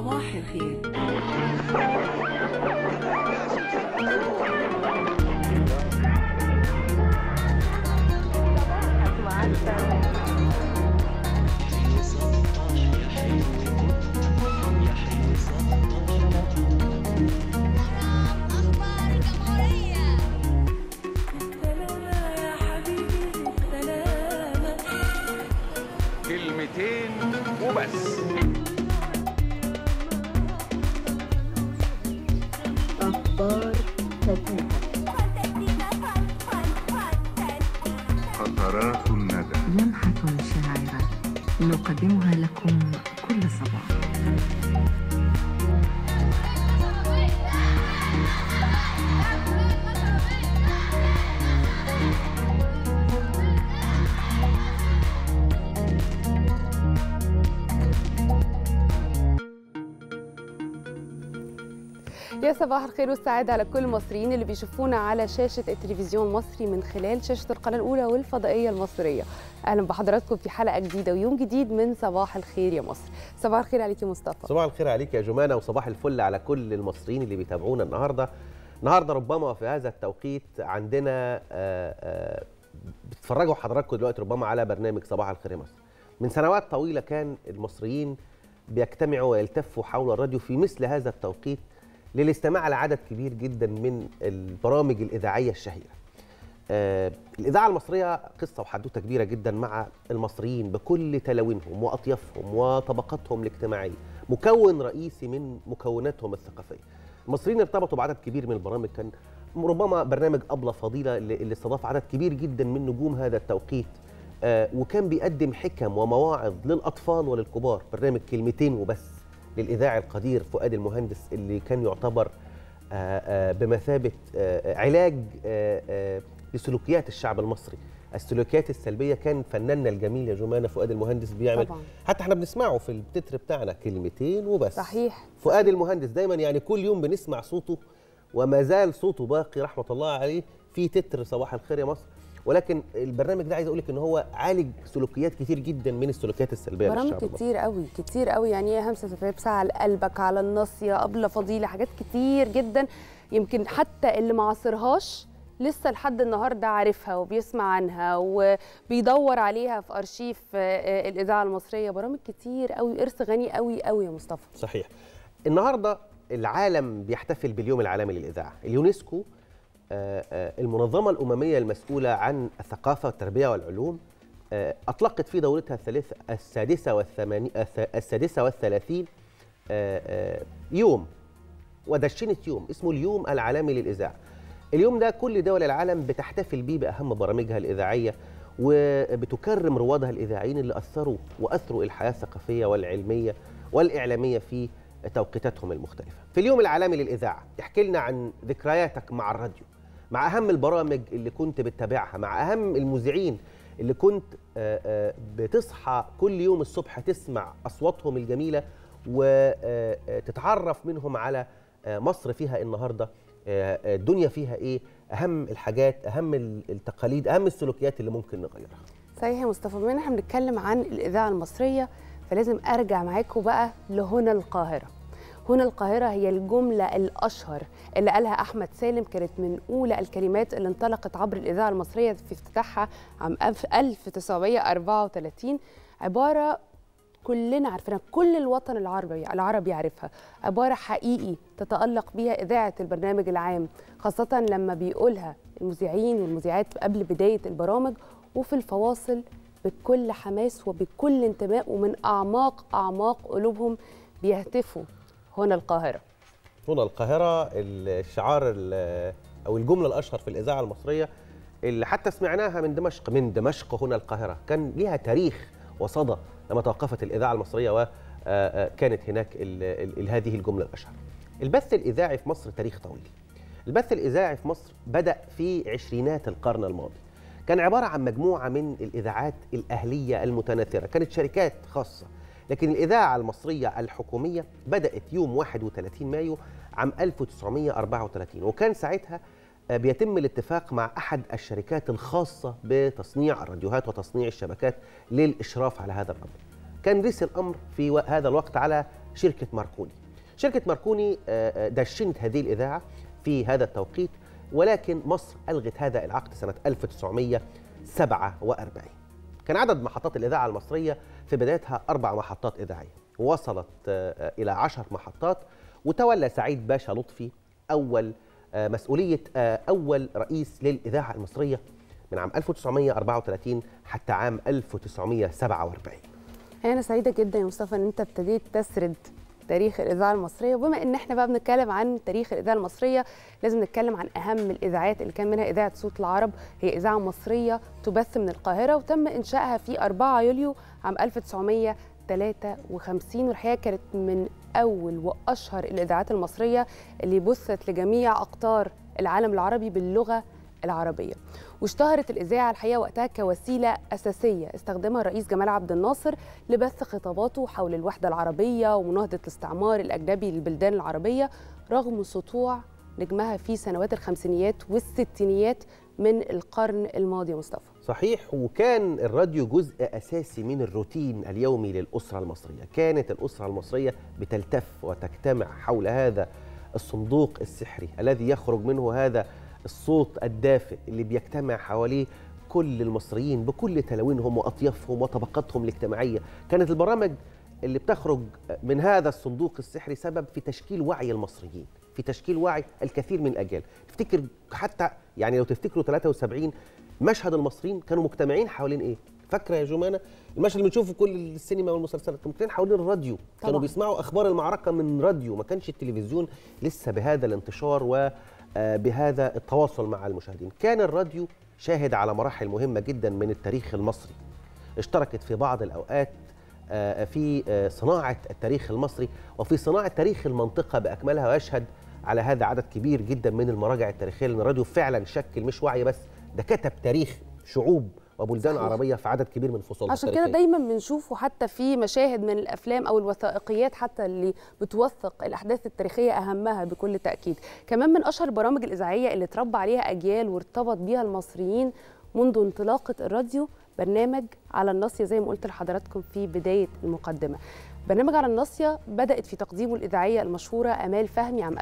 صباح الخير أخبار الجمهورية سلامة يا حبيبي سلامة كلمتين وبس أخبار فتاة فانتستيكا فان فان فانتستيكا قطرات الندى لمحة شاعرة نقدمها لكم كل صباح يا صباح الخير والسعادة على كل المصريين اللي بيشوفونا على شاشة التلفزيون المصري من خلال شاشة القناة الأولى والفضائية المصرية أهلا بحضراتكم في حلقة جديدة ويوم جديد من صباح الخير يا مصر صباح الخير عليك يا مصطفى صباح الخير عليك يا جمانة وصباح الفل على كل المصريين اللي بيتابعونا النهارده النهارده ربما في هذا التوقيت عندنا آه، آه، بتتفرجوا حضراتكم دلوقتي ربما على برنامج صباح الخير يا مصر من سنوات طويلة كان المصريين بيجتمعوا ويلتفوا حول الراديو في مثل هذا التوقيت للاستماع لعدد كبير جدا من البرامج الإذاعية الشهيرة آه، الإذاعة المصرية قصة وحدوتة كبيرة جدا مع المصريين بكل تلاوينهم وأطيافهم وطبقاتهم الاجتماعية مكون رئيسي من مكوناتهم الثقافية المصريين ارتبطوا بعدد كبير من البرامج كان ربما برنامج أبلة فضيلة اللي اللي استضاف عدد كبير جدا من نجوم هذا التوقيت آه، وكان بيقدم حكم ومواعظ للأطفال وللكبار برنامج كلمتين وبس للإذاعي القدير فؤاد المهندس اللي كان يعتبر آه، آه، بمثابة آه، آه، علاج آه، آه، لسلوكيات الشعب المصري السلوكيات السلبية كان فناننا الجميل يا جمانة فؤاد المهندس بيعمل طبعا حتى احنا بنسمعه في التتر بتاعنا كلمتين وبس صحيح فؤاد المهندس دايما يعني كل يوم بنسمع صوته وما زال صوته باقي رحمه الله عليه في تتر صباح الخير يا مصر ولكن البرنامج ده عايز اقول لك ان هو عالج سلوكيات كتير جدا من السلوكيات السلبيه برامج للشعب المصري. كتير قوي كتير قوي يعني ايه همسة فيبسة على قلبك على الناصية أبلة فضيلة حاجات كتير جدا يمكن حتى اللي ما عاصرهاش لسه لحد النهارده عارفها وبيسمع عنها وبيدور عليها في ارشيف آه، آه، الاذاعه المصريه برامج كتير قوي ارث غني قوي قوي يا مصطفى صحيح النهارده العالم بيحتفل باليوم العالمي للاذاعه اليونسكو آه، آه، المنظمه الامميه المسؤوله عن الثقافه والتربيه والعلوم آه، اطلقت في دورتها الثالثه السادسه والثماني الث- السادسه والثلاثين آه، آه، يوم ودشنت يوم اسمه اليوم العالمي للاذاعه اليوم ده كل دول العالم بتحتفل بيه باهم برامجها الاذاعيه وبتكرم روادها الاذاعيين اللي اثروا واثروا الحياه الثقافيه والعلميه والاعلاميه في توقيتاتهم المختلفه. في اليوم العالمي للاذاعه احكي لنا عن ذكرياتك مع الراديو مع اهم البرامج اللي كنت بتتابعها مع اهم المذيعين اللي كنت آه، آه، بتصحى كل يوم الصبح تسمع اصواتهم الجميله وتتعرف منهم على آه، مصر فيها إيه النهارده آه، آه، الدنيا فيها ايه اهم الحاجات اهم ال- التقاليد اهم السلوكيات اللي ممكن نغيرها صحيح يا مصطفى بما ان احنا بنتكلم عن الاذاعه المصريه فلازم ارجع معاكم بقى لهنا القاهره هنا القاهرة هي الجملة الأشهر اللي قالها أحمد سالم كانت من أولى الكلمات اللي انطلقت عبر الإذاعة المصرية في افتتاحها عام 1934 عبارة كلنا عارفينها كل الوطن العربي العربي يعرفها عبارة حقيقي تتألق بها إذاعة البرنامج العام خاصة لما بيقولها المذيعين والمذيعات قبل بداية البرامج وفي الفواصل بكل حماس وبكل انتماء ومن أعماق أعماق قلوبهم بيهتفوا هنا القاهرة هنا القاهرة الشعار ال- أو الجملة الأشهر في الإذاعة المصرية اللي حتى سمعناها من دمشق من دمشق هنا القاهرة كان ليها تاريخ وصدى لما توقفت الإذاعة المصرية وكانت هناك ال ال ال هذه الجملة الأشهر البث الإذاعي في مصر تاريخ طويل البث الإذاعي في مصر بدأ في عشرينات القرن الماضي كان عبارة عن مجموعة من الإذاعات الأهلية المتناثرة كانت شركات خاصة لكن الإذاعة المصرية الحكومية بدأت يوم 31 مايو عام 1934 وكان ساعتها آه، بيتم الاتفاق مع أحد الشركات الخاصة بتصنيع الراديوهات وتصنيع الشبكات للإشراف على هذا الأمر كان ريس الأمر في و- هذا الوقت على شركه ماركوني شركه ماركوني آه، آه، دشنت هذه الاذاعه في هذا التوقيت ولكن مصر الغت هذا العقد سنه 1947 كان عدد محطات الاذاعه المصريه في بدايتها اربع محطات اذاعيه وصلت آه، آه، الى عشر محطات وتولى سعيد باشا لطفي اول آه، مسؤوليه آه، اول رئيس للاذاعه المصريه من عام 1934 حتى عام 1947 انا سعيده جدا يا مصطفى ان انت ابتديت تسرد تاريخ الاذاعه المصريه وبما ان احنا بقى بنتكلم عن تاريخ الاذاعه المصريه لازم نتكلم عن اهم الاذاعات اللي كان منها اذاعه صوت العرب هي اذاعه مصريه تبث من القاهره وتم انشائها في 4 يوليو عام 1953 والحقيقه كانت من اول واشهر الاذاعات المصريه اللي بثت لجميع اقطار العالم العربي باللغه العربيه واشتهرت الإذاعة الحقيقة وقتها كوسيلة أساسية استخدمها الرئيس جمال عبد الناصر لبث خطاباته حول الوحدة العربية ومناهضة الاستعمار الأجنبي للبلدان العربية رغم سطوع نجمها في سنوات الخمسينيات والستينيات من القرن الماضي يا مصطفى صحيح وكان الراديو جزء اساسي من الروتين اليومي للاسره المصريه كانت الاسره المصريه بتلتف وتجتمع حول هذا الصندوق السحري الذي يخرج منه هذا الصوت الدافئ اللي بيجتمع حواليه كل المصريين بكل تلوينهم واطيافهم وطبقاتهم الاجتماعيه كانت البرامج اللي بتخرج من هذا الصندوق السحري سبب في تشكيل وعي المصريين في تشكيل وعي الكثير من الاجيال تفتكر حتى يعني لو تفتكروا 73 مشهد المصريين كانوا مجتمعين حوالين ايه فاكره يا جمانه المشهد اللي بنشوفه في كل السينما والمسلسلات كانوا مجتمعين حوالين الراديو كانوا طبعاً. بيسمعوا اخبار المعركه من راديو ما كانش التلفزيون لسه بهذا الانتشار وبهذا التواصل مع المشاهدين كان الراديو شاهد على مراحل مهمه جدا من التاريخ المصري اشتركت في بعض الاوقات آه، في آه، صناعه التاريخ المصري وفي صناعه تاريخ المنطقه باكملها ويشهد على هذا عدد كبير جدا من المراجع التاريخيه لان الراديو فعلا شكل مش وعي بس ده كتب تاريخ شعوب وبلدان صحيح. عربيه في عدد كبير من فصولها عشان كده التاريخية. دايما بنشوفه حتى في مشاهد من الافلام او الوثائقيات حتى اللي بتوثق الاحداث التاريخيه اهمها بكل تاكيد كمان من اشهر البرامج الاذاعيه اللي اتربى عليها اجيال وارتبط بيها المصريين منذ انطلاقه الراديو برنامج على الناصيه زي ما قلت لحضراتكم في بدايه المقدمه برنامج على الناصيه بدات في تقديمه الاذاعيه المشهوره امال فهمي عام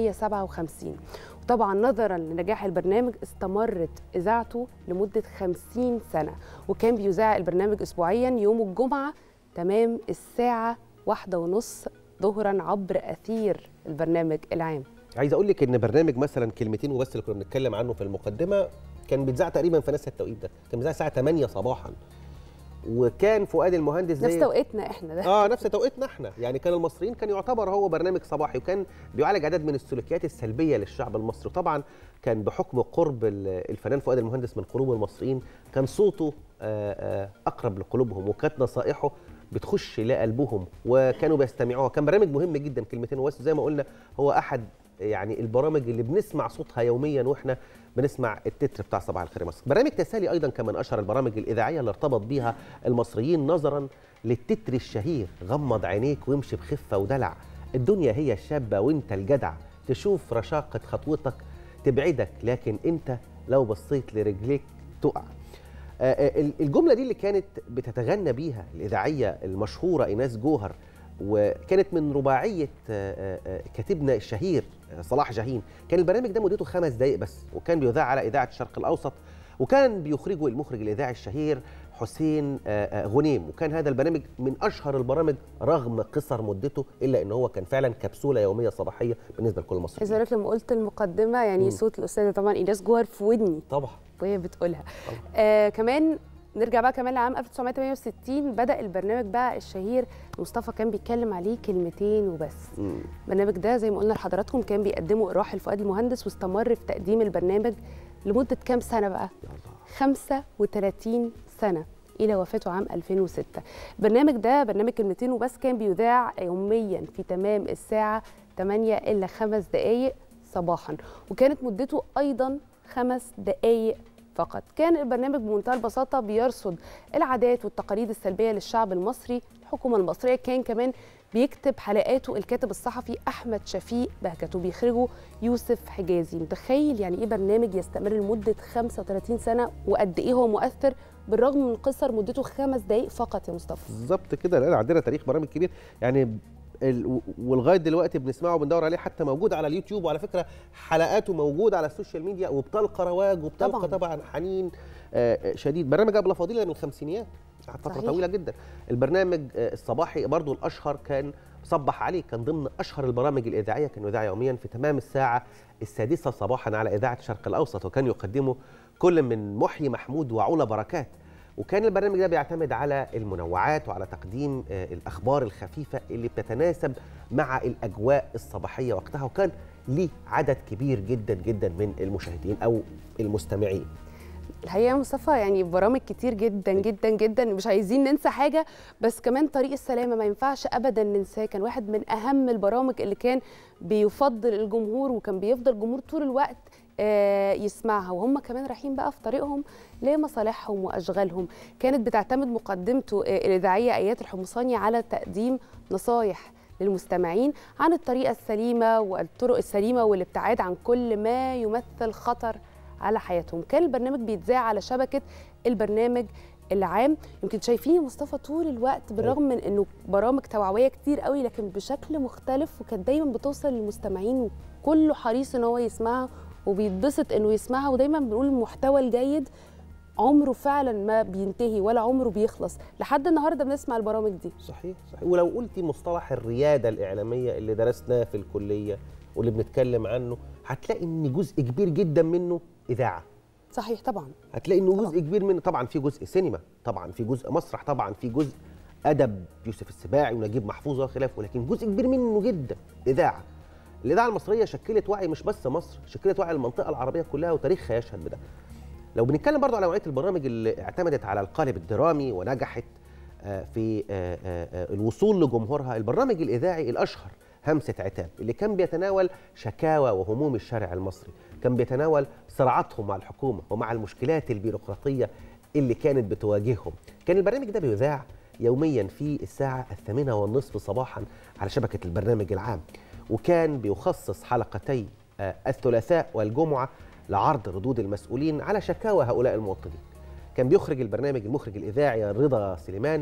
1957 وطبعا نظرا لنجاح البرنامج استمرت اذاعته لمده 50 سنه وكان بيذاع البرنامج اسبوعيا يوم الجمعه تمام الساعه واحدة ونص ظهرا عبر اثير البرنامج العام عايز اقول لك ان برنامج مثلا كلمتين وبس اللي كنا بنتكلم عنه في المقدمه كان بيتذاع تقريبا في نفس التوقيت ده كان بيتذاع الساعه 8 صباحا وكان فؤاد المهندس نفس زي توقيتنا احنا ده اه نفس توقيتنا احنا يعني كان المصريين كان يعتبر هو برنامج صباحي وكان بيعالج عدد من السلوكيات السلبيه للشعب المصري وطبعا كان بحكم قرب ال- الفنان فؤاد المهندس من قلوب المصريين كان صوته آه، آه، اقرب لقلوبهم وكانت نصائحه بتخش لقلبهم وكانوا بيستمعوها كان برنامج مهم جدا كلمتين وبس زي ما قلنا هو احد يعني البرامج اللي بنسمع صوتها يوميا واحنا بنسمع التتر بتاع صباح الخير يا مصر برنامج تسالي ايضا كان من اشهر البرامج الاذاعيه اللي ارتبط بيها المصريين نظرا للتتر الشهير غمض عينيك وامشي بخفه ودلع الدنيا هي الشابه وانت الجدع تشوف رشاقه خطوتك تبعدك لكن انت لو بصيت لرجليك تقع آه، آه، ال- الجمله دي اللي كانت بتتغنى بيها الاذاعيه المشهوره ايناس جوهر وكانت من رباعيه آه، آه، كاتبنا الشهير آه، صلاح جاهين كان البرنامج ده مدته خمس دقائق بس وكان بيذاع على اذاعه الشرق الاوسط وكان بيخرجه المخرج الاذاعي الشهير حسين آه، آه، غنيم وكان هذا البرنامج من اشهر البرامج رغم قصر مدته الا ان هو كان فعلا كبسوله يوميه صباحيه بالنسبه لكل عايز المصريين اقول لك لما قلت المقدمه يعني صوت الاستاذه طبعا ايناس جوهر في ودني طبعا وهي بتقولها آه كمان نرجع بقى كمان لعام 1968 بدا البرنامج بقى الشهير مصطفى كان بيتكلم عليه كلمتين وبس مم. البرنامج ده زي ما قلنا لحضراتكم كان بيقدمه الراحل فؤاد المهندس واستمر في تقديم البرنامج لمده كام سنه بقى يا الله 35 سنة إلى وفاته عام 2006 البرنامج ده برنامج كلمتين وبس كان بيذاع يوميا في تمام الساعة 8 إلا 5 دقايق صباحا وكانت مدته أيضا خمس دقايق فقط كان البرنامج بمنتهى البساطة بيرصد العادات والتقاليد السلبية للشعب المصري الحكومة المصرية كان كمان بيكتب حلقاته الكاتب الصحفي أحمد شفيق بهجت وبيخرجه يوسف حجازي متخيل يعني إيه برنامج يستمر لمدة 35 سنة وقد إيه هو مؤثر بالرغم من قصر مدته خمس دقايق فقط يا مصطفى بالظبط كده لان عندنا تاريخ برامج كبير يعني ال- ولغايه دلوقتي بنسمعه وبندور عليه حتى موجود على اليوتيوب وعلى فكره حلقاته موجوده على السوشيال ميديا وبتلقى رواج وبتلقى طبعاً. طبعا, طبعا حنين آه، آه، شديد برنامج ابله فضيله من الخمسينيات قعد فتره صحيح. طويله جدا البرنامج آه، الصباحي برضو الاشهر كان صبح عليه كان ضمن اشهر البرامج الاذاعيه كان يذاع يوميا في تمام الساعه السادسه صباحا على اذاعه الشرق الاوسط وكان يقدمه كل من محيي محمود وعلا بركات وكان البرنامج ده بيعتمد على المنوعات وعلى تقديم آه، الاخبار الخفيفه اللي بتتناسب مع الاجواء الصباحيه وقتها وكان ليه عدد كبير جدا جدا من المشاهدين او المستمعين الحقيقه يا مصطفى يعني برامج كتير جدا جدا جدا مش عايزين ننسى حاجه بس كمان طريق السلامه ما ينفعش ابدا ننساه كان واحد من اهم البرامج اللي كان بيفضل الجمهور وكان بيفضل الجمهور طول الوقت آه، يسمعها وهم كمان رايحين بقى في طريقهم لمصالحهم واشغالهم كانت بتعتمد مقدمته آه، الاذاعيه ايات الحمصاني على تقديم نصايح للمستمعين عن الطريقه السليمه والطرق السليمه والابتعاد عن كل ما يمثل خطر على حياتهم كان البرنامج بيتذاع على شبكه البرنامج العام يمكن شايفين يا مصطفى طول الوقت بالرغم من انه برامج توعويه كتير قوي لكن بشكل مختلف وكانت دايما بتوصل للمستمعين وكله حريص ان هو يسمعها وبيتبسط انه يسمعها ودايما بنقول المحتوى الجيد عمره فعلا ما بينتهي ولا عمره بيخلص لحد النهارده بنسمع البرامج دي صحيح صحيح ولو قلتي مصطلح الرياده الاعلاميه اللي درسناه في الكليه واللي بنتكلم عنه هتلاقي ان جزء كبير جدا منه اذاعه صحيح طبعا هتلاقي انه طبعاً. جزء كبير منه طبعا في جزء سينما طبعا في جزء مسرح طبعا في جزء ادب يوسف السباعي ونجيب محفوظ وخلافه ولكن جزء كبير منه جدا اذاعه الاذاعه المصريه شكلت وعي مش بس مصر شكلت وعي المنطقه العربيه كلها وتاريخها يشهد بده لو بنتكلم برضو على نوعيه البرامج اللي اعتمدت على القالب الدرامي ونجحت آه، في آه، آه، آه، الوصول لجمهورها البرنامج الاذاعي الاشهر همسه عتاب اللي كان بيتناول شكاوى وهموم الشارع المصري كان بيتناول صراعاتهم مع الحكومه ومع المشكلات البيروقراطيه اللي كانت بتواجههم كان البرنامج ده بيذاع يوميا في الساعه الثامنه والنصف صباحا على شبكه البرنامج العام وكان بيخصص حلقتي آه، الثلاثاء والجمعه لعرض ردود المسؤولين على شكاوى هؤلاء المواطنين كان بيخرج البرنامج المخرج الاذاعي رضا سليمان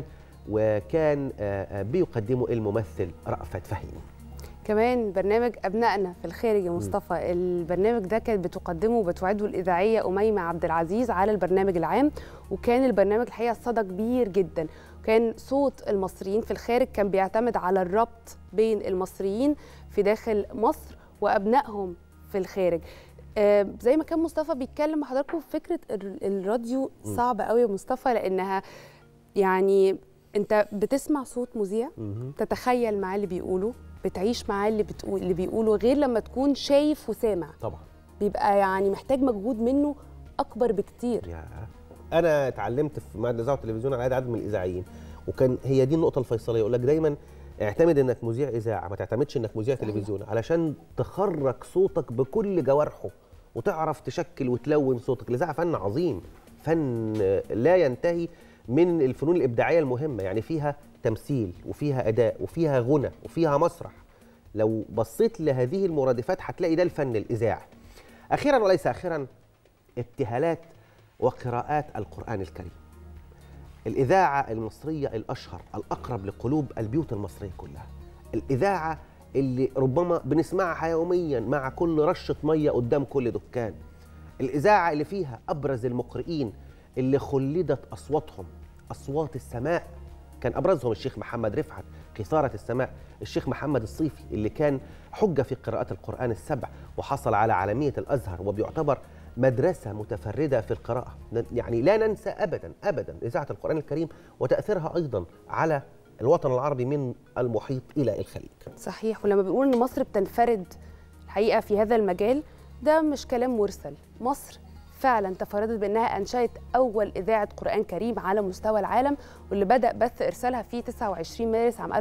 وكان آه، آه، بيقدمه الممثل رأفت فهيم كمان برنامج أبنائنا في الخارج يا مصطفى البرنامج ده كانت بتقدمه وبتعده الإذاعية أميمة عبد العزيز على البرنامج العام وكان البرنامج الحقيقة صدى كبير جدا كان صوت المصريين في الخارج كان بيعتمد على الربط بين المصريين في داخل مصر وأبنائهم في الخارج آه، زي ما كان مصطفى بيتكلم مع حضراتكم فكرة الر- الراديو صعبة قوي يا مصطفى لأنها يعني انت بتسمع صوت مذيع تتخيل معاه اللي بيقوله بتعيش معاه اللي بتقول اللي بيقوله غير لما تكون شايف وسامع طبعا بيبقى يعني محتاج مجهود منه اكبر بكتير يا انا اتعلمت في معهد الاذاعه والتلفزيون على يد عدد من الاذاعيين وكان هي دي النقطه الفيصليه يقول لك دايما اعتمد انك مذيع اذاعه ما تعتمدش انك مذيع تلفزيون علشان تخرج صوتك بكل جوارحه وتعرف تشكل وتلون صوتك الاذاعه فن عظيم فن لا ينتهي من الفنون الابداعيه المهمه يعني فيها تمثيل وفيها اداء وفيها غنى وفيها مسرح لو بصيت لهذه المرادفات هتلاقي ده الفن الاذاعي اخيرا وليس اخيرا ابتهالات وقراءات القرآن الكريم الإذاعة المصرية الأشهر الأقرب لقلوب البيوت المصرية كلها الإذاعة اللي ربما بنسمعها يوميا مع كل رشة مية قدام كل دكان الإذاعة اللي فيها أبرز المقرئين اللي خلدت أصواتهم أصوات السماء كان أبرزهم الشيخ محمد رفعت قيثارة السماء الشيخ محمد الصيفي اللي كان حجة في قراءة القرآن السبع وحصل على عالمية الأزهر وبيعتبر مدرسة متفردة في القراءة يعني لا ننسى أبدا أبدا إذاعة القرآن الكريم وتأثيرها أيضا على الوطن العربي من المحيط إلى الخليج صحيح ولما بنقول ان مصر بتنفرد الحقيقه في هذا المجال ده مش كلام مرسل مصر فعلا تفردت بانها انشات اول اذاعه قران كريم على مستوى العالم واللي بدا بث ارسالها في 29 مارس عام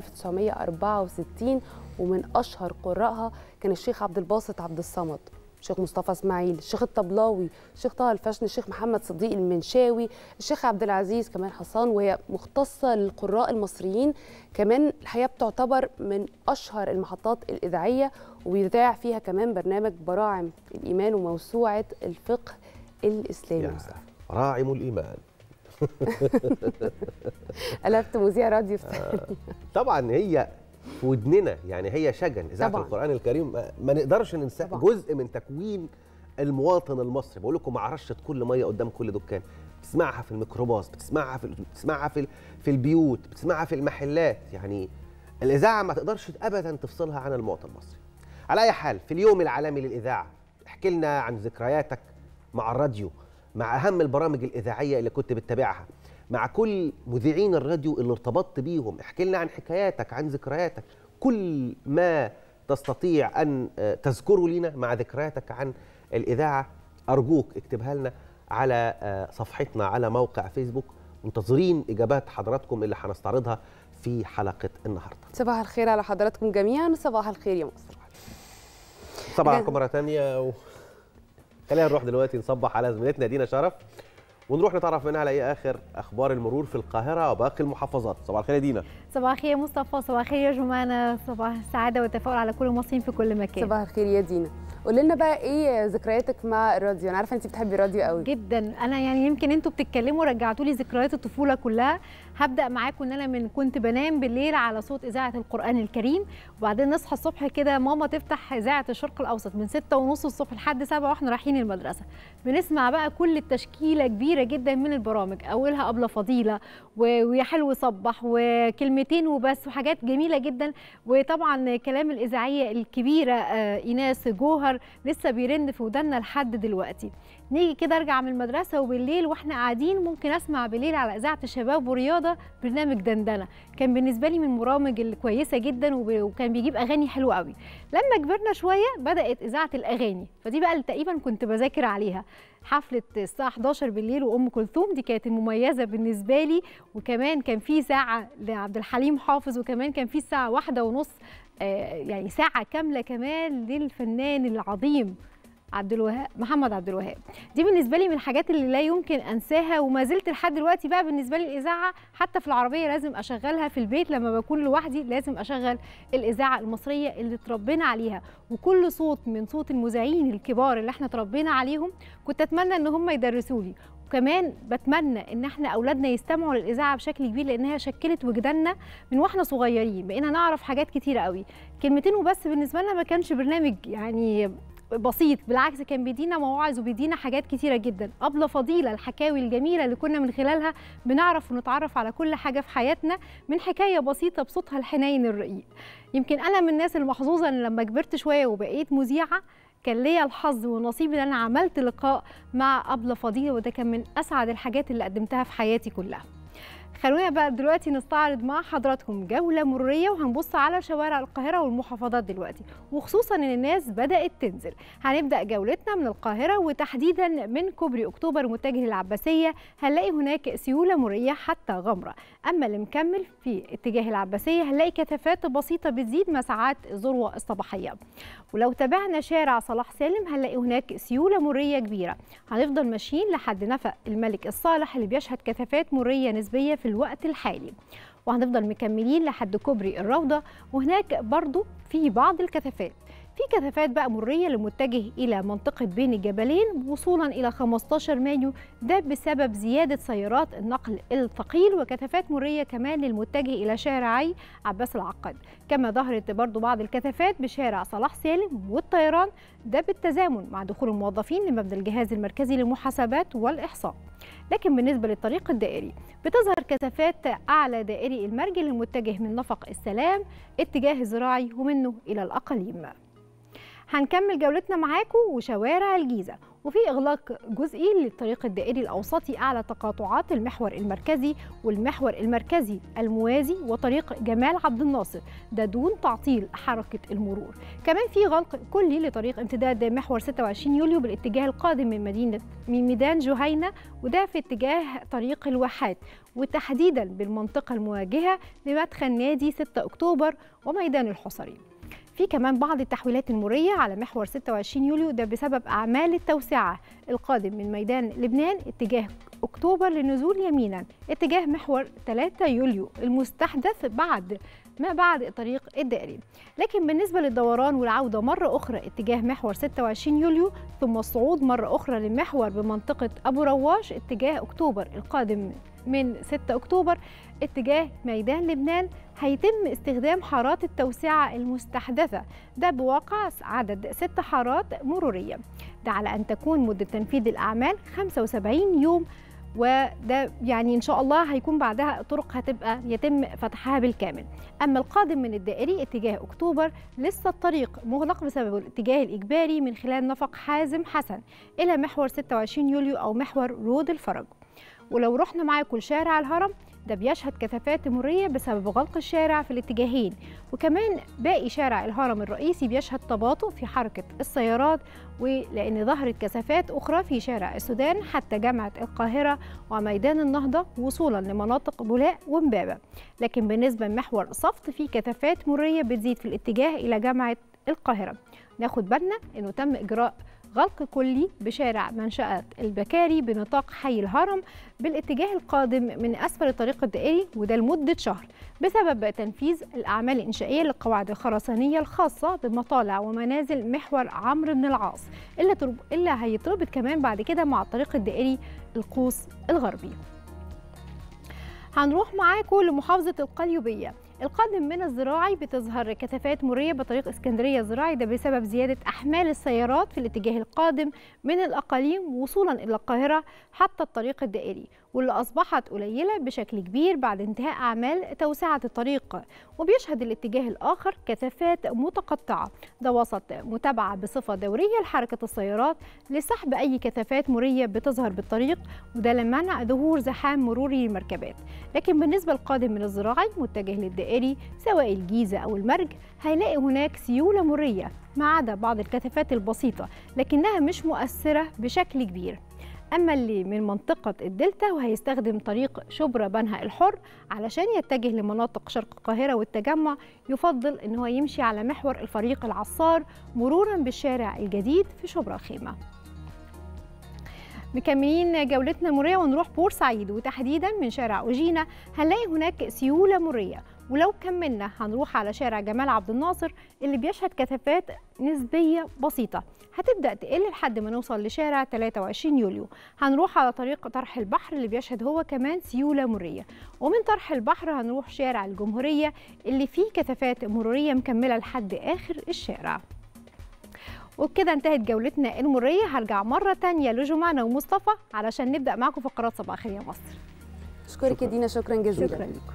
1964 ومن اشهر قرائها كان الشيخ عبد الباسط عبد الصمد الشيخ مصطفى اسماعيل الشيخ الطبلاوي الشيخ طه الفشن الشيخ محمد صديق المنشاوي الشيخ عبد العزيز كمان حصان وهي مختصه للقراء المصريين كمان الحقيقه بتعتبر من اشهر المحطات الاذاعيه وبيذاع فيها كمان برنامج براعم الايمان وموسوعه الفقه الاسلامي يا مصطفى راعم الإيمان قلبت مذيع راديو طبعا هي في ودننا يعني هي شجن اذاعه طبعاً. القران الكريم ما, ما نقدرش ننساه طبعاً. جزء من تكوين المواطن المصري بقول لكم مع رشه كل ميه قدام كل دكان بتسمعها في الميكروباص بتسمعها في بتسمعها في في البيوت بتسمعها في المحلات يعني الاذاعه ما تقدرش ابدا تفصلها عن المواطن المصري على اي حال في اليوم العالمي للاذاعه احكي لنا عن ذكرياتك مع الراديو مع اهم البرامج الاذاعيه اللي كنت بتتابعها مع كل مذيعين الراديو اللي ارتبطت بيهم احكي لنا عن حكاياتك عن ذكرياتك كل ما تستطيع ان آه، تذكره لنا مع ذكرياتك عن الاذاعه ارجوك اكتبها لنا على آه، صفحتنا على موقع فيسبوك منتظرين اجابات حضراتكم اللي هنستعرضها في حلقه النهارده صباح الخير على حضراتكم جميعا وصباح الخير يا مصر صباح جاهز. عليكم مره ثانيه و... خلينا نروح دلوقتي نصبح على زميلتنا دينا شرف ونروح نتعرف منها على ايه اخر اخبار المرور في القاهره وباقي المحافظات صباح الخير يا دينا صباح الخير يا مصطفى صباح الخير يا جمانة صباح السعادة والتفاؤل على كل المصريين في كل مكان صباح الخير يا دينا قولي لنا بقى ايه ذكرياتك مع الراديو انا عارفه انت بتحبي الراديو قوي جدا انا يعني يمكن انتوا بتتكلموا رجعتوا لي ذكريات الطفوله كلها هبدا معاكم ان انا من كنت بنام بالليل على صوت اذاعه القران الكريم وبعدين نصحى الصبح كده ماما تفتح اذاعه الشرق الاوسط من 6 ونص الصبح لحد 7 واحنا رايحين المدرسه بنسمع بقى كل التشكيله كبيره جدا من البرامج اولها ابله فضيله و- ويا حلو صبح وكلمتين وبس وحاجات جميله جدا وطبعا كلام الاذاعيه الكبيره آه، ايناس جوهر لسه بيرن في ودنا لحد دلوقتي نيجي كده ارجع من المدرسه وبالليل واحنا قاعدين ممكن اسمع بالليل على اذاعه الشباب ورياضه برنامج دندنه كان بالنسبه لي من المرامج الكويسه جدا وب- وكان بيجيب اغاني حلوه قوي لما كبرنا شويه بدات اذاعه الاغاني فدي بقى اللي تقريبا كنت بذاكر عليها حفله الساعه 11 بالليل وام كلثوم دي كانت المميزه بالنسبه لي وكمان كان في ساعه لعبد الحليم حافظ وكمان كان في الساعه واحدة ونص آه، يعني ساعه كامله كمان للفنان العظيم عبد الوهاب محمد عبد الوهاب دي بالنسبه لي من الحاجات اللي لا يمكن انساها وما زلت لحد دلوقتي بقى بالنسبه لي الاذاعه حتى في العربيه لازم اشغلها في البيت لما بكون لوحدي لازم اشغل الاذاعه المصريه اللي اتربينا عليها وكل صوت من صوت المذيعين الكبار اللي احنا اتربينا عليهم كنت اتمنى ان هم يدرسوا لي وكمان بتمنى ان احنا اولادنا يستمعوا للاذاعه بشكل كبير لانها شكلت وجداننا من واحنا صغيرين بقينا نعرف حاجات كتيره قوي كلمتين وبس بالنسبه لنا ما كانش برنامج يعني بسيط بالعكس كان بيدينا مواعظ وبيدينا حاجات كتيره جدا ابله فضيله الحكاوي الجميله اللي كنا من خلالها بنعرف ونتعرف على كل حاجه في حياتنا من حكايه بسيطه بصوتها الحنين الرقيق يمكن انا من الناس المحظوظه ان لما كبرت شويه وبقيت مذيعه كان ليا الحظ والنصيب ان انا عملت لقاء مع ابله فضيله وده كان من اسعد الحاجات اللي قدمتها في حياتي كلها خلونا بقى دلوقتي نستعرض مع حضراتكم جولة مرورية وهنبص على شوارع القاهرة والمحافظات دلوقتي وخصوصا ان الناس بدأت تنزل هنبدأ جولتنا من القاهرة وتحديدا من كوبري اكتوبر متجه للعباسية هنلاقي هناك سيولة مرورية حتى غمرة اما اللي مكمل في اتجاه العباسية هنلاقي كثافات بسيطة بتزيد مع ساعات الذروة الصباحية ولو تابعنا شارع صلاح سالم هنلاقي هناك سيولة مرورية كبيرة هنفضل ماشيين لحد نفق الملك الصالح اللي بيشهد كثافات مرورية نسبية في الوقت الحالي وهنفضل مكملين لحد كوبري الروضة وهناك برضو في بعض الكثافات في كثافات بقى مرية للمتجه إلى منطقة بين الجبلين وصولا إلى 15 مايو ده بسبب زيادة سيارات النقل الثقيل وكثافات مرية كمان للمتجه إلى شارعي عباس العقاد كما ظهرت برضو بعض الكثافات بشارع صلاح سالم والطيران ده بالتزامن مع دخول الموظفين لمبنى الجهاز المركزي للمحاسبات والإحصاء لكن بالنسبة للطريق الدائري بتظهر كثافات أعلى دائري المرج المتجه من نفق السلام اتجاه الزراعي ومنه إلى الأقاليم هنكمل جولتنا معاكم وشوارع الجيزة وفي إغلاق جزئي للطريق الدائري الأوسطي أعلى تقاطعات المحور المركزي والمحور المركزي الموازي وطريق جمال عبد الناصر ده دون تعطيل حركة المرور كمان في غلق كلي لطريق امتداد محور 26 يوليو بالاتجاه القادم من مدينة من ميدان جهينة وده في اتجاه طريق الواحات وتحديدا بالمنطقة المواجهة لمدخل نادي 6 أكتوبر وميدان الحصري في كمان بعض التحويلات المرية على محور 26 يوليو ده بسبب أعمال التوسعة القادم من ميدان لبنان اتجاه أكتوبر للنزول يمينا اتجاه محور 3 يوليو المستحدث بعد ما بعد الطريق الدائري لكن بالنسبة للدوران والعودة مرة أخرى اتجاه محور 26 يوليو ثم الصعود مرة أخرى للمحور بمنطقة أبو رواش اتجاه أكتوبر القادم من 6 أكتوبر اتجاه ميدان لبنان هيتم استخدام حارات التوسعة المستحدثة ده بواقع عدد ست حارات مرورية ده على أن تكون مدة تنفيذ الأعمال 75 يوم وده يعني ان شاء الله هيكون بعدها الطرق هتبقى يتم فتحها بالكامل اما القادم من الدائري اتجاه اكتوبر لسه الطريق مغلق بسبب الاتجاه الاجباري من خلال نفق حازم حسن الى محور 26 يوليو او محور رود الفرج ولو رحنا معاكم لشارع الهرم ده بيشهد كثافات مرورية بسبب غلق الشارع في الاتجاهين وكمان باقي شارع الهرم الرئيسي بيشهد تباطؤ في حركة السيارات ولأن ظهرت كثافات أخرى في شارع السودان حتى جامعة القاهرة وميدان النهضة وصولا لمناطق بولاق ومبابة لكن بالنسبة لمحور صفت في كثافات مرورية بتزيد في الاتجاه إلى جامعة القاهرة ناخد بالنا أنه تم إجراء غلق كلي بشارع منشأة البكاري بنطاق حي الهرم بالاتجاه القادم من أسفل الطريق الدائري وده لمدة شهر بسبب تنفيذ الأعمال الإنشائية للقواعد الخرسانية الخاصة بمطالع ومنازل محور عمرو بن العاص اللي, ترب... اللي هيتربط كمان بعد كده مع الطريق الدائري القوس الغربي هنروح معاكم لمحافظة القليوبية القادم من الزراعي بتظهر كثافات مرية بطريق اسكندرية الزراعي ده بسبب زيادة أحمال السيارات في الاتجاه القادم من الأقاليم وصولا إلى القاهرة حتى الطريق الدائري واللي أصبحت قليلة بشكل كبير بعد انتهاء أعمال توسعة الطريق وبيشهد الاتجاه الآخر كثافات متقطعة ده وسط متابعة بصفة دورية لحركة السيارات لسحب أي كثافات مرية بتظهر بالطريق وده لمنع ظهور زحام مروري للمركبات لكن بالنسبة للقادم من الزراعي متجه للدائري سواء الجيزة أو المرج هيلاقي هناك سيولة مرية ما عدا بعض الكثافات البسيطة لكنها مش مؤثرة بشكل كبير أما اللي من منطقة الدلتا وهيستخدم طريق شبرا بنها الحر علشان يتجه لمناطق شرق القاهرة والتجمع يفضل إن هو يمشي على محور الفريق العصار مرورا بالشارع الجديد في شبرا الخيمة مكملين جولتنا المرية ونروح بورسعيد وتحديدا من شارع أوجينا هنلاقي هناك سيولة مرية ولو كملنا هنروح على شارع جمال عبد الناصر اللي بيشهد كثافات نسبية بسيطة هتبدأ تقل لحد ما نوصل لشارع 23 يوليو هنروح على طريق طرح البحر اللي بيشهد هو كمان سيولة مرية ومن طرح البحر هنروح شارع الجمهورية اللي فيه كثافات مرورية مكملة لحد آخر الشارع وبكده انتهت جولتنا المرية هرجع مرة تانية لجمانة ومصطفى علشان نبدأ معاكم فقرات صباح خير يا مصر اشكرك يا دينا شكرا جزيلا شكرا لكم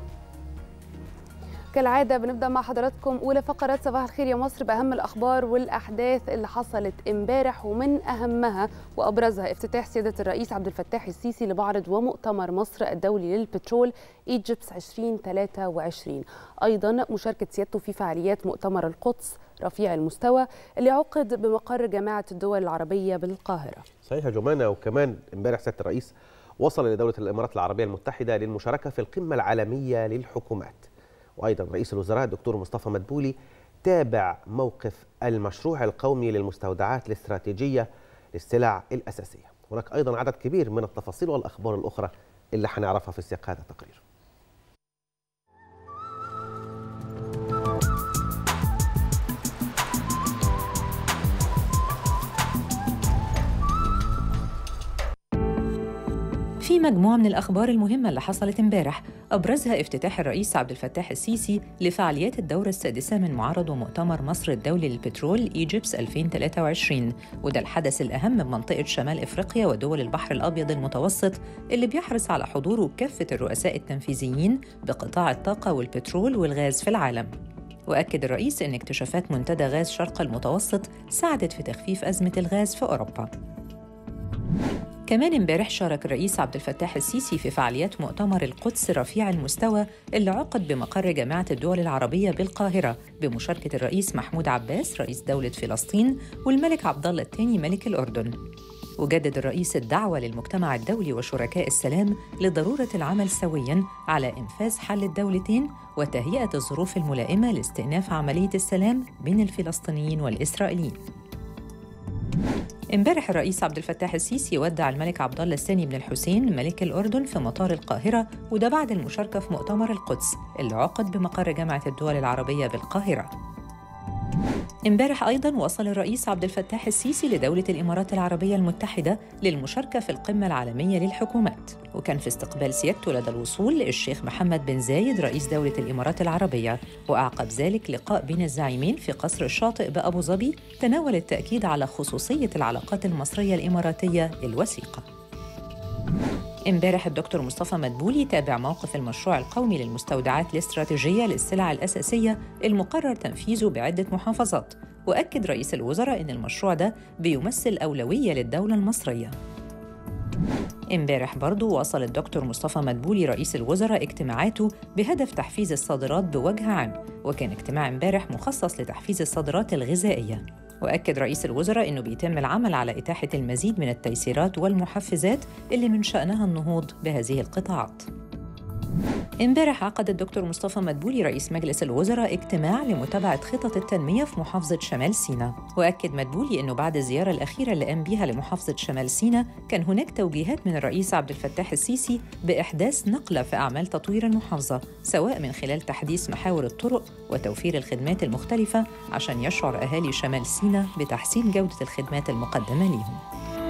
كالعادة بنبدأ مع حضراتكم أولى فقرات صباح الخير يا مصر بأهم الأخبار والأحداث اللي حصلت امبارح ومن أهمها وأبرزها افتتاح سيادة الرئيس عبد الفتاح السيسي لمعرض ومؤتمر مصر الدولي للبترول ايجيبس 2023 أيضا مشاركة سيادته في فعاليات مؤتمر القدس رفيع المستوى اللي عقد بمقر جامعة الدول العربية بالقاهرة صحيح يا جمانة وكمان امبارح سيادة الرئيس وصل لدولة الإمارات العربية المتحدة للمشاركة في القمة العالمية للحكومات وأيضا رئيس الوزراء الدكتور مصطفى مدبولي تابع موقف المشروع القومي للمستودعات الاستراتيجية للسلع الأساسية هناك أيضا عدد كبير من التفاصيل والأخبار الأخرى اللي هنعرفها في سياق هذا التقرير في مجموعة من الأخبار المهمة اللي حصلت امبارح أبرزها افتتاح الرئيس عبد الفتاح السيسي لفعاليات الدورة السادسة من معرض ومؤتمر مصر الدولي للبترول إيجيبس 2023 وده الحدث الأهم من منطقة شمال إفريقيا ودول البحر الأبيض المتوسط اللي بيحرص على حضوره كافة الرؤساء التنفيذيين بقطاع الطاقة والبترول والغاز في العالم وأكد الرئيس أن اكتشافات منتدى غاز شرق المتوسط ساعدت في تخفيف أزمة الغاز في أوروبا كمان امبارح شارك الرئيس عبد الفتاح السيسي في فعاليات مؤتمر القدس رفيع المستوى اللي عقد بمقر جامعة الدول العربية بالقاهرة بمشاركة الرئيس محمود عباس رئيس دولة فلسطين والملك عبد الله الثاني ملك الأردن. وجدد الرئيس الدعوة للمجتمع الدولي وشركاء السلام لضرورة العمل سوياً على إنفاذ حل الدولتين وتهيئة الظروف الملائمة لاستئناف عملية السلام بين الفلسطينيين والإسرائيليين. امبارح الرئيس عبد الفتاح السيسي ودع الملك عبد الله الثاني بن الحسين ملك الأردن في مطار القاهرة وده بعد المشاركة في مؤتمر القدس اللي عقد بمقر جامعة الدول العربية بالقاهرة. امبارح أيضا وصل الرئيس عبد الفتاح السيسي لدولة الإمارات العربية المتحدة للمشاركة في القمة العالمية للحكومات وكان في استقبال سيادته لدى الوصول الشيخ محمد بن زايد رئيس دولة الإمارات العربية وأعقب ذلك لقاء بين الزعيمين في قصر الشاطئ بأبو ظبي تناول التأكيد على خصوصية العلاقات المصرية الإماراتية الوثيقة امبارح الدكتور مصطفى مدبولي تابع موقف المشروع القومي للمستودعات الاستراتيجية للسلع الأساسية المقرر تنفيذه بعدة محافظات وأكد رئيس الوزراء أن المشروع ده بيمثل أولوية للدولة المصرية امبارح برضو واصل الدكتور مصطفى مدبولي رئيس الوزراء اجتماعاته بهدف تحفيز الصادرات بوجه عام وكان اجتماع امبارح مخصص لتحفيز الصادرات الغذائية وأكد رئيس الوزراء أنه بيتم العمل على إتاحة المزيد من التيسيرات والمحفزات اللي من شأنها النهوض بهذه القطاعات امبارح عقد الدكتور مصطفى مدبولي رئيس مجلس الوزراء اجتماع لمتابعة خطط التنمية في محافظة شمال سيناء وأكد مدبولي أنه بعد الزيارة الأخيرة اللي قام بيها لمحافظة شمال سيناء كان هناك توجيهات من الرئيس عبد الفتاح السيسي بإحداث نقلة في أعمال تطوير المحافظة سواء من خلال تحديث محاور الطرق وتوفير الخدمات المختلفة عشان يشعر أهالي شمال سيناء بتحسين جودة الخدمات المقدمة ليهم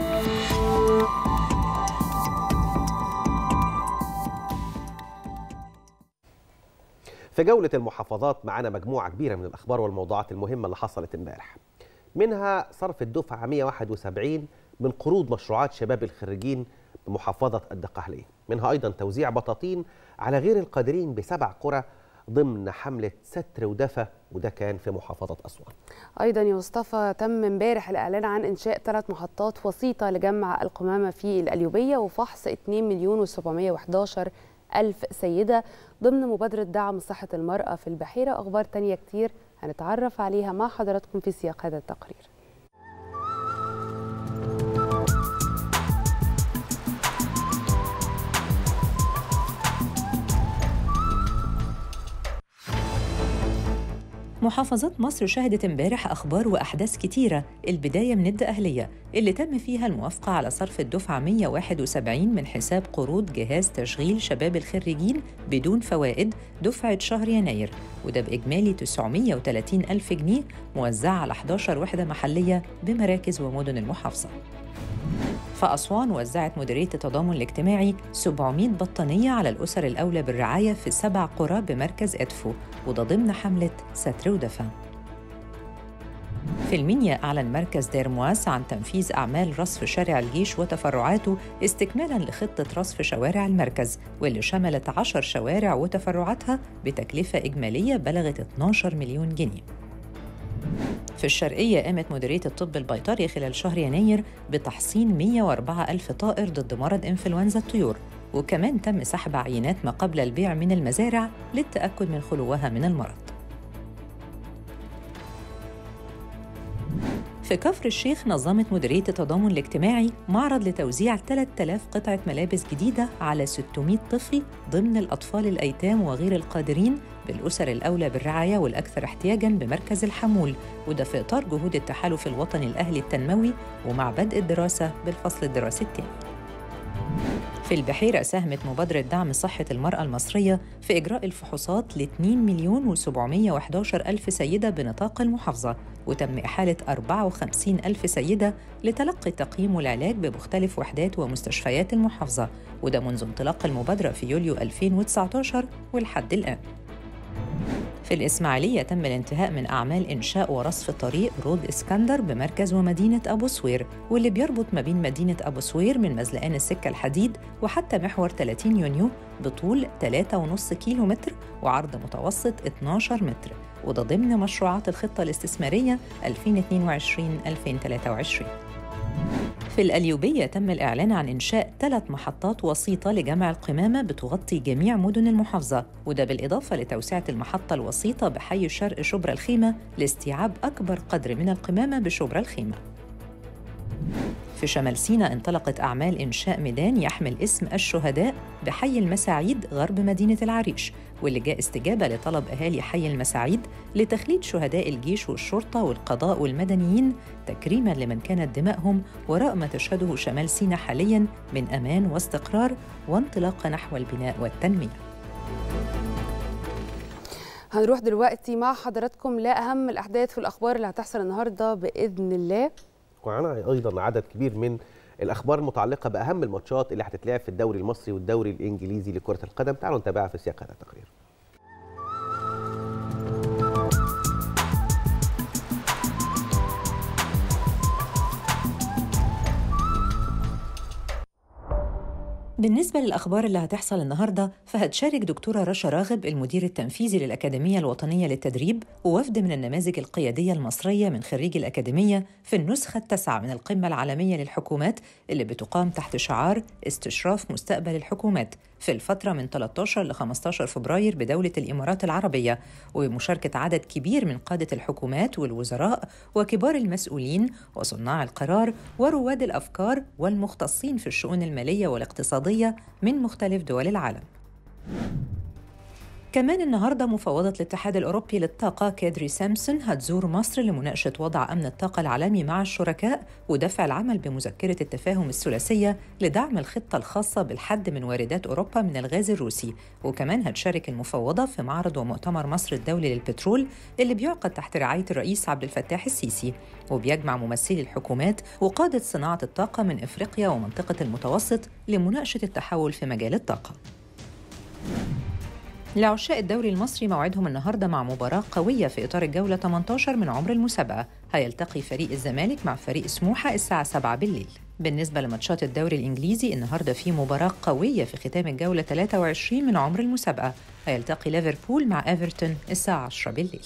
في جولة المحافظات معانا مجموعة كبيرة من الأخبار والموضوعات المهمة اللي حصلت امبارح منها صرف الدفعة 171 من قروض مشروعات شباب الخريجين بمحافظة الدقهلية منها أيضا توزيع بطاطين على غير القادرين بسبع قرى ضمن حملة ستر ودفى وده كان في محافظة أسوان ايضا يا مصطفى تم امبارح الاعلان عن انشاء ثلاث محطات وسيطه لجمع القمامه في القليوبيه وفحص 2 مليون و711 الف سيده ضمن مبادره دعم صحه المراه في البحيره اخبار تانية كتير هنتعرف عليها مع حضراتكم في سياق هذا التقرير محافظات مصر شهدت امبارح أخبار وأحداث كتيرة البداية من الدقهلية اللي تم فيها الموافقة على صرف الدفعة 171 من حساب قروض جهاز تشغيل شباب الخريجين بدون فوائد دفعة شهر يناير وده بإجمالي 930 ألف جنيه موزعة على 11 وحدة محلية بمراكز ومدن المحافظة فأسوان وزعت مديرية التضامن الاجتماعي 700 بطانية على الأسر الأولى بالرعاية في سبع قرى بمركز إدفو وده ضمن حملة ستر ودفى في المنيا أعلن مركز دير مواس عن تنفيذ أعمال رصف شارع الجيش وتفرعاته استكمالا لخطة رصف شوارع المركز واللي شملت 10 شوارع وتفرعاتها بتكلفة إجمالية بلغت 12 مليون جنيه في الشرقية قامت مديرية الطب البيطري خلال شهر يناير بتحصين 104 ألف طائر ضد مرض إنفلونزا الطيور وكمان تم سحب عينات ما قبل البيع من المزارع للتأكد من خلوها من المرض في كفر الشيخ نظمت مديرية التضامن الاجتماعي معرض لتوزيع 3000 قطعة ملابس جديدة على 600 طفل ضمن الأطفال الأيتام وغير القادرين بالأسر الأولى بالرعاية والأكثر احتياجاً بمركز الحمول وده في إطار جهود التحالف الوطني الأهلي التنموي ومع بدء الدراسة بالفصل الدراسي الثاني في البحيرة ساهمت مبادرة دعم صحة المرأة المصرية في إجراء الفحوصات ل 2 مليون و711 ألف سيدة بنطاق المحافظة وتم إحالة 54 ألف سيدة لتلقي التقييم والعلاج بمختلف وحدات ومستشفيات المحافظة وده منذ انطلاق المبادرة في يوليو 2019 والحد الآن في الإسماعيلية تم الانتهاء من أعمال إنشاء ورصف طريق رود إسكندر بمركز ومدينة أبو سوير واللي بيربط ما بين مدينة أبو سوير من مزلقان السكة الحديد وحتى محور 30 يونيو بطول 3.5 كيلو متر وعرض متوسط 12 متر وده ضمن مشروعات الخطة الاستثمارية 2022-2023 في الأليوبية تم الإعلان عن إنشاء ثلاث محطات وسيطة لجمع القمامة بتغطي جميع مدن المحافظة وده بالإضافة لتوسعة المحطة الوسيطة بحي شرق شبرا الخيمة لاستيعاب أكبر قدر من القمامة بشبرا الخيمة في شمال سيناء انطلقت أعمال إنشاء ميدان يحمل اسم الشهداء بحي المساعيد غرب مدينة العريش واللي جاء استجابة لطلب أهالي حي المساعيد لتخليد شهداء الجيش والشرطة والقضاء والمدنيين تكريما لمن كانت دمائهم وراء ما تشهده شمال سيناء حاليا من أمان واستقرار وانطلاق نحو البناء والتنمية هنروح دلوقتي مع حضراتكم لأهم الأحداث في الأخبار اللي هتحصل النهاردة بإذن الله ومعانا ايضا عدد كبير من الاخبار المتعلقه باهم الماتشات اللي هتتلعب في الدوري المصري والدوري الانجليزي لكره القدم تعالوا نتابعها في سياق هذا التقرير بالنسبة للأخبار اللي هتحصل النهاردة فهتشارك دكتورة رشا راغب المدير التنفيذي للأكاديمية الوطنية للتدريب ووفد من النماذج القيادية المصرية من خريج الأكاديمية في النسخة التاسعة من القمة العالمية للحكومات اللي بتقام تحت شعار استشراف مستقبل الحكومات في الفترة من 13 ل 15 فبراير بدولة الإمارات العربية وبمشاركة عدد كبير من قادة الحكومات والوزراء وكبار المسؤولين وصناع القرار ورواد الأفكار والمختصين في الشؤون المالية والاقتصادية من مختلف دول العالم كمان النهارده مفوضة الاتحاد الأوروبي للطاقة كادري سامسون هتزور مصر لمناقشة وضع أمن الطاقة العالمي مع الشركاء ودفع العمل بمذكرة التفاهم الثلاثية لدعم الخطة الخاصة بالحد من واردات أوروبا من الغاز الروسي وكمان هتشارك المفوضة في معرض ومؤتمر مصر الدولي للبترول اللي بيعقد تحت رعاية الرئيس عبد الفتاح السيسي وبيجمع ممثلي الحكومات وقادة صناعة الطاقة من إفريقيا ومنطقة المتوسط لمناقشة التحول في مجال الطاقة لعشاق الدوري المصري موعدهم النهارده مع مباراة قوية في إطار الجولة 18 من عمر المسابقة، هيلتقي فريق الزمالك مع فريق سموحة الساعة 7 بالليل. بالنسبة لماتشات الدوري الإنجليزي النهارده في مباراة قوية في ختام الجولة 23 من عمر المسابقة، هيلتقي ليفربول مع ايفرتون الساعة 10 بالليل.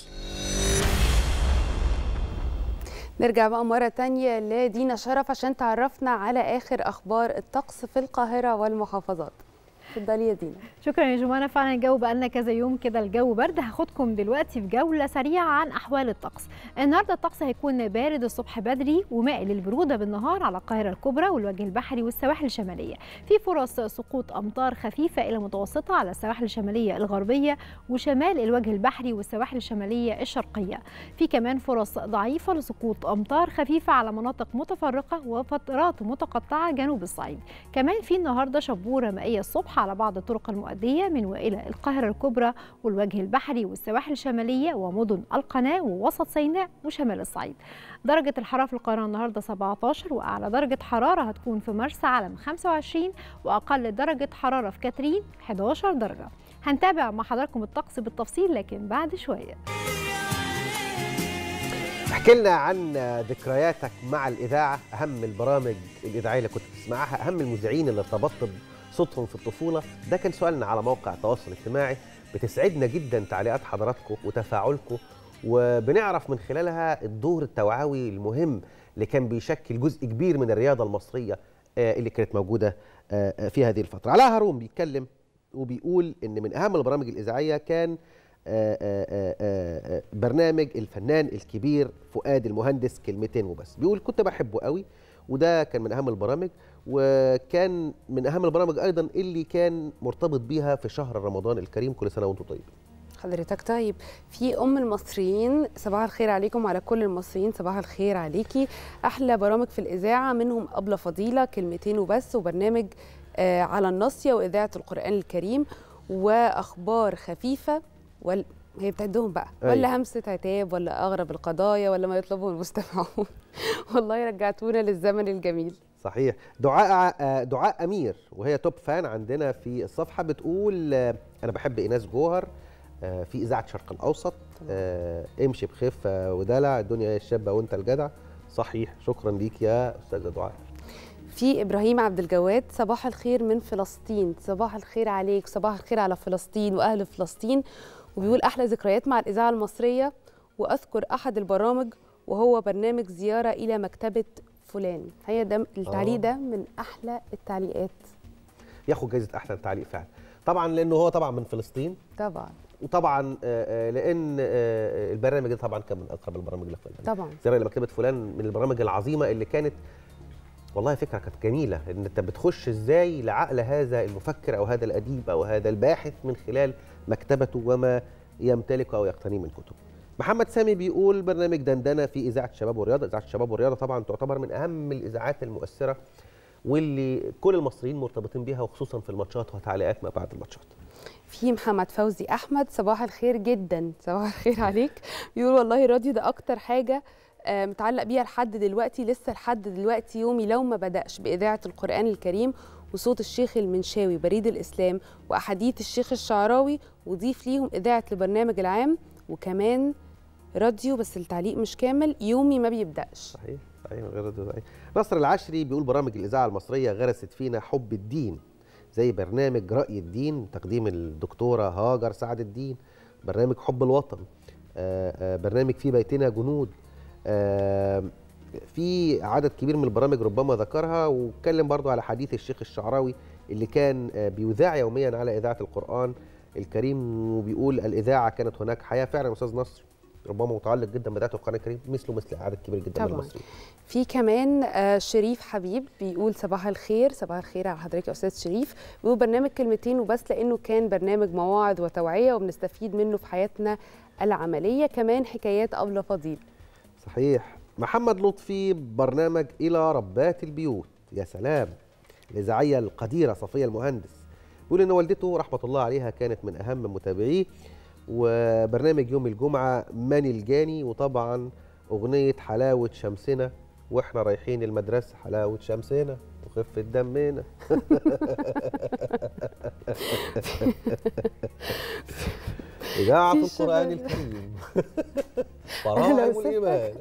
نرجع بقى مرة تانية لدينا شرف عشان تعرفنا على آخر أخبار الطقس في القاهرة والمحافظات اتفضلي يا دينا شكرا يا جمانة فعلا الجو بقالنا كذا يوم كده الجو برد هاخدكم دلوقتي في جولة سريعة عن أحوال الطقس النهاردة الطقس هيكون بارد الصبح بدري ومائل للبرودة بالنهار على القاهرة الكبرى والوجه البحري والسواحل الشمالية في فرص سقوط أمطار خفيفة إلى متوسطة على السواحل الشمالية الغربية وشمال الوجه البحري والسواحل الشمالية الشرقية في كمان فرص ضعيفة لسقوط أمطار خفيفة على مناطق متفرقة وفترات متقطعة جنوب الصعيد كمان في النهاردة شبورة مائية الصبح على بعض الطرق المؤدية من وإلى القاهرة الكبرى والوجه البحري والسواحل الشمالية ومدن القناة ووسط سيناء وشمال الصعيد درجة الحرارة في القاهرة النهاردة 17 وأعلى درجة حرارة هتكون في مرسى علم 25 وأقل درجة حرارة في كاترين 11 درجة هنتابع مع حضراتكم الطقس بالتفصيل لكن بعد شوية احكي لنا عن ذكرياتك مع الإذاعة أهم البرامج الإذاعية اللي كنت بتسمعها أهم المذيعين اللي ارتبطت صوتهم في الطفولة ده كان سؤالنا على موقع التواصل الاجتماعي بتسعدنا جدا تعليقات حضراتكم وتفاعلكم وبنعرف من خلالها الدور التوعوي المهم اللي كان بيشكل جزء كبير من الرياضة المصرية آه، اللي كانت موجودة آه، آه، في هذه الفترة علاء هارون بيتكلم وبيقول ان من اهم البرامج الاذاعيه كان آه، آه، آه، آه، برنامج الفنان الكبير فؤاد المهندس كلمتين وبس بيقول كنت بحبه قوي وده كان من اهم البرامج وكان من اهم البرامج ايضا اللي كان مرتبط بيها في شهر رمضان الكريم كل سنه وانتم طيبين حضرتك طيب في ام المصريين صباح الخير عليكم وعلى كل المصريين صباح الخير عليكي احلى برامج في الاذاعه منهم ابله فضيله كلمتين وبس وبرنامج آه على الناصيه واذاعه القران الكريم واخبار خفيفه وال... هي بتعدهم بقى أيوة. ولا همسه عتاب ولا اغرب القضايا ولا ما يطلبه المستمعون والله رجعتونا للزمن الجميل صحيح دعاء آه، دعاء امير وهي توب فان عندنا في الصفحه بتقول آه، انا بحب ايناس جوهر آه، في اذاعه شرق الاوسط آه، امشي بخفه ودلع الدنيا هي الشابه وانت الجدع صحيح شكرا ليك يا استاذه دعاء في ابراهيم عبد الجواد صباح الخير من فلسطين صباح الخير عليك صباح الخير على فلسطين واهل فلسطين وبيقول احلى ذكريات مع الاذاعه المصريه واذكر احد البرامج وهو برنامج زياره الى مكتبه فلان هي ده التعليق آه. ده من احلى التعليقات ياخد جائزه احسن تعليق فعلا طبعا لانه هو طبعا من فلسطين طبعا وطبعا آه، آه، لان آه، البرنامج ده طبعا كان من اقرب البرامج اللي في البلد طبعا زياره الى مكتبه فلان من البرامج العظيمه اللي كانت والله فكره كانت جميله ان انت بتخش ازاي لعقل هذا المفكر او هذا الاديب او هذا الباحث من خلال مكتبته وما يمتلك او يقتنيه من كتب. محمد سامي بيقول برنامج دندنه في اذاعه الشباب والرياضه، اذاعه الشباب والرياضه طبعا تعتبر من اهم الاذاعات المؤثره واللي كل المصريين مرتبطين بيها وخصوصا في الماتشات وتعليقات ما بعد الماتشات. في محمد فوزي احمد صباح الخير جدا صباح الخير عليك بيقول والله الراديو ده اكتر حاجه آه، متعلق بيها لحد دلوقتي لسه لحد دلوقتي يومي لو ما بدأش بإذاعة القرآن الكريم وصوت الشيخ المنشاوي بريد الإسلام وأحاديث الشيخ الشعراوي وضيف ليهم إذاعة البرنامج العام وكمان راديو بس التعليق مش كامل يومي ما بيبدأش صحيح صحيح من غير رد صحيح نصر العشري بيقول برامج الاذاعه المصريه غرست فينا حب الدين زي برنامج راي الدين تقديم الدكتوره هاجر سعد الدين برنامج حب الوطن آه، آه، برنامج في بيتنا جنود آه، في عدد كبير من البرامج ربما ذكرها واتكلم برضو على حديث الشيخ الشعراوي اللي كان آه، بيذاع يوميا على اذاعه القران الكريم وبيقول الاذاعه كانت هناك حياه فعلا يا استاذ نصر ربما متعلق جدا باذاعه القران الكريم مثله مثل عدد كبير جدا من طبعاً. المصريين في كمان آه، شريف حبيب بيقول صباح الخير صباح الخير على حضرتك يا استاذ شريف بيقول برنامج كلمتين وبس لانه كان برنامج مواعظ وتوعيه وبنستفيد منه في حياتنا العمليه كمان حكايات ابله فضيل صحيح محمد لطفي برنامج إلى ربات البيوت يا سلام الإذاعية القديرة صفية المهندس بيقول إن والدته رحمة الله عليها كانت من أهم متابعيه وبرنامج يوم الجمعة ماني الجاني وطبعا أغنية حلاوة شمسنا وإحنا رايحين المدرسة حلاوة شمسنا وخفة دمنا إذاعة في القرآن شباب. الكريم فرائم وسهلا. الإيمان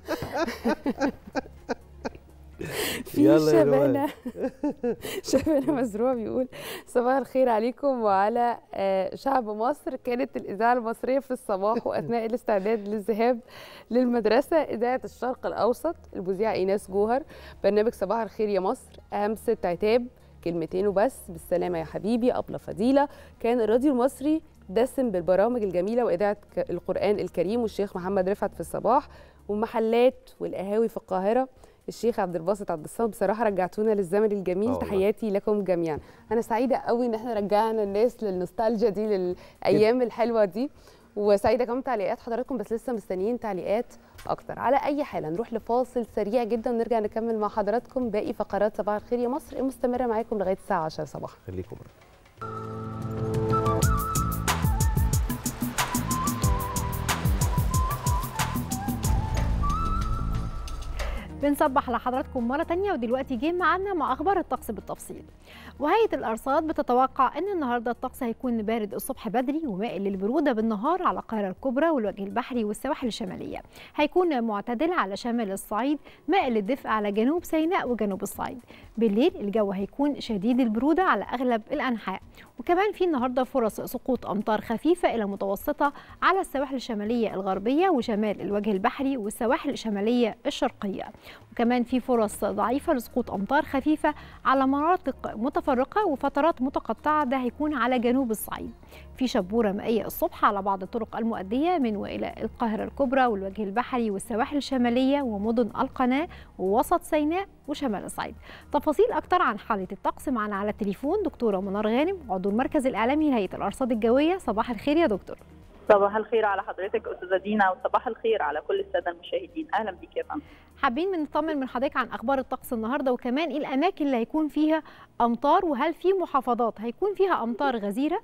في يلا يا روان. شبانه شبانه مزروع بيقول صباح الخير عليكم وعلى آه، شعب مصر كانت الاذاعه المصريه في الصباح واثناء الاستعداد للذهاب للمدرسه اذاعه الشرق الاوسط المذيعه ايناس جوهر برنامج صباح الخير يا مصر اهم ست عتاب كلمتين وبس بالسلامه يا حبيبي ابله فضيله كان الراديو المصري دسم بالبرامج الجميله واذاعه ك- القران الكريم والشيخ محمد رفعت في الصباح والمحلات والقهاوي في القاهره الشيخ عبد الباسط عبد الصمد بصراحه رجعتونا للزمن الجميل آه والله. تحياتي لكم جميعا انا سعيده قوي ان احنا رجعنا الناس للنوستالجيا دي للايام الحلوه دي وسعيده كمان تعليقات حضراتكم بس لسه مستنيين تعليقات اكتر على اي حال نروح لفاصل سريع جدا ونرجع نكمل مع حضراتكم باقي فقرات صباح الخير يا مصر المستمره معاكم لغايه الساعه 10 صباحا خليكم بنصبح لحضراتكم مرة تانية ودلوقتي جه معانا مع أخبار الطقس بالتفصيل وهيئة الأرصاد بتتوقع أن النهاردة الطقس هيكون بارد الصبح بدري ومائل للبرودة بالنهار على القاهرة الكبرى والوجه البحري والسواحل الشمالية هيكون معتدل على شمال الصعيد مائل للدفء على جنوب سيناء وجنوب الصعيد بالليل الجو هيكون شديد البرودة على أغلب الأنحاء وكمان في النهارده فرص سقوط امطار خفيفه الى متوسطه على السواحل الشماليه الغربيه وشمال الوجه البحري والسواحل الشماليه الشرقيه وكمان في فرص ضعيفه لسقوط امطار خفيفه على مناطق متفرقه وفترات متقطعه ده هيكون على جنوب الصعيد في شبوره مائيه الصبح على بعض الطرق المؤديه من والى القاهره الكبرى والوجه البحري والسواحل الشماليه ومدن القناه ووسط سيناء وشمال الصعيد تفاصيل اكتر عن حاله الطقس معنا على التليفون دكتوره منار غانم عضو المركز الاعلامي لهيئه الارصاد الجويه صباح الخير يا دكتور صباح الخير على حضرتك استاذه دينا وصباح الخير على كل الساده المشاهدين اهلا بك يا فندم حابين نطمن من حضرتك عن اخبار الطقس النهارده وكمان ايه الاماكن اللي هيكون فيها امطار وهل في محافظات هيكون فيها امطار غزيره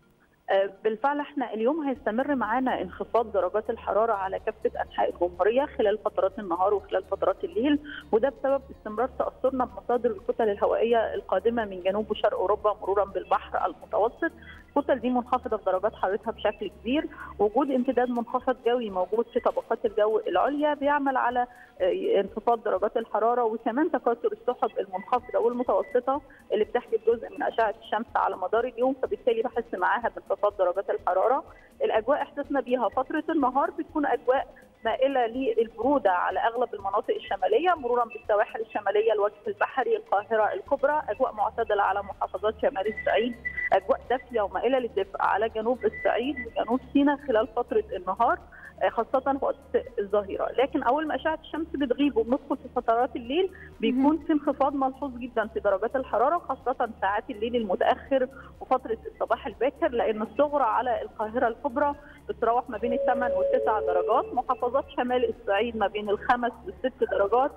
آه، بالفعل احنا اليوم هيستمر معانا انخفاض درجات الحراره على كافه انحاء الجمهوريه خلال فترات النهار وخلال فترات الليل وده بسبب استمرار تاثرنا بمصادر الكتل الهوائيه القادمه من جنوب وشرق اوروبا مرورا بالبحر المتوسط الكتل دي منخفضه في درجات حرارتها بشكل كبير وجود امتداد منخفض جوي موجود في طبقات الجو العليا بيعمل على آه، انخفاض درجات الحراره وكمان تكاثر السحب المنخفضه والمتوسطه اللي بتحجب جزء من اشعه الشمس على مدار اليوم فبالتالي بحس معاها بانخفاض درجات الحراره الاجواء احساسنا بيها فتره النهار بتكون اجواء مائله للبروده على اغلب المناطق الشماليه مرورا بالسواحل الشماليه الوجه البحري القاهره الكبرى اجواء معتدله على محافظات شمال الصعيد اجواء دافيه ومائله للدفء على جنوب الصعيد وجنوب سيناء خلال فتره النهار آه، خاصة وقت الظهيرة، لكن أول ما أشعة الشمس بتغيب وبندخل في فترات الليل بيكون في انخفاض ملحوظ جدا في درجات الحرارة خاصة ساعات الليل المتأخر وفترة الصباح الباكر لأن الصغرى على القاهرة الكبرى بتتراوح ما بين الثمان والتسع درجات، محافظات شمال الصعيد ما بين الخمس والست درجات،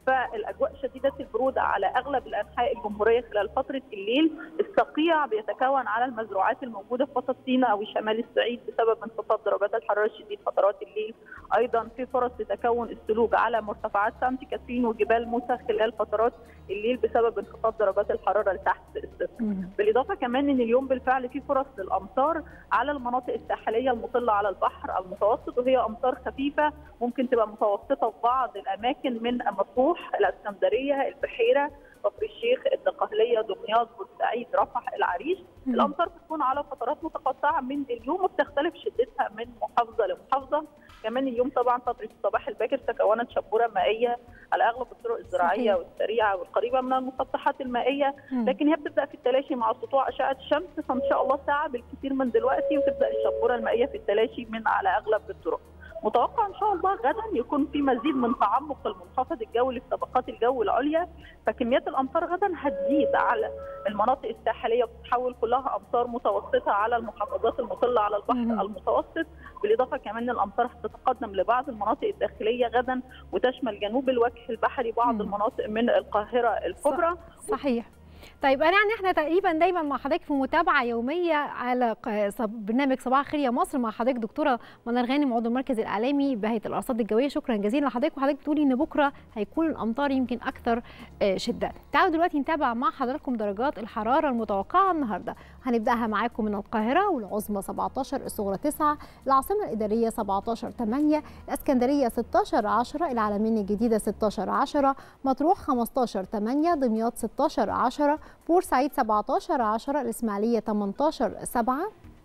فالاجواء شديده البروده على اغلب الانحاء الجمهوريه خلال فتره الليل الصقيع بيتكون على المزروعات الموجوده في وسط سيناء او شمال الصعيد بسبب انخفاض درجات الحراره الشديد فترات الليل ايضا في فرص لتكون الثلوج على مرتفعات سانت كاترين وجبال موسى خلال فترات الليل بسبب انخفاض درجات الحراره لتحت الصفر بالاضافه كمان ان اليوم بالفعل في فرص للامطار على المناطق الساحليه المطله على البحر المتوسط وهي امطار خفيفه ممكن تبقى متوسطه في بعض الاماكن من مطروح الاسكندريه البحيره كفر الشيخ الدقهليه دمياط بورسعيد رفح العريش مم. الامطار بتكون على فترات متقطعه من اليوم وبتختلف شدتها من محافظه لمحافظه كمان اليوم طبعا فتره الصباح الباكر تكونت شبوره مائيه على اغلب الطرق الزراعيه صحيح. والسريعه والقريبه من المسطحات المائيه مم. لكن هي بتبدا في التلاشي مع سطوع اشعه الشمس فان شاء الله ساعه بالكثير من دلوقتي وتبدا الشبوره المائيه في التلاشي من على اغلب الطرق متوقع ان شاء الله غدا يكون في مزيد من تعمق المنخفض الجوي في طبقات الجو العليا فكميات الامطار غدا هتزيد على المناطق الساحليه وتتحول كلها امطار متوسطه على المحافظات المطله على البحر مم. المتوسط بالاضافه كمان الامطار هتتقدم لبعض المناطق الداخليه غدا وتشمل جنوب الوجه البحري بعض مم. المناطق من القاهره الكبرى صحيح طيب انا يعني احنا تقريبا دايما مع حضرتك في متابعه يوميه على ق- صب- برنامج صباح الخير يا مصر مع حضرتك دكتوره منى غانم عضو المركز الاعلامي بهيئه الارصاد الجويه شكرا جزيلا لحضرتك وحضرتك بتقولي ان بكره هيكون الامطار يمكن اكثر آه، شده تعالوا دلوقتي نتابع مع حضراتكم درجات الحراره المتوقعه النهارده هنبداها معاكم من القاهره والعظمى 17 الصغرى 9 العاصمه الاداريه 17 8 الاسكندريه 16 10 العلمين الجديده 16 10 مطروح 15 8 دمياط 16 10 بورسعيد 17 10 الإسماعيلية 18 7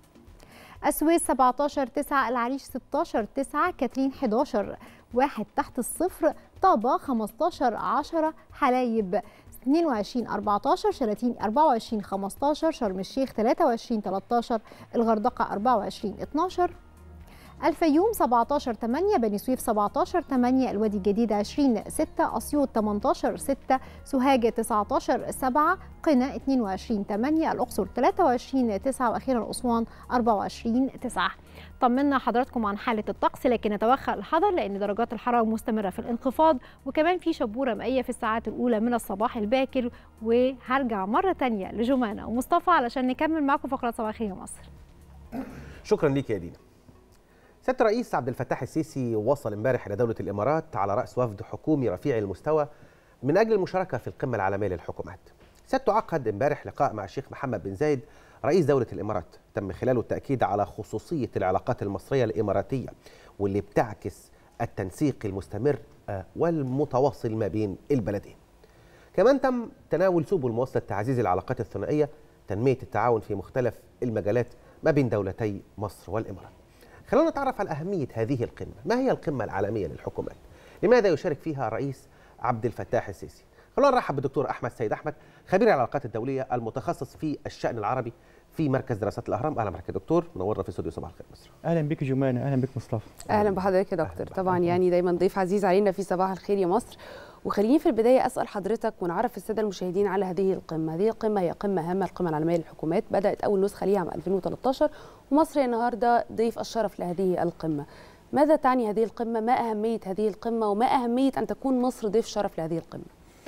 السويس 17 9 العريش 16 9 كاترين 11 1 تحت الصفر طابة 15 10 حلايب 22 14 شلاتين 24 15 شرم الشيخ 23 13 الغردقة 24 12 الفيوم 17 8 بني سويف 17 8 الوادي الجديد 20 6 اسيوط 18 6 سوهاج 19 7 قنا 22 8 الاقصر 23 9 واخيرا اسوان 24 9 طمنا حضراتكم عن حاله الطقس لكن نتوخى الحذر لان درجات الحراره مستمره في الانخفاض وكمان في شبوره مائيه في الساعات الاولى من الصباح الباكر وهرجع مره تانية لجمانه ومصطفى علشان نكمل معكم فقره صباح الخير يا مصر شكرا ليك يا دينا سياده الرئيس عبد الفتاح السيسي وصل امبارح الى دوله الامارات على راس وفد حكومي رفيع المستوى من اجل المشاركه في القمه العالميه للحكومات. سيادته عقد امبارح لقاء مع الشيخ محمد بن زايد رئيس دوله الامارات، تم خلاله التاكيد على خصوصيه العلاقات المصريه الاماراتيه واللي بتعكس التنسيق المستمر آه، والمتواصل ما بين البلدين. كمان تم تناول سبل مواصله تعزيز العلاقات الثنائيه، تنميه التعاون في مختلف المجالات ما بين دولتي مصر والامارات. خلونا نتعرف على أهمية هذه القمة ما هي القمة العالمية للحكومات لماذا يشارك فيها الرئيس عبد الفتاح السيسي خلونا نرحب بالدكتور أحمد سيد أحمد خبير العلاقات الدولية المتخصص في الشأن العربي في مركز دراسات الأهرام أهلا بك يا دكتور منورنا في استوديو صباح الخير مصر اهلا بك جمانه اهلا بك مصطفى اهلا بحضرتك يا دكتور أهلاً طبعا بحضرتك. يعني دايما ضيف عزيز علينا في صباح الخير يا مصر وخليني في البدايه اسال حضرتك ونعرف الساده المشاهدين على هذه القمه هذه القمه هي قمه هامه القمه العالميه للحكومات بدات اول نسخه ليها عام 2013 ومصر النهارده ضيف الشرف لهذه القمه ماذا تعني هذه القمه ما اهميه هذه القمه وما اهميه ان تكون مصر ضيف شرف لهذه القمه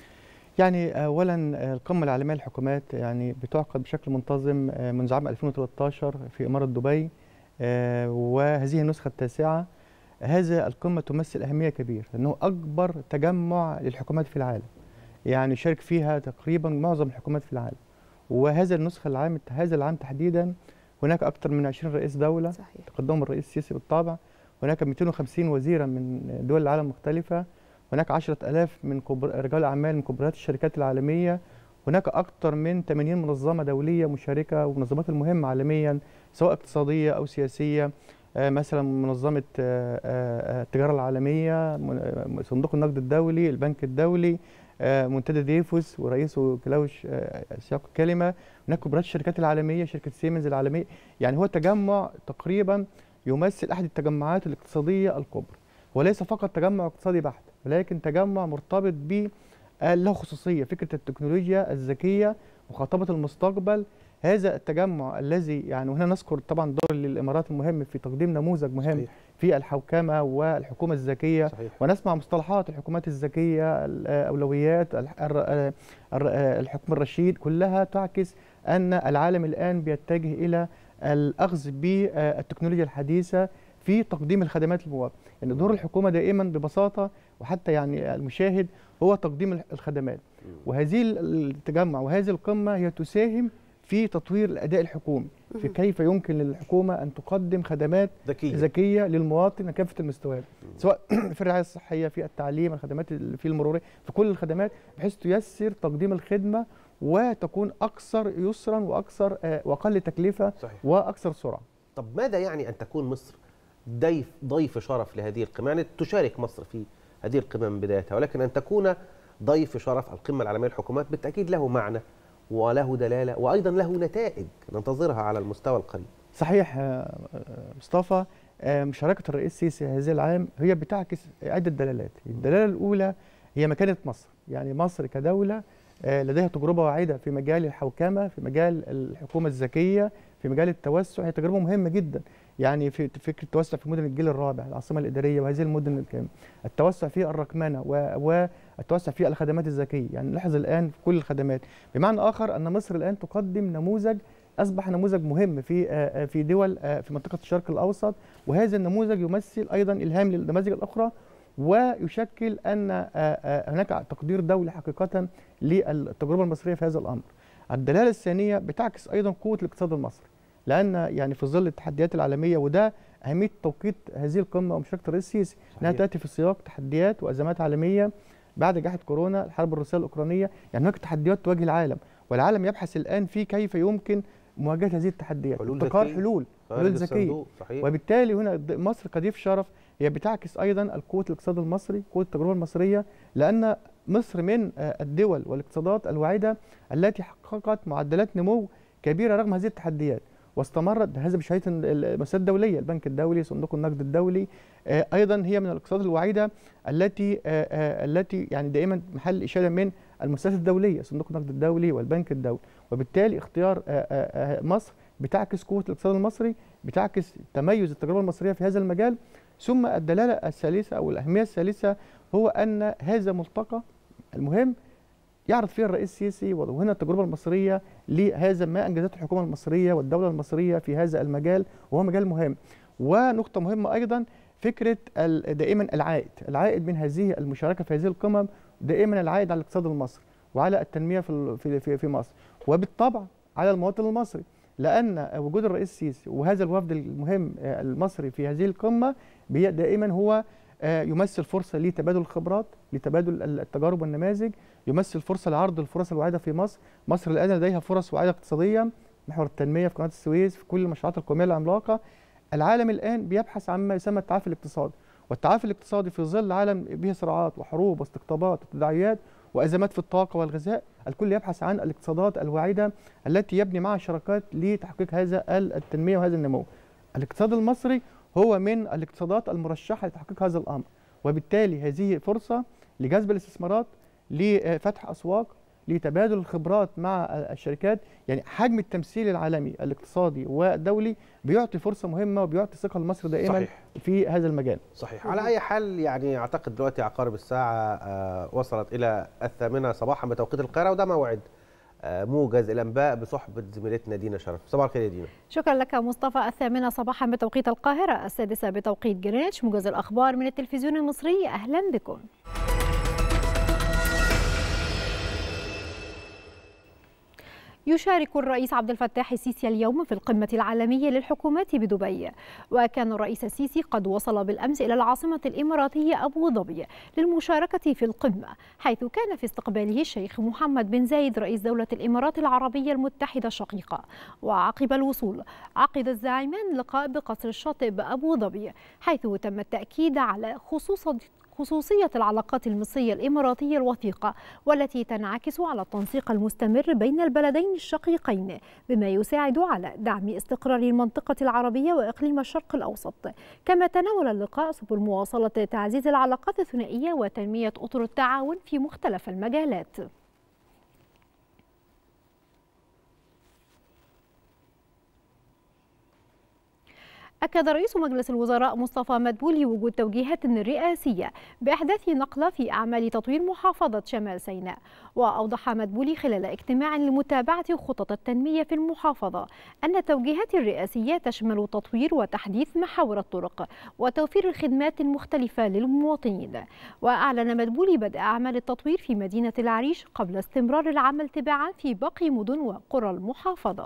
يعني اولا آه، القمه العالميه للحكومات يعني بتعقد بشكل منتظم آه، منذ عام 2013 في اماره دبي آه، وهذه النسخه التاسعه هذه القمه تمثل اهميه كبيره لانه اكبر تجمع للحكومات في العالم يعني شارك فيها تقريبا معظم الحكومات في العالم وهذا النسخه العام هذا العام تحديدا هناك اكثر من 20 رئيس دوله صحيح تقدمهم الرئيس السيسي بالطبع هناك 250 وزيرا من دول العالم مختلفة هناك 10000 من كبر... رجال أعمال من كبريات الشركات العالمية هناك أكثر من 80 منظمة دولية مشاركة ومنظمات المهمة عالميا سواء اقتصادية أو سياسية آه، مثلا منظمة آه، آه، التجارة العالمية من- آه، صندوق النقد الدولي البنك الدولي آه، منتدى ديفوس ورئيسه كلاوش آه، سياق الكلمة هناك كبريات الشركات العالمية شركة سيمنز العالمية يعني هو تجمع تقريبا يمثل احد التجمعات الاقتصاديه الكبرى وليس فقط تجمع اقتصادي بحت ولكن تجمع مرتبط ب له خصوصيه فكره التكنولوجيا الذكيه مخاطبه المستقبل هذا التجمع الذي يعني وهنا نذكر طبعا دور للامارات المهم في تقديم نموذج مهم صحيح. في الحوكمه والحكومه الذكيه صحيح. ونسمع مصطلحات الحكومات الذكيه الاولويات الح- الر- الر- الحكم الرشيد كلها تعكس ان العالم الان بيتجه الى الاخذ بالتكنولوجيا الحديثه في تقديم الخدمات للمواطن يعني دور الحكومه دائما ببساطه وحتى يعني المشاهد هو تقديم الخدمات وهذه التجمع وهذه القمه هي تساهم في تطوير الاداء الحكومي في كيف يمكن للحكومه ان تقدم خدمات ذكية. ذكيه للمواطن على كافه المستويات سواء في الرعايه الصحيه في التعليم الخدمات ال- في المروريه في كل الخدمات بحيث تيسر تقديم الخدمه وتكون اكثر يسرا واكثر آه، واقل تكلفه صحيح. واكثر سرعه طب ماذا يعني ان تكون مصر ضيف ضيف شرف لهذه القمه يعني تشارك مصر في هذه القمه من بدايتها ولكن ان تكون ضيف شرف القمه العالميه للحكومات بالتاكيد له معنى وله دلاله وايضا له نتائج ننتظرها على المستوى القريب صحيح آه، آه، مصطفى آه، مشاركة الرئيس السيسي هذه العام هي بتعكس عدة دلالات الدلالة الأولى هي مكانة مصر يعني مصر كدولة آه، لديها تجربة واعدة في مجال الحوكمة في مجال الحكومة الذكية في مجال التوسع هي تجربة مهمة جدا يعني في فكرة التوسع في مدن الجيل الرابع العاصمة الإدارية وهذه المدن الكاملة التوسع في الرقمنة و- والتوسع في الخدمات الذكية يعني نلاحظ الآن في كل الخدمات بمعنى آخر أن مصر الآن تقدم نموذج اصبح نموذج مهم في آه، آه، في دول آه، في منطقه الشرق الاوسط وهذا النموذج يمثل ايضا الهام للنماذج الاخرى ويشكل ان آه، آه، هناك تقدير دولي حقيقه للتجربه المصريه في هذا الامر. الدلاله الثانيه بتعكس ايضا قوه الاقتصاد المصري لان يعني في ظل التحديات العالميه وده اهميه توقيت هذه القمه ومشاركه الرئيس السيسي انها صحيح. تاتي في سياق تحديات وازمات عالميه بعد جائحه كورونا الحرب الروسيه الاوكرانيه يعني هناك تحديات تواجه العالم والعالم يبحث الان في كيف يمكن مواجهه هذه التحديات حلول ابتكار ذكية. حلول خارج حلول ذكيه الصندوق، صحيح. وبالتالي هنا د- مصر كضيف شرف هي بتعكس ايضا قوه الاقتصاد المصري قوه التجربه المصريه لان مصر من آه، الدول والاقتصادات الواعده التي حققت معدلات نمو كبيره رغم هذه التحديات واستمرت هذا بشهاده المؤسسات الدوليه البنك الدولي صندوق النقد الدولي آه، ايضا هي من الاقتصادات الواعده التي آه، آه، التي يعني دائما محل اشاده من المؤسسات الدوليه صندوق النقد الدولي والبنك الدولي وبالتالي اختيار آه، آه، آه، مصر بتعكس قوه الاقتصاد المصري بتعكس تميز التجربه المصريه في هذا المجال ثم الدلاله الثالثه او الاهميه الثالثه هو ان هذا ملتقى المهم يعرض فيه الرئيس السيسي وهنا التجربه المصريه لهذا ما انجزته الحكومه المصريه والدوله المصريه في هذا المجال وهو مجال مهم ونقطه مهمه ايضا فكره ال- دائما العائد العائد من هذه المشاركه في هذه القمم دائما العائد على الاقتصاد المصري وعلى التنميه في ال- في في, في مصر وبالطبع على المواطن المصري لان وجود الرئيس السيسي وهذا الوفد المهم آه، المصري في هذه القمه بي- دائما هو آه، يمثل فرصه لتبادل الخبرات لتبادل ال- التجارب والنماذج يمثل فرصه لعرض الفرص الواعده في مصر مصر الان لديها فرص واعده اقتصاديا محور التنميه في قناه السويس في كل المشروعات القوميه العملاقه العالم الان بيبحث عن ما يسمى التعافي الاقتصادي والتعافي الاقتصادي في ظل عالم به صراعات وحروب واستقطابات وتداعيات وازمات في الطاقه والغذاء الكل يبحث عن الاقتصادات الواعده التي يبني معها شراكات لتحقيق هذا ال- التنميه وهذا النمو الاقتصاد المصري هو من الاقتصادات المرشحه لتحقيق هذا الامر وبالتالي هذه فرصه لجذب الاستثمارات لفتح اسواق لتبادل الخبرات مع الشركات يعني حجم التمثيل العالمي الاقتصادي والدولي بيعطي فرصه مهمه وبيعطي ثقه لمصر دائما صحيح. في هذا المجال صحيح على اي حال يعني اعتقد دلوقتي عقارب الساعه آه، وصلت الى الثامنه صباحا بتوقيت القاهره وده موعد آه، موجز الانباء بصحبه زميلتنا دينا شرف صباح الخير يا دينا شكرا لك مصطفى الثامنة صباحا بتوقيت القاهرة السادسة بتوقيت جرينتش موجز الأخبار من التلفزيون المصري أهلا بكم يشارك الرئيس عبد الفتاح السيسي اليوم في القمة العالمية للحكومات بدبي وكان الرئيس السيسي قد وصل بالأمس إلى العاصمة الإماراتية أبو ظبي للمشاركة في القمة حيث كان في استقباله الشيخ محمد بن زايد رئيس دولة الإمارات العربية المتحدة الشقيقة وعقب الوصول عقد الزعيمان لقاء بقصر الشاطئ بأبو ظبي حيث تم التأكيد على خصوص خصوصية العلاقات المصرية الإماراتية الوثيقة والتي تنعكس على التنسيق المستمر بين البلدين الشقيقين بما يساعد على دعم استقرار المنطقة العربية وإقليم الشرق الأوسط كما تناول اللقاء سبل مواصلة تعزيز العلاقات الثنائية وتنمية أطر التعاون في مختلف المجالات أكد رئيس مجلس الوزراء مصطفى مدبولي وجود توجيهات رئاسية بإحداث نقلة في أعمال تطوير محافظة شمال سيناء وأوضح مدبولي خلال اجتماع لمتابعة خطط التنمية في المحافظة أن التوجيهات الرئاسية تشمل تطوير وتحديث محاور الطرق وتوفير الخدمات المختلفة للمواطنين وأعلن مدبولي بدء أعمال التطوير في مدينة العريش قبل استمرار العمل تباعا في باقي مدن وقرى المحافظة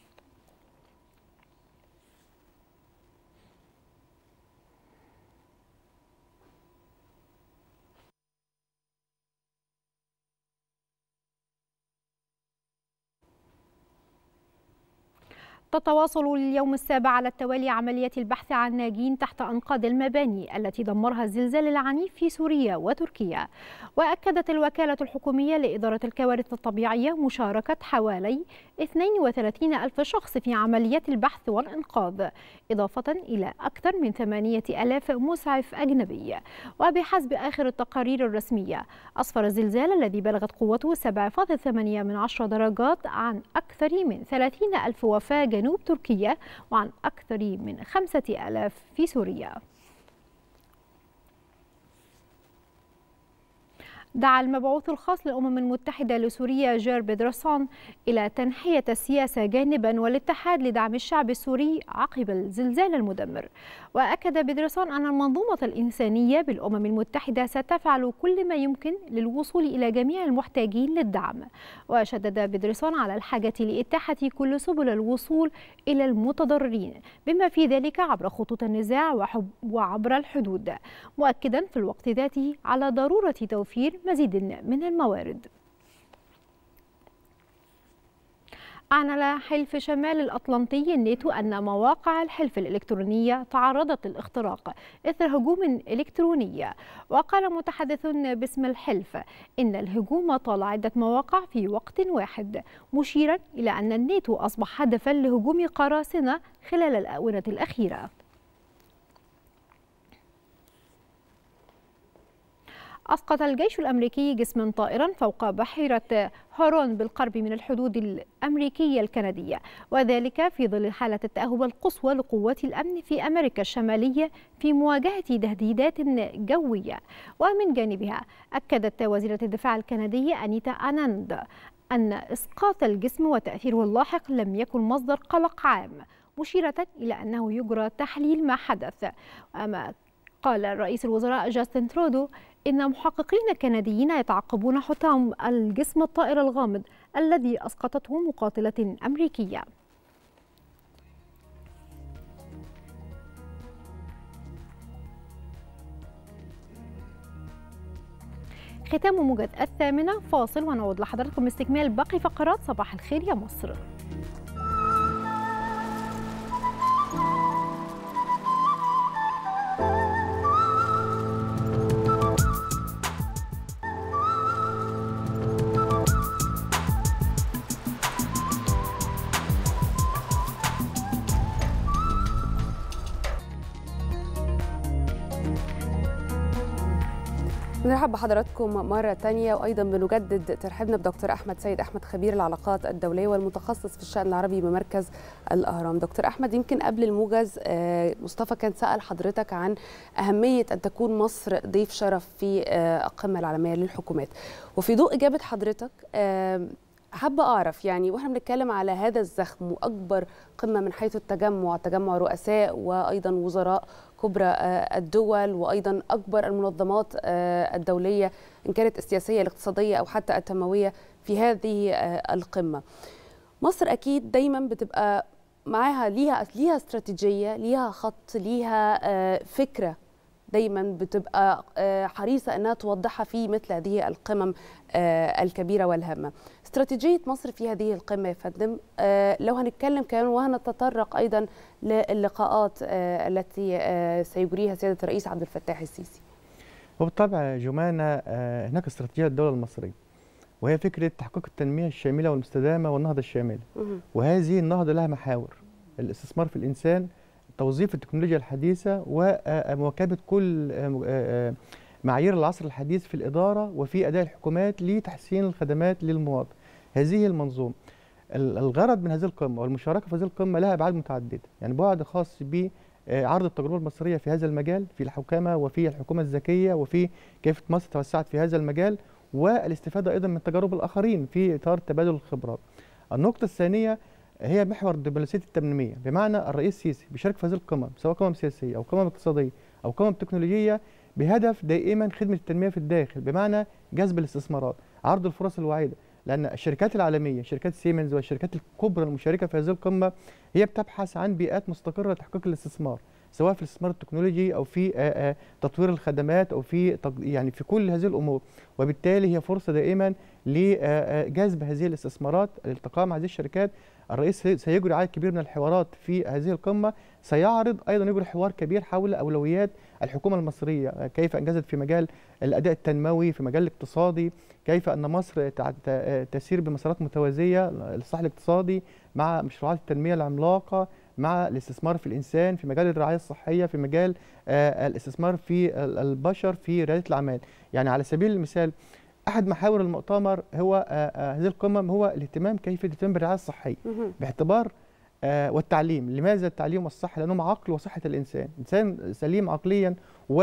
تتواصل اليوم السابع على التوالي عمليات البحث عن ناجين تحت أنقاض المباني التي دمرها الزلزال العنيف في سوريا وتركيا وأكدت الوكالة الحكومية لإدارة الكوارث الطبيعية مشاركة حوالي 32 ألف شخص في عمليات البحث والإنقاذ إضافة إلى أكثر من 8000 مسعف أجنبي وبحسب آخر التقارير الرسمية أسفر الزلزال الذي بلغت قوته 7.8 من عشرة درجات عن أكثر من 30 ألف وفاة جنوب تركيا وعن أكثر من 5000 في سوريا دعا المبعوث الخاص للأمم المتحدة لسوريا جير بيدرسون إلى تنحية السياسة جانبا والاتحاد لدعم الشعب السوري عقب الزلزال المدمر وأكد بيدرسون أن المنظومة الإنسانية بالأمم المتحدة ستفعل كل ما يمكن للوصول إلى جميع المحتاجين للدعم وشدد بيدرسون على الحاجة لإتاحة كل سبل الوصول إلى المتضررين بما في ذلك عبر خطوط النزاع وحب وعبر الحدود مؤكدا في الوقت ذاته على ضرورة توفير مزيد من الموارد أعلن حلف شمال الأطلنطي الناتو أن مواقع الحلف الإلكترونية تعرضت للاختراق إثر هجوم إلكتروني وقال متحدث باسم الحلف إن الهجوم طال عدة مواقع في وقت واحد مشيرا إلى أن الناتو أصبح هدفا لهجوم قراصنة خلال الآونة الأخيرة أسقط الجيش الأمريكي جسما طائرا فوق بحيرة هورون بالقرب من الحدود الأمريكية الكندية وذلك في ظل حالة التأهب القصوى لقوات الأمن في أمريكا الشمالية في مواجهة تهديدات جوية ومن جانبها أكدت وزيرة الدفاع الكندية أنيتا أناند أن إسقاط الجسم وتأثيره اللاحق لم يكن مصدر قلق عام مشيرة إلى أنه يجرى تحليل ما حدث أما قال رئيس الوزراء جاستن ترودو إن محققين كنديين يتعقبون حطام الجسم الطائر الغامض الذي أسقطته مقاتلة أمريكية ختام موجة الثامنة فاصل ونعود لحضراتكم استكمال باقي فقرات صباح الخير يا مصر نرحب بحضراتكم مرة تانية وأيضا بنجدد ترحيبنا بدكتور أحمد سيد أحمد خبير العلاقات الدولية والمتخصص في الشأن العربي بمركز الأهرام دكتور أحمد يمكن قبل الموجز آه، مصطفى كان سأل حضرتك عن أهمية أن تكون مصر ضيف شرف في آه، القمة العالمية للحكومات وفي ضوء إجابة حضرتك آه، حابة أعرف يعني وإحنا بنتكلم على هذا الزخم وأكبر قمة من حيث التجمع تجمع رؤساء وأيضا وزراء كبرى آه، الدول وأيضا أكبر المنظمات آه، الدولية إن كانت السياسية الاقتصادية أو حتى التنموية في هذه آه، القمة مصر أكيد دايما بتبقى معاها ليها ليها استراتيجية ليها خط ليها آه، فكرة دايما بتبقى آه، حريصة أنها توضحها في مثل هذه القمم آه، الكبيرة والهامة استراتيجية مصر في هذه القمة يا فندم آه، لو هنتكلم كمان وهنتطرق أيضا للقاءات آه، التي آه، سيجريها سيادة الرئيس عبد الفتاح السيسي وبالطبع جمانة آه، هناك استراتيجية للدولة المصرية وهي فكرة تحقيق التنمية الشاملة والمستدامة والنهضة الشاملة مهم. وهذه النهضة لها محاور الاستثمار في الإنسان توظيف التكنولوجيا الحديثة ومواكبة كل آه، م- آه، آه، معايير العصر الحديث في الإدارة وفي أداء الحكومات لتحسين الخدمات للمواطن هذه المنظومة ال- الغرض من هذه القمة والمشاركة في هذه القمة لها أبعاد متعددة يعني بعد خاص آه، عرض التجربه المصريه في هذا المجال في الحكامه وفي الحكومه الذكيه وفي كيف مصر توسعت في هذا المجال والاستفاده ايضا من تجارب الاخرين في اطار تبادل الخبرات. النقطه الثانيه هي محور دبلوماسيه التنميه بمعنى الرئيس السيسي بيشارك في هذه القمم سواء قمم سياسيه او قمم اقتصاديه او قمم تكنولوجيه بهدف دائما خدمه التنميه في الداخل بمعنى جذب الاستثمارات عرض الفرص الواعده لان الشركات العالميه شركات سيمنز والشركات الكبرى المشاركه في هذه القمه هي بتبحث عن بيئات مستقره لتحقيق الاستثمار سواء في الاستثمار التكنولوجي او في آه، آه، تطوير الخدمات او في تق- يعني في كل هذه الامور وبالتالي هي فرصه دائما لجذب هذه الاستثمارات الالتقاء مع هذه الشركات الرئيس سي- سيجري عدد كبير من الحوارات في هذه القمه سيعرض ايضا يجري حوار كبير حول اولويات الحكومه المصريه آه، كيف انجزت في مجال الاداء التنموي في مجال الاقتصادي كيف ان مصر تع- ت- آه، تسير بمسارات متوازيه للصح الاقتصادي مع مشروعات التنميه العملاقه مع الاستثمار في الانسان في مجال الرعايه الصحيه في مجال آه، الاستثمار في ال- البشر في رياده الاعمال يعني على سبيل المثال احد محاور المؤتمر هو آه، آه، هذه القمم هو الاهتمام كيف الاهتمام بالرعايه الصحيه مهم. باعتبار آه، والتعليم لماذا التعليم والصحه لانهم عقل وصحه الانسان انسان سليم عقليا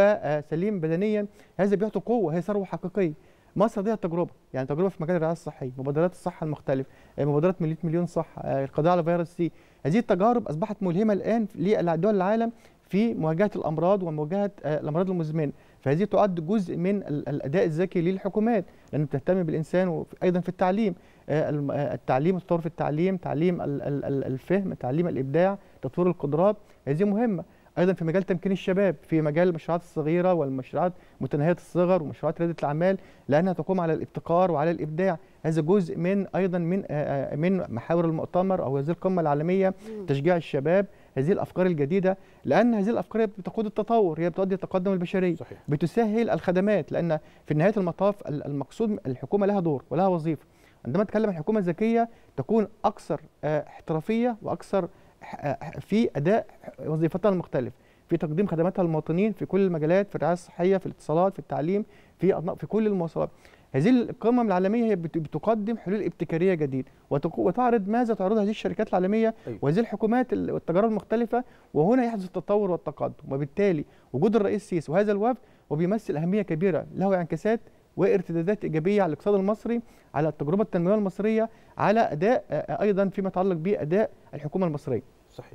وسليم بدنيا هذا بيعطي قوه هي ثروه حقيقيه مصر دي تجربه يعني تجربه في مجال الرعايه الصحيه مبادرات الصحه المختلفه آه، مبادرات مليون مليون صحه آه، القضاء على فيروس سي هذه التجارب اصبحت ملهمه الان لدول العالم في مواجهه الامراض ومواجهه آه، الامراض المزمنه فهذه تعد جزء من ال- الاداء الذكي للحكومات لان بتهتم بالانسان وايضا في التعليم آه، الم- آه، التعليم التطور في التعليم تعليم ال- ال- ال- الفهم تعليم الابداع تطوير القدرات هذه مهمه ايضا في مجال تمكين الشباب في مجال المشروعات الصغيره والمشروعات متناهيه الصغر ومشروعات رياده الاعمال لانها تقوم على الابتكار وعلى الابداع هذا جزء من ايضا من آه، آه، من محاور المؤتمر او هذه القمه العالميه تشجيع الشباب هذه الافكار الجديده لان هذه الافكار هي بتقود التطور هي بتؤدي التقدم البشري صحيح. بتسهل الخدمات لان في نهايه المطاف ال- المقصود الحكومه لها دور ولها وظيفه عندما نتكلم عن حكومه ذكيه تكون اكثر آه، احترافيه واكثر ح- آه، في اداء وظيفتها المختلف في تقديم خدماتها للمواطنين في كل المجالات في الرعايه الصحيه في الاتصالات في التعليم في أضنا- في كل المواصلات هذه القمم العالميه هي بت- بتقدم حلول ابتكاريه جديده وتق- وتعرض ماذا تعرضها هذه الشركات العالميه أيوة. وهذه الحكومات ال- والتجارب المختلفه وهنا يحدث التطور والتقدم وبالتالي وجود الرئيس السيسي وهذا الوفد وبيمثل اهميه كبيره له انعكاسات وارتدادات ايجابيه على الاقتصاد المصري على التجربه التنمويه المصريه على اداء آه، ايضا فيما يتعلق باداء الحكومه المصريه صحيح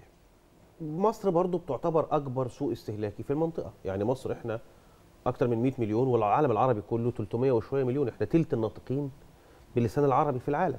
مصر برضو بتعتبر اكبر سوق استهلاكي في المنطقه يعني مصر احنا اكتر من 100 مليون والعالم العربي كله 300 وشويه مليون احنا تلت الناطقين باللسان العربي في العالم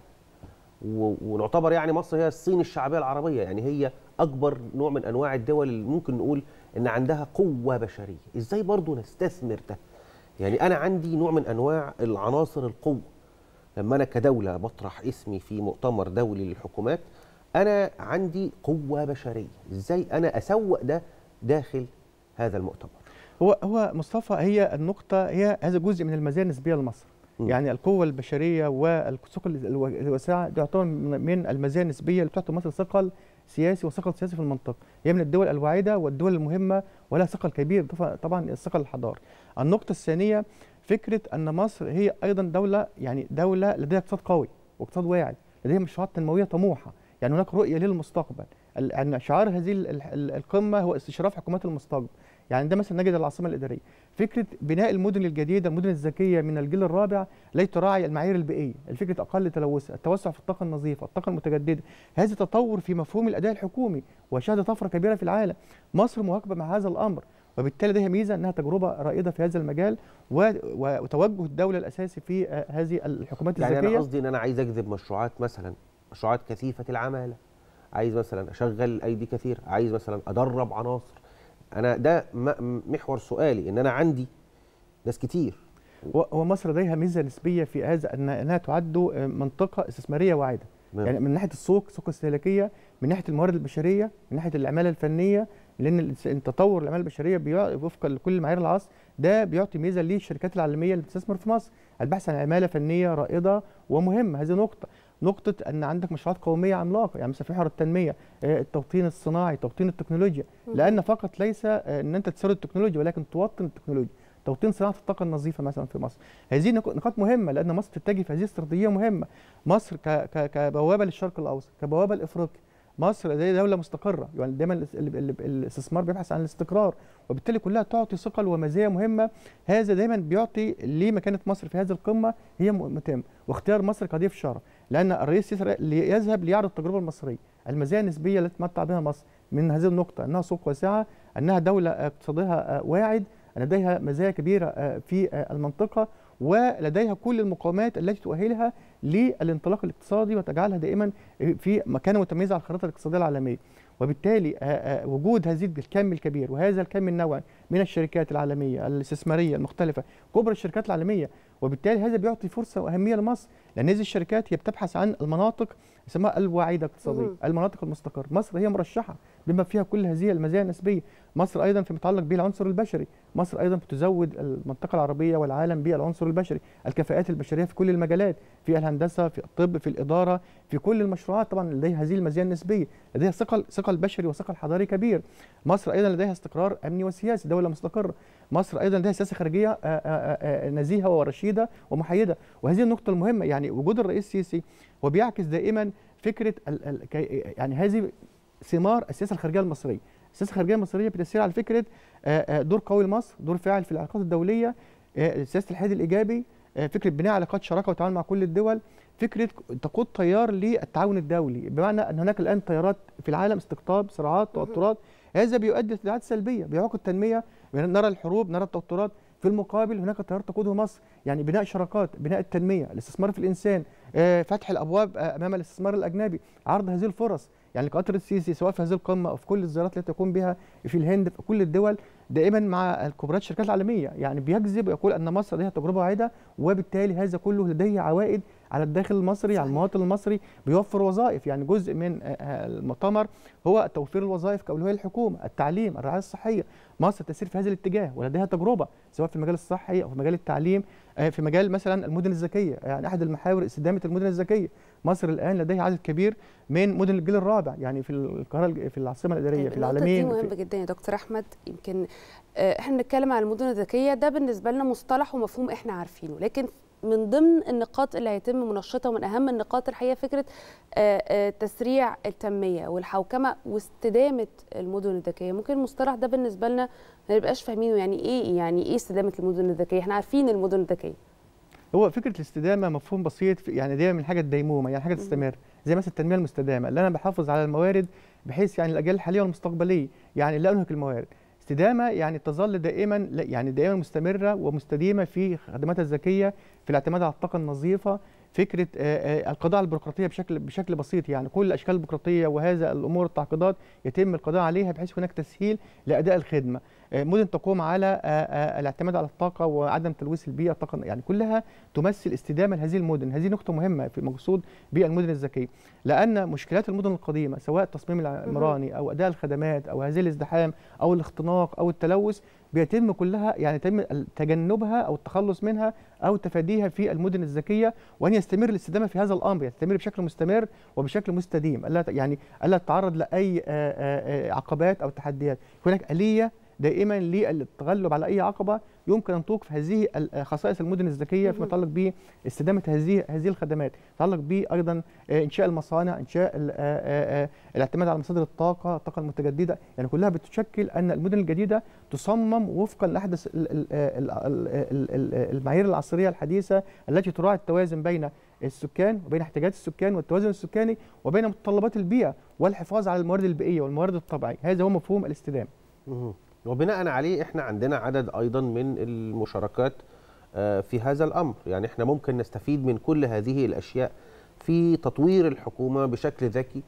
و- ونعتبر يعني مصر هي الصين الشعبيه العربيه يعني هي اكبر نوع من انواع الدول اللي ممكن نقول ان عندها قوه بشريه ازاي برضو نستثمر ده يعني انا عندي نوع من انواع العناصر القوه لما انا كدوله بطرح اسمي في مؤتمر دولي للحكومات انا عندي قوه بشريه ازاي انا اسوق ده داخل هذا المؤتمر هو هو مصطفى هي النقطة هي هذا جزء من المزايا النسبية لمصر م. يعني القوة البشرية والسوق الو- الواسعة دي تعتبر من من المزايا النسبية اللي بتعطي مصر ثقل سياسي وثقل سياسي في المنطقة هي من الدول الواعدة والدول المهمة ولها ثقل كبير طبعا- طبعا الثقل الحضاري النقطة الثانية فكرة أن مصر هي أيضا دولة يعني دولة لديها اقتصاد قوي واقتصاد واعد لديها مشروعات تنموية طموحة يعني هناك رؤية للمستقبل ال- يعني شعار هذه ال- ال- القمة هو استشراف حكومات المستقبل يعني ده مثلا نجد العاصمه الاداريه فكره بناء المدن الجديده المدن الذكيه من الجيل الرابع لا تراعي المعايير البيئيه الفكره اقل تلوثا التوسع في الطاقه النظيفه الطاقه المتجدده هذا تطور في مفهوم الاداء الحكومي وشهد طفره كبيره في العالم مصر مواكبه مع هذا الامر وبالتالي ده ميزه انها تجربه رائده في هذا المجال و- و- وتوجه الدوله الاساسي في آه، هذه الحكومات يعني الذكيه انا قصدي ان انا عايز اجذب مشروعات مثلا مشروعات كثيفه العماله عايز مثلا اشغل ايدي كثير عايز مثلا ادرب عناصر انا ده م- محور سؤالي ان انا عندي ناس كتير و- ومصر لديها ميزه نسبيه في هذا أن- انها تعد آه، منطقه استثماريه واعده نعم. يعني من ناحيه السوق سوق الاستهلاكيه من ناحيه الموارد البشريه من ناحيه العماله الفنيه لان الإنس- التطور العماله البشريه بيع- وفقا لكل معايير العصر ده بيعطي ميزه للشركات العالميه اللي بتستثمر في مصر البحث عن عماله فنيه رائده ومهمه هذه نقطه نقطة أن عندك مشروعات قومية عملاقة يعني مثلا في محور التنمية آه، التوطين الصناعي توطين التكنولوجيا لأن فقط ليس آه، أن أنت تسرد التكنولوجيا ولكن توطن التكنولوجيا توطين صناعة الطاقة النظيفة مثلا في مصر هذه نق- نقاط مهمة لأن مصر تتجه في هذه استراتيجية مهمة مصر ك- ك- كبوابة للشرق الأوسط كبوابة لإفريقيا مصر دي دوله مستقره يعني دايما الاس- ال- ال- الاستثمار بيبحث عن الاستقرار وبالتالي كلها تعطي ثقل ومزايا مهمه هذا دايما بيعطي ليه مكانه مصر في هذه القمه هي م- متم واختيار مصر كضيف شرف لان الرئيس يسر- يذهب ليعرض التجربه المصريه المزايا النسبيه التي تمتع بها مصر من هذه النقطه انها سوق واسعه انها دوله اقتصادها آه، واعد لديها مزايا كبيره آه، في آه، المنطقه ولديها كل المقومات التي تؤهلها للانطلاق الاقتصادي وتجعلها دائما في مكانه متميزه على الخريطه الاقتصاديه العالميه وبالتالي آه، آه، وجود هذه الكم الكبير وهذا الكم النوعي من الشركات العالميه الاستثماريه المختلفه كبرى الشركات العالميه وبالتالي هذا بيعطي فرصه واهميه لمصر لان هذه الشركات هي بتبحث عن المناطق اسمها الواعده اقتصاديا مهم. المناطق المستقره مصر هي مرشحه بما فيها كل هذه المزايا النسبيه مصر ايضا في متعلق بالعنصر البشري مصر ايضا بتزود المنطقه العربيه والعالم بالعنصر البشري الكفاءات البشريه في كل المجالات في الهندسه في الطب في الاداره في كل المشروعات طبعا لديها هذه المزايا النسبيه لديها ثقل ثقل بشري وثقل حضاري كبير مصر ايضا لديها استقرار امني وسياسي دوله مستقره مصر ايضا لديها سياسه خارجيه آه، آه، آه، نزيهه ورشيده ومحايده وهذه النقطه المهمه يعني وجود الرئيس السيسي هو بيعكس دائما فكره ال ال كي- يعني هذه ثمار السياسه الخارجيه المصريه السياسه الخارجيه المصريه بتسير على فكره آه، آه، دور قوي لمصر دور فاعل في العلاقات الدوليه آه، سياسه الحياد الايجابي آه، فكره بناء علاقات شراكه وتعاون مع كل الدول فكره تقود تيار للتعاون الدولي بمعنى ان هناك الان تيارات في العالم استقطاب صراعات توترات هذا بيؤدي لتداعيات سلبيه بيعوق التنميه نرى الحروب نرى التوترات في المقابل هناك تيار تقوده مصر يعني بناء شراكات بناء التنميه الاستثمار في الانسان آه، فتح الابواب آه، امام الاستثمار الاجنبي عرض هذه الفرص يعني قطر السيسي سواء في هذه القمه او في كل الزيارات التي تقوم بها في الهند في كل الدول دائما مع الكبريات الشركات العالميه يعني بيجذب ويقول ان مصر لديها تجربه واعده وبالتالي هذا كله لديه عوائد على الداخل المصري على المواطن المصري بيوفر وظائف يعني جزء من آه، آه، المؤتمر هو توفير الوظائف كأولوية للحكومة التعليم الرعاية الصحية مصر تسير في هذا الاتجاه ولديها تجربة سواء في المجال الصحي أو في مجال التعليم آه، في مجال مثلا المدن الذكية يعني أحد المحاور استدامة المدن الذكية مصر الآن لديها عدد كبير من مدن الجيل الرابع يعني في القاهرة الج- في العاصمة الإدارية طيب في النقطة العالمين دي في- مهمة جدا يا دكتور أحمد يمكن آه، احنا بنتكلم عن المدن الذكية ده بالنسبة لنا مصطلح ومفهوم احنا عارفينه لكن من ضمن النقاط اللي هيتم مناقشتها ومن أهم النقاط الحقيقة فكرة آه، آه، تسريع التنمية والحوكمة واستدامة المدن الذكية ممكن المصطلح ده بالنسبة لنا ما نبقاش فاهمينه يعني ايه يعني ايه استدامة المدن الذكية احنا عارفين المدن الذكية هو فكره الاستدامه مفهوم بسيط في- يعني دايما من حاجه الديمومه يعني حاجه تستمر زي مثلا التنميه المستدامه اللي انا بحافظ على الموارد بحيث يعني الاجيال الحاليه والمستقبليه يعني لا انهك الموارد استدامه يعني تظل دائما لا- يعني دائما مستمره ومستديمه في خدماتها الذكيه في الاعتماد على الطاقه النظيفه فكره آه، آه، القضاء على البيروقراطيه بشكل بشكل بسيط يعني كل الاشكال البيروقراطيه وهذا الامور التعقيدات يتم القضاء عليها بحيث هناك تسهيل لاداء الخدمه آه، مدن تقوم على آه، آه، الاعتماد على الطاقه وعدم تلويث البيئه الطاقه يعني كلها تمثل استدامه لهذه المدن هذه نقطه مهمه في مقصود بالمدن الذكيه لان مشكلات المدن القديمه سواء التصميم العمراني او اداء الخدمات او هذه الازدحام او الاختناق او التلوث بيتم كلها يعني يتم تجنبها او التخلص منها او تفاديها في المدن الذكيه وان يستمر الاستدامه في هذا الامر يستمر بشكل مستمر وبشكل مستديم الا يعني الا تتعرض لاي آه، آه، آه، عقبات او تحديات هناك اليه دائما للتغلب على اي عقبه يمكن ان توقف هذه ال- خصائص المدن الذكيه فيما يتعلق باستدامه هذه هذه الخدمات يتعلق بايضا آه، انشاء المصانع انشاء ال- آه، آه، آه، الاعتماد على مصادر الطاقه الطاقه المتجدده يعني كلها بتشكل ان المدن الجديده تصمم وفقا لاحدث ال- ال- ال- ال- ال- ال- المعايير العصريه الحديثه التي تراعي التوازن بين السكان وبين احتياجات السكان والتوازن السكاني وبين متطلبات البيئه والحفاظ على الموارد البيئيه والموارد الطبيعيه هذا هو مفهوم الاستدامه مهم. وبناء عليه احنا عندنا عدد ايضا من المشاركات آه، في هذا الامر يعني احنا ممكن نستفيد من كل هذه الاشياء في تطوير الحكومه بشكل ذكي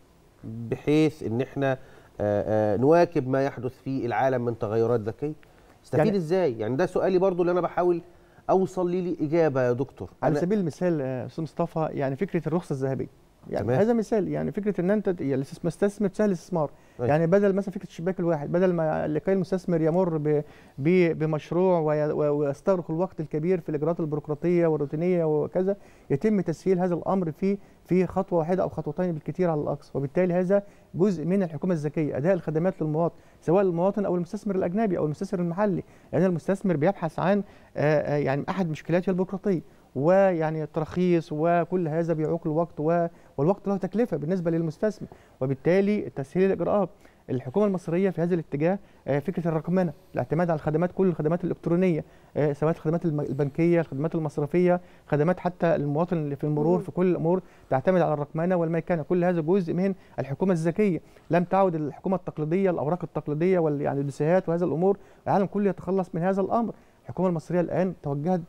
بحيث ان احنا آه، آه، نواكب ما يحدث في العالم من تغيرات ذكيه نستفيد يعني- ازاي يعني ده سؤالي برضو اللي انا بحاول اوصل ليه اجابه يا دكتور على أنا- سبيل المثال آه، استاذ مصطفى يعني فكره الرخصه الذهبيه يعني تمام. هذا مثال يعني فكره ان انت يعني مستثمر سهل الاستثمار أيوة. يعني بدل مثلا فكره الشباك الواحد بدل ما لكي المستثمر يمر ب ب بمشروع وي- و- ويستغرق الوقت الكبير في الاجراءات البيروقراطيه والروتينيه وكذا يتم تسهيل هذا الامر في في خطوه واحده او خطوتين بالكثير على الاقصى وبالتالي هذا جزء من الحكومه الذكيه اداء الخدمات للمواطن سواء المواطن او المستثمر الاجنبي او المستثمر المحلي لان المستثمر بيبحث عن آه، آه، يعني احد مشكلاته البيروقراطيه ويعني تراخيص وكل هذا بيعوق الوقت و- والوقت له تكلفه بالنسبه للمستثمر وبالتالي تسهيل الاجراءات الحكومه المصريه في هذا الاتجاه آه، فكره الرقمنه الاعتماد على الخدمات كل الخدمات الالكترونيه آه، سواء الخدمات الم- البنكيه الخدمات المصرفيه خدمات حتى المواطن اللي في المرور مم. في كل الامور تعتمد على الرقمنه والميكنه كل هذا جزء من الحكومه الذكيه لم تعد الحكومه التقليديه الاوراق التقليديه وال يعني الدسيهات وهذا الامور العالم كله يتخلص من هذا الامر الحكومه المصريه الان توجهت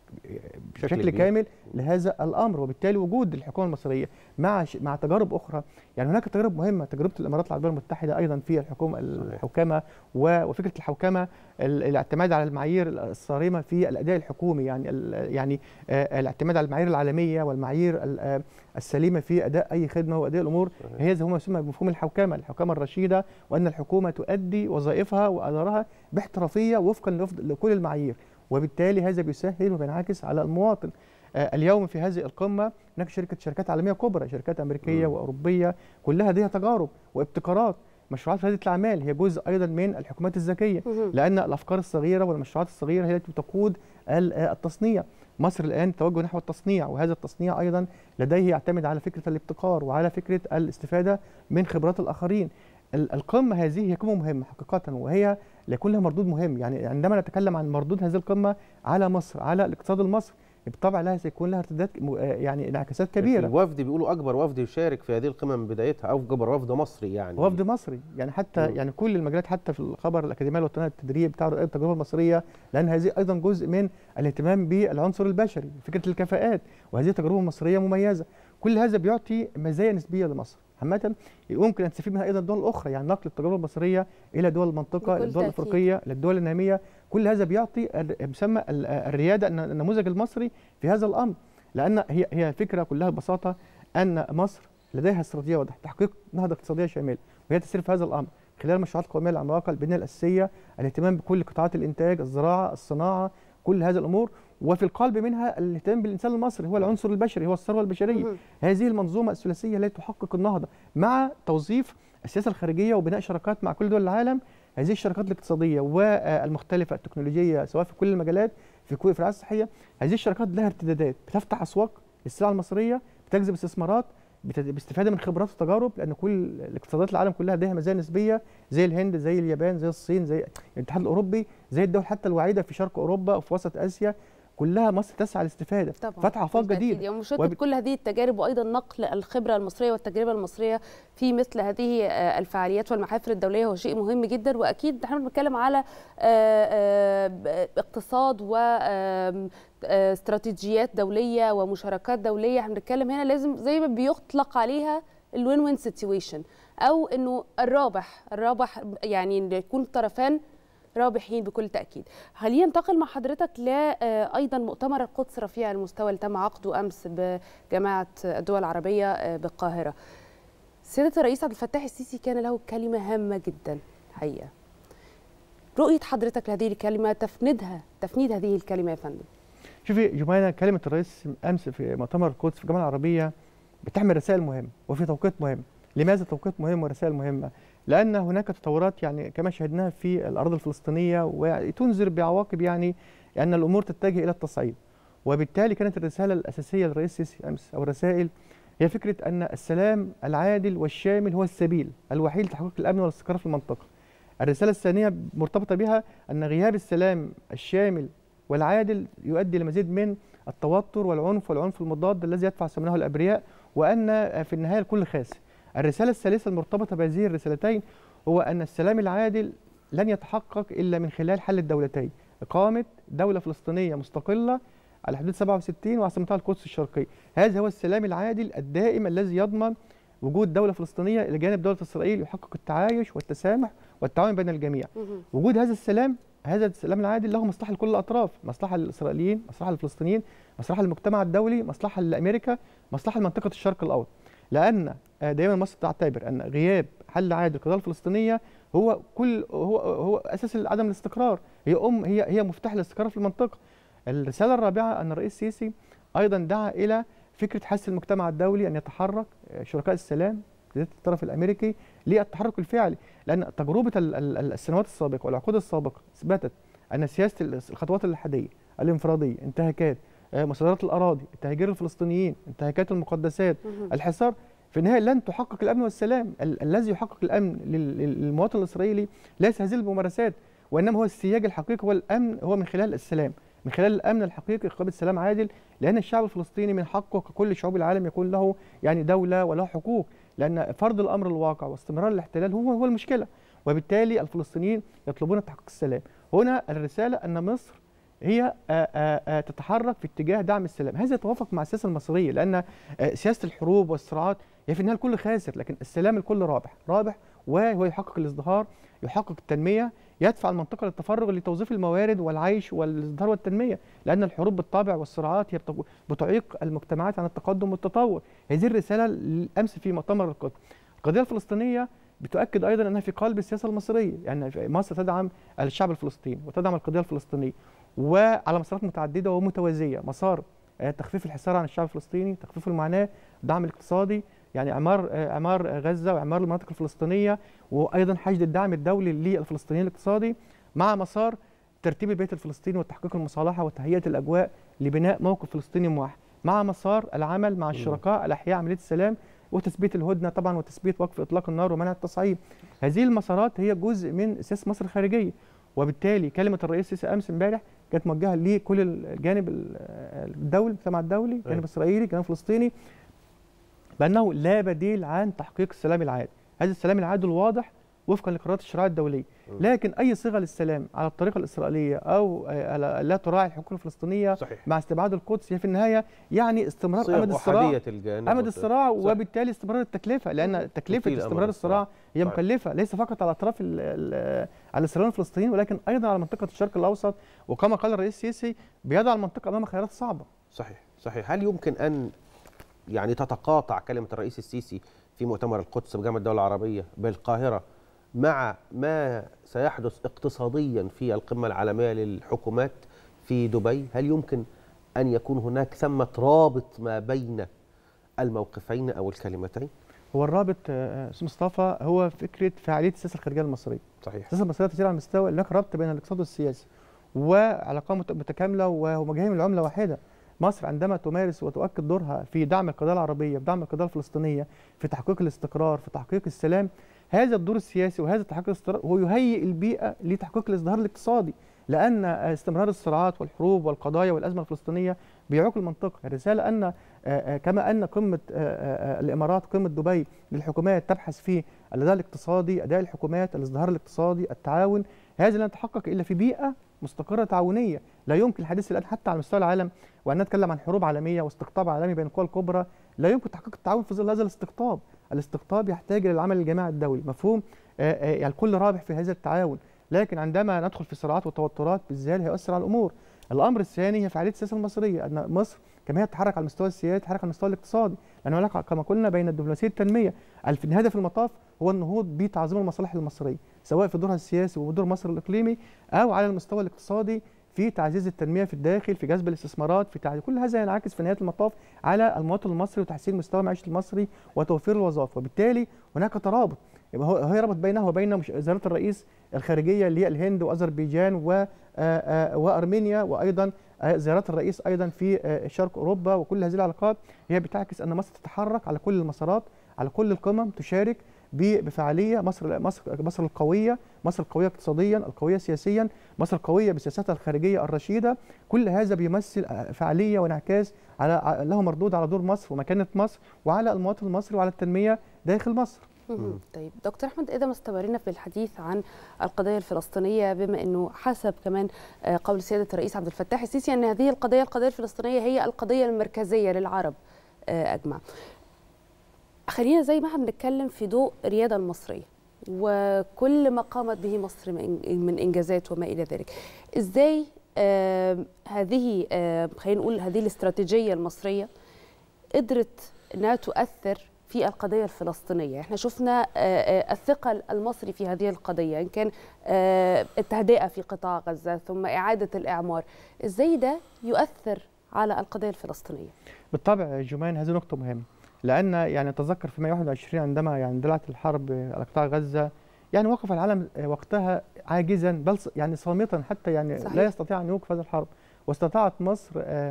بشكل كبير. كامل لهذا الامر وبالتالي وجود الحكومه المصريه مع ش... مع تجارب اخرى يعني هناك تجارب مهمه تجربه الامارات العربيه المتحده ايضا في الحكومه الحوكمه و... وفكره الحوكمه ال... الاعتماد على المعايير الصارمه في الاداء الحكومي يعني ال... يعني آه الاعتماد على المعايير العالميه والمعايير ال... آه السليمه في اداء اي خدمه واداء الامور هذا هو ما يسمى بمفهوم الحوكمه الحوكمه الرشيده وان الحكومه تؤدي وظائفها وادارها باحترافيه وفقا لوف- لكل المعايير وبالتالي هذا بيسهل وبينعكس على المواطن آه، اليوم في هذه القمه هناك شركه شركات عالميه كبرى شركات امريكيه مم. واوروبيه كلها لديها تجارب وابتكارات مشروعات رياده الاعمال هي جزء ايضا من الحكومات الذكيه مهم. لان الافكار الصغيره والمشروعات الصغيره هي التي تقود ال- آه، التصنيع مصر الان توجه نحو التصنيع وهذا التصنيع ايضا لديه يعتمد على فكره الابتكار وعلى فكره الاستفاده من خبرات الاخرين ال- القمه هذه هي قمه مهمه حقيقه وهي ليكون لها مردود مهم يعني عندما نتكلم عن مردود هذه القمه على مصر على الاقتصاد المصري بالطبع لها سيكون لها ارتداد م- آه، يعني انعكاسات كبيره الوفد بيقولوا اكبر وفد يشارك في هذه القمه من بدايتها او اكبر وفد مصري يعني وفد مصري يعني حتى مم. يعني كل المجالات حتى في الخبر الاكاديميه الوطنيه للتدريب بتاع رؤيه التجربه المصريه لان هذه ايضا جزء من الاهتمام بالعنصر البشري فكره الكفاءات وهذه تجربه مصريه مميزه كل هذا بيعطي مزايا نسبيه لمصر عامة يمكن ان تستفيد منها ايضا الدول الاخرى يعني نقل التجربه المصريه الى دول المنطقه بكل الى الدول تأكيد. الافريقيه للدول الناميه كل هذا بيعطي ال- يسمى ال- الرياده الن- النموذج المصري في هذا الامر لان هي هي الفكره كلها ببساطه ان مصر لديها استراتيجيه واضحه تحقيق نهضه اقتصاديه شامله وهي تسير في هذا الامر خلال المشروعات القوميه العملاقه البنيه الاساسيه الاهتمام بكل قطاعات الانتاج الزراعه الصناعه كل هذه الامور وفي القلب منها الاهتمام بالانسان المصري هو العنصر البشري هو الثروه البشريه مهم. هذه المنظومه الثلاثيه التي تحقق النهضه مع توظيف السياسه الخارجيه وبناء شراكات مع كل دول العالم هذه الشراكات الاقتصاديه والمختلفه التكنولوجيه سواء في كل المجالات في كل في الرعايه الصحيه هذه الشراكات لها ارتدادات بتفتح اسواق للسلع المصريه بتجذب استثمارات بت- باستفاده من خبرات وتجارب لان كل الاقتصادات العالم كلها لديها مزايا نسبيه زي الهند زي اليابان زي الصين زي الاتحاد الاوروبي زي الدول حتى الوعيده في شرق اوروبا وفي وسط اسيا كلها مصر تسعى للاستفاده طبعا فاتحه افاق بالتأكيد. جديده يعني مشاركه وب- كل هذه التجارب وايضا نقل الخبره المصريه والتجربه المصريه في مثل هذه آه، الفعاليات والمحافل الدوليه هو شيء مهم جدا واكيد نحن بنتكلم على آه، آه، ب- اقتصاد و آم، آه، استراتيجيات دوليه ومشاركات دوليه احنا بنتكلم هنا لازم زي ما بيطلق عليها الوين وين سيتويشن او انه الرابح الرابح يعني إن يكون الطرفان رابحين بكل تاكيد خلينا ننتقل مع حضرتك ل آه، ايضا مؤتمر القدس رفيع المستوى اللي تم عقده امس بجامعه الدول العربيه آه، بالقاهره سياده الرئيس عبد الفتاح السيسي كان له كلمه هامه جدا حقيقه رؤيه حضرتك لهذه الكلمه تفندها تفنيد هذه الكلمه يا فندم شوفي جمانة كلمة الرئيس أمس في مؤتمر القدس في الجامعة العربية بتحمل رسائل مهمة وفي توقيت مهم لماذا توقيت مهم ورسائل مهمة؟ لأن هناك تطورات يعني كما شاهدناها في الأرض الفلسطينية وتنذر بعواقب يعني أن الأمور تتجه إلى التصعيد وبالتالي كانت الرسالة الأساسية للرئيس السيسي أمس أو الرسائل هي فكرة أن السلام العادل والشامل هو السبيل الوحيد لتحقيق الأمن والاستقرار في المنطقة الرسالة الثانية مرتبطة بها أن غياب السلام الشامل والعادل يؤدي لمزيد من التوتر والعنف والعنف المضاد الذي يدفع ثمنه الابرياء وان في النهايه الكل خاسر. الرساله الثالثه المرتبطه بهذه الرسالتين هو ان السلام العادل لن يتحقق الا من خلال حل الدولتين، اقامه دوله فلسطينيه مستقله على حدود 67 وعاصمتها القدس الشرقيه. هذا هو السلام العادل الدائم الذي يضمن وجود دوله فلسطينيه الى جانب دوله اسرائيل يحقق التعايش والتسامح والتعاون بين الجميع. مهم. وجود هذا السلام هذا السلام العادل له مصلحه لكل الاطراف، مصلحه للاسرائيليين، مصلحه للفلسطينيين، مصلحه للمجتمع الدولي، مصلحه لامريكا، مصلحه لمنطقه الشرق الاوسط. لان آه، دائما مصر تعتبر ان غياب حل عادل للقضيه الفلسطينيه هو كل هو هو اساس عدم الاستقرار، هي ام هي هي مفتاح الاستقرار في المنطقه. الرساله الرابعه ان الرئيس السيسي ايضا دعا الى فكره حث المجتمع الدولي ان يتحرك آه، شركاء السلام بالذات الطرف الامريكي للتحرك الفعلي لان تجربه ال- ال- ال- السنوات السابقه والعقود السابقه اثبتت ان سياسه ال- الخطوات الالحاديه الانفراديه انتهاكات آه، مصادرات الاراضي تهجير الفلسطينيين انتهاكات المقدسات مهم. الحصار في النهايه لن تحقق الامن والسلام ال- الذي يحقق الامن لل- لل- للمواطن الاسرائيلي ليس هذه الممارسات وانما هو السياج الحقيقي هو الامن هو من خلال السلام من خلال الامن الحقيقي اقامه سلام عادل لان الشعب الفلسطيني من حقه ككل شعوب العالم يكون له يعني دوله وله حقوق لان فرض الامر الواقع واستمرار الاحتلال هو هو المشكله وبالتالي الفلسطينيين يطلبون تحقيق السلام هنا الرساله ان مصر هي آه، آه، آه، تتحرك في اتجاه دعم السلام هذا يتوافق مع السياسه المصريه لان آه، سياسه الحروب والصراعات هي في النهايه الكل خاسر لكن السلام الكل رابح رابح وهو يحقق الازدهار يحقق التنميه يدفع المنطقه للتفرغ لتوظيف الموارد والعيش والازدهار والتنميه لان الحروب بالطبع والصراعات هي بتق- بتعيق المجتمعات عن التقدم والتطور هذه الرساله الامس في مؤتمر القدس القضيه الفلسطينيه بتؤكد ايضا انها في قلب السياسه المصريه يعني مصر تدعم الشعب الفلسطيني وتدعم القضيه الفلسطينيه وعلى مسارات متعدده ومتوازيه مسار آه، تخفيف الحصار عن الشعب الفلسطيني تخفيف المعاناه الدعم الاقتصادي يعني اعمار آه، اعمار غزه واعمار المناطق الفلسطينيه وايضا حشد الدعم الدولي للفلسطينيين الاقتصادي مع مسار ترتيب البيت الفلسطيني وتحقيق المصالحه وتهيئه الاجواء لبناء موقف فلسطيني موحد مع مسار العمل مع الشركاء على احياء عمليه السلام وتثبيت الهدنه طبعا وتثبيت وقف اطلاق النار ومنع التصعيد هذه المسارات هي جزء من سياسه مصر الخارجيه وبالتالي كلمه الرئيس السيسي امس امبارح كانت موجهه لكل الجانب ال- الدولي المجتمع الدولي الجانب الاسرائيلي الجانب الفلسطيني بانه لا بديل عن تحقيق السلام العادل هذا السلام العادل واضح وفقا لقرارات الشريعه الدوليه لكن اي صيغه للسلام على الطريقه الاسرائيليه او آه، على- لا تراعي الحقوق الفلسطينيه صحيح. مع استبعاد القدس هي في النهايه يعني استمرار صيغ امد الصراع أحادية الجانب امد والص- الصراع صح. وبالتالي استمرار التكلفه لان تكلفه تطيل أمد استمرار الصراع هي صحيح. مكلفه ليس فقط على اطراف ال- ال- على الاسرائيليين الفلسطينيين ولكن ايضا على منطقه الشرق الاوسط وكما قال الرئيس السيسي بيضع المنطقه امام خيارات صعبه صحيح صحيح هل يمكن ان يعني تتقاطع كلمه الرئيس السيسي في مؤتمر القدس بجامعه الدول العربيه بالقاهره مع ما سيحدث اقتصاديا في القمه العالميه للحكومات في دبي هل يمكن ان يكون هناك ثمه رابط ما بين الموقفين او الكلمتين هو الرابط آه، استاذ مصطفى هو فكره فعاليه السياسه الخارجيه المصريه صحيح السياسه المصريه تسير على مستوى هناك ربط بين الاقتصاد والسياسه وعلاقه مت- متكامله ومجاهيم العمله واحده مصر عندما تمارس وتؤكد دورها في دعم القضيه العربيه في دعم القضيه الفلسطينيه في تحقيق الاستقرار في تحقيق السلام هذا الدور السياسي وهذا تحقيق الاستقرار هو يهيئ البيئه لتحقيق الازدهار الاقتصادي لان استمرار الصراعات والحروب والقضايا والازمه الفلسطينيه بيعوق المنطقه الرساله ان آه، آه، كما ان قمه آه، آه، آه، الامارات قمه دبي للحكومات تبحث في الاداء الاقتصادي اداء الحكومات الازدهار الاقتصادي التعاون هذا لا يتحقق الا في بيئه مستقره تعاونيه لا يمكن الحديث الان حتى على مستوى العالم وان نتكلم عن حروب عالميه واستقطاب عالمي بين القوى الكبرى لا يمكن تحقيق التعاون في ظل هذا الاستقطاب الاستقطاب يحتاج الى العمل الجماعي الدولي مفهوم آه، آه، يعني الكل رابح في هذا التعاون لكن عندما ندخل في صراعات وتوترات بالذات هيؤثر على الامور الامر الثاني هي فعاليه السياسه المصريه ان مصر كما هي تتحرك على المستوى السياسي تتحرك على المستوى الاقتصادي لان هناك كما قلنا بين الدبلوماسيه والتنميه الف- هدف المطاف هو النهوض بتعظيم المصالح المصريه سواء في دورها السياسي ودور مصر الاقليمي او على المستوى الاقتصادي في تعزيز التنميه في الداخل في جذب الاستثمارات في تعزيز كل هذا ينعكس في نهايه المطاف على المواطن المصري وتحسين مستوى معيشه المصري وتوفير الوظائف وبالتالي هناك ترابط يبقى هو هو يربط بينه وبين مش- زياره الرئيس الخارجيه اللي هي الهند واذربيجان و آه، آه، وارمينيا وايضا آه، زيارات الرئيس ايضا في آه، شرق اوروبا وكل هذه العلاقات هي بتعكس ان مصر تتحرك على كل المسارات على كل القمم تشارك ب- بفعاليه مصر مصر مصر القويه مصر القويه اقتصاديا القويه سياسيا مصر القويه بسياستها الخارجيه الرشيده كل هذا بيمثل آه، فعاليه وانعكاس على ع- له مردود على دور مصر ومكانه مصر وعلى المواطن المصري وعلى التنميه داخل مصر مهم. طيب دكتور احمد اذا ما استمرنا في الحديث عن القضيه الفلسطينيه بما انه حسب كمان آه، قول سياده الرئيس عبد الفتاح السيسي ان هذه القضيه القضيه الفلسطينيه هي القضيه المركزيه للعرب آه، اجمع خلينا زي ما احنا بنتكلم في ضوء الرياده المصريه وكل ما قامت به مصر من من انجازات وما الى ذلك ازاي آه، هذه آه، خلينا نقول هذه الاستراتيجيه المصريه قدرت انها تؤثر في القضيه الفلسطينيه احنا شفنا آه، آه، الثقل المصري في هذه القضيه ان كان آه، التهدئه في قطاع غزه ثم اعاده الاعمار ازاي ده يؤثر على القضيه الفلسطينيه بالطبع جمان هذه نقطة مهمة لأن يعني أتذكر في 121 عندما يعني اندلعت الحرب على قطاع غزة يعني وقف العالم وقتها عاجزا بل ص- يعني صامتا حتى يعني صحيح. لا يستطيع أن يوقف هذه الحرب واستطاعت مصر آه،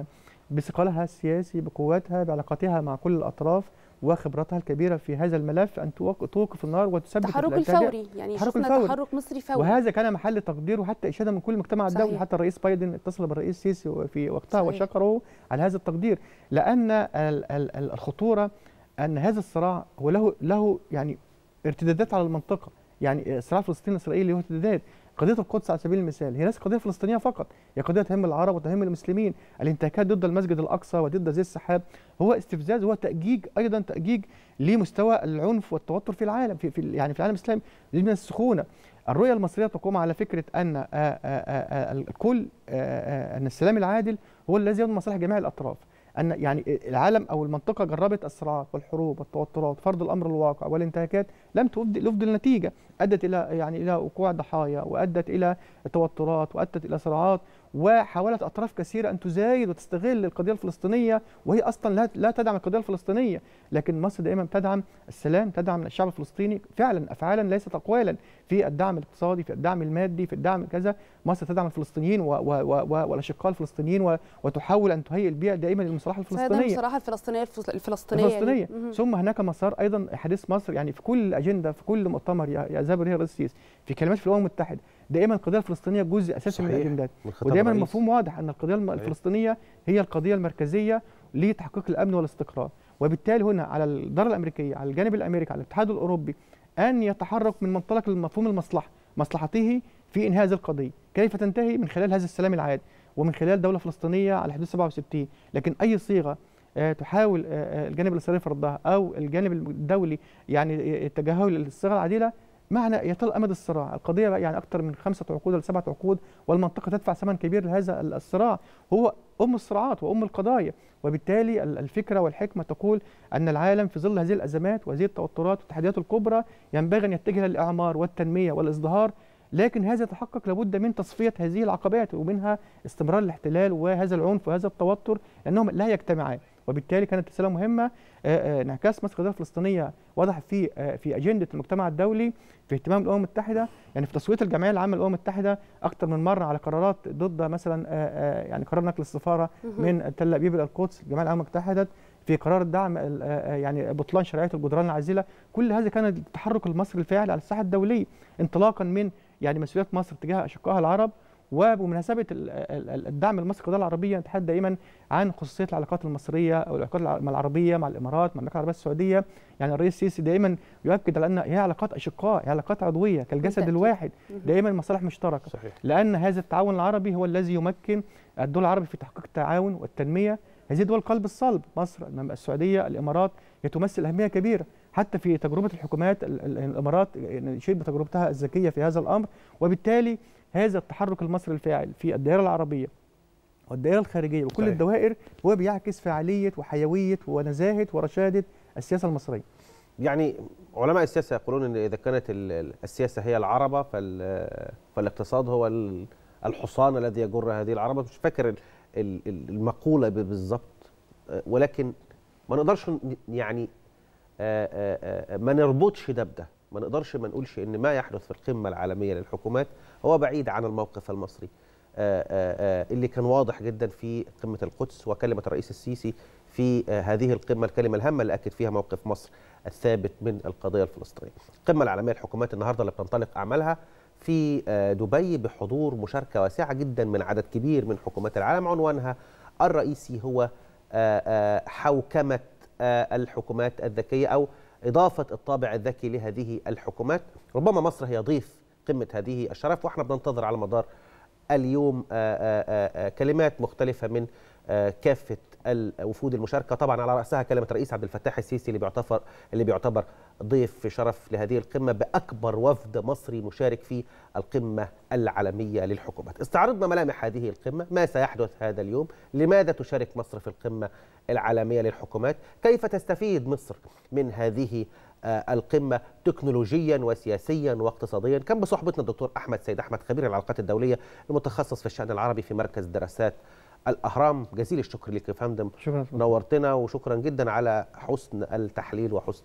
بثقلها السياسي بقوتها بعلاقاتها مع كل الاطراف وخبرتها الكبيره في هذا الملف ان توق- توقف النار وتثبت التحرك الأتابع. الفوري يعني التحرك شفنا الفوري. تحرك مصري فوري وهذا كان محل تقدير وحتى اشاده من كل المجتمع الدولي صحيح. حتى الرئيس بايدن اتصل بالرئيس السيسي في وقتها صحيح. وشكره على هذا التقدير لان ال- ال- ال- الخطوره ان هذا الصراع هو له له يعني ارتدادات على المنطقه يعني الصراع الفلسطيني الاسرائيلي له ارتدادات قضيه القدس على سبيل المثال هي ليست قضيه فلسطينيه فقط هي قضيه تهم العرب وتهم المسلمين الانتهاكات ضد المسجد الاقصى وضد ذي السحاب هو استفزاز هو تاجيج ايضا تاجيج لمستوى العنف والتوتر في العالم في, في يعني في العالم الاسلامي دي من السخونه الرؤيه المصريه تقوم على فكره ان آه، آه، آه، الكل آه، آه، ان السلام العادل هو الذي يضمن مصالح جميع الاطراف ان يعني العالم او المنطقه جربت الصراعات والحروب والتوترات فرض الامر الواقع والانتهاكات لم تفضي تفضي النتيجه ادت الى يعني الى وقوع ضحايا وادت الى توترات وادت الى صراعات وحاولت اطراف كثيره ان تزايد وتستغل القضيه الفلسطينيه وهي اصلا لا لا تدعم القضيه الفلسطينيه لكن مصر دائما تدعم السلام تدعم الشعب الفلسطيني فعلا افعالا ليست اقوالا في الدعم الاقتصادي في الدعم المادي في الدعم كذا مصر تدعم الفلسطينيين و- و- و- و- والاشقاء الفلسطينيين و- وتحاول ان تهيئ البيئه دائما للمصالحه صحيح، ده الفلسطينيه بصراحه الفلسطينيه الفلس- الفلسطينيه الفلسطينيه يعني. مهم. ثم هناك مسار ايضا حديث مصر يعني في كل اجنده في كل مؤتمر ي- يذهب اليه الرئيس السيسي في كلمات في الامم المتحده دائما القضيه الفلسطينيه جزء اساسي من صحيح. الاجندات من خطاب ودائما الرئيس. المفهوم واضح ان القضيه الم- صحيح. الفلسطينيه هي القضيه المركزيه لتحقيق الامن والاستقرار وبالتالي هنا على الاداره الامريكيه على الجانب الامريكي على الاتحاد الاوروبي ان يتحرك من منطلق مفهوم المصلحه مصلحته في انهاء هذه القضيه كيف تنتهي من خلال هذا السلام العادل ومن خلال دوله فلسطينيه على حدود 67 لكن اي صيغه آه، تحاول آه، آه، الجانب الاسرائيلي فرضها او الجانب الدولي يعني تجاهل الصيغه العادله معنى يطال امد الصراع، القضيه بقى يعني اكثر من خمسه عقود ولا سبعه عقود والمنطقه تدفع ثمن كبير لهذا الصراع، هو ام الصراعات وام القضايا، وبالتالي ال- الفكره والحكمه تقول ان العالم في ظل هذه الازمات وهذه التوترات والتحديات الكبرى ينبغي ان يتجه للاعمار والتنميه والازدهار لكن هذا يتحقق لابد من تصفيه هذه العقبات ومنها استمرار الاحتلال وهذا العنف وهذا التوتر لانهم لا يجتمعان وبالتالي كانت رساله مهمه آه، آه، انعكاس مصر القضيه الفلسطينيه واضح في آه، في اجنده المجتمع الدولي في اهتمام الامم المتحده يعني في تصويت الجمعيه العامه للامم المتحده اكثر من مره على قرارات ضد مثلا آه، آه، يعني قرار نقل السفاره مهم. من تل ابيب الى القدس الجمعيه العامه اتحدت في قرار الدعم ال- آه، آه، يعني بطلان شرعيه الجدران العازله كل هذا كان التحرك المصري الفاعل على الساحه الدوليه انطلاقا من يعني مسؤوليات مصر تجاه اشقائها العرب وبمناسبه ال- ال- ال- الدعم المصري للقضيه العربيه نتحدث دائما عن خصوصيه العلاقات المصريه او العلاقات الع- مع العربيه مع الامارات مع المملكه العربيه السعوديه يعني الرئيس السيسي دائما يؤكد على ان هي علاقات اشقاء هي علاقات عضويه كالجسد بالتأكيد. الواحد مهم. دائما مصالح مشتركه صحيح لان هذا التعاون العربي هو الذي يمكن الدول العربي في تحقيق التعاون والتنميه هذه دول قلب الصلب مصر المم- السعوديه الامارات هي تمثل اهميه كبيره حتى في تجربه الحكومات ال- ال- الامارات نشيد بتجربتها الذكيه في هذا الامر وبالتالي هذا التحرك المصري الفاعل في الدائره العربيه والدائره الخارجيه وكل صحيح. الدوائر هو بيعكس فعاليه وحيويه ونزاهه ورشاده السياسه المصريه يعني علماء السياسه يقولون ان اذا كانت ال- ال- السياسه هي العربه فال- فالاقتصاد هو ال- الحصان الذي يجر هذه العربه مش فاكر ال- ال- ال- المقوله ب- بالظبط آه، ولكن ما نقدرش ن- يعني آه، آه، آه، ما نربطش ده بده ما نقدرش ما نقولش ان ما يحدث في القمه العالميه للحكومات هو بعيد عن الموقف المصري آه، آه، آه، اللي كان واضح جدا في قمه القدس وكلمه الرئيس السيسي في آه، هذه القمه الكلمه الهامه اللي اكد فيها موقف مصر الثابت من القضيه الفلسطينيه. القمه العالميه للحكومات النهارده اللي بتنطلق اعمالها في آه، دبي بحضور مشاركه واسعه جدا من عدد كبير من حكومات العالم عنوانها الرئيسي هو آه، آه، حوكمه آه، الحكومات الذكيه او اضافه الطابع الذكي لهذه الحكومات، ربما مصر هي ضيف قمه هذه الشرف واحنا بننتظر على مدار اليوم آه، آه، آه، كلمات مختلفه من آه، كافه الوفود المشاركه طبعا على راسها كلمه الرئيس عبد الفتاح السيسي اللي بيعتبر اللي بيعتبر ضيف في شرف لهذه القمه باكبر وفد مصري مشارك في القمه العالميه للحكومات. استعرضنا ملامح هذه القمه، ما سيحدث هذا اليوم، لماذا تشارك مصر في القمه العالميه للحكومات، كيف تستفيد مصر من هذه آه، القمه تكنولوجيا وسياسيا واقتصاديا، كان بصحبتنا الدكتور احمد سيد احمد خبير العلاقات الدوليه المتخصص في الشان العربي في مركز دراسات الاهرام، جزيل الشكر لك يا فندم شكرا نورتنا وشكرا جدا على حسن التحليل وحسن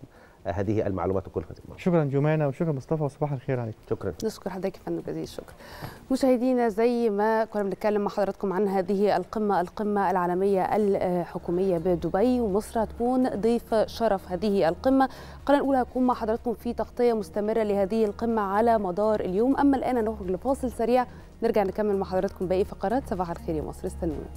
آه، هذه المعلومات وكل هذه المعلومات شكرا جمانه وشكرا مصطفى وصباح الخير عليك شكرا نشكر حضرتك يا فندم جزيل الشكر مشاهدينا زي ما كنا بنتكلم مع حضراتكم عن هذه القمة القمة العالمية الحكومية بدبي ومصر هتكون ضيف شرف هذه القمة قناة الأولى هتكون مع حضراتكم في تغطية مستمرة لهذه القمة على مدار اليوم أما الآن نخرج لفاصل سريع نرجع نكمل مع حضراتكم باقي فقرات صباح الخير يا مصر استنونا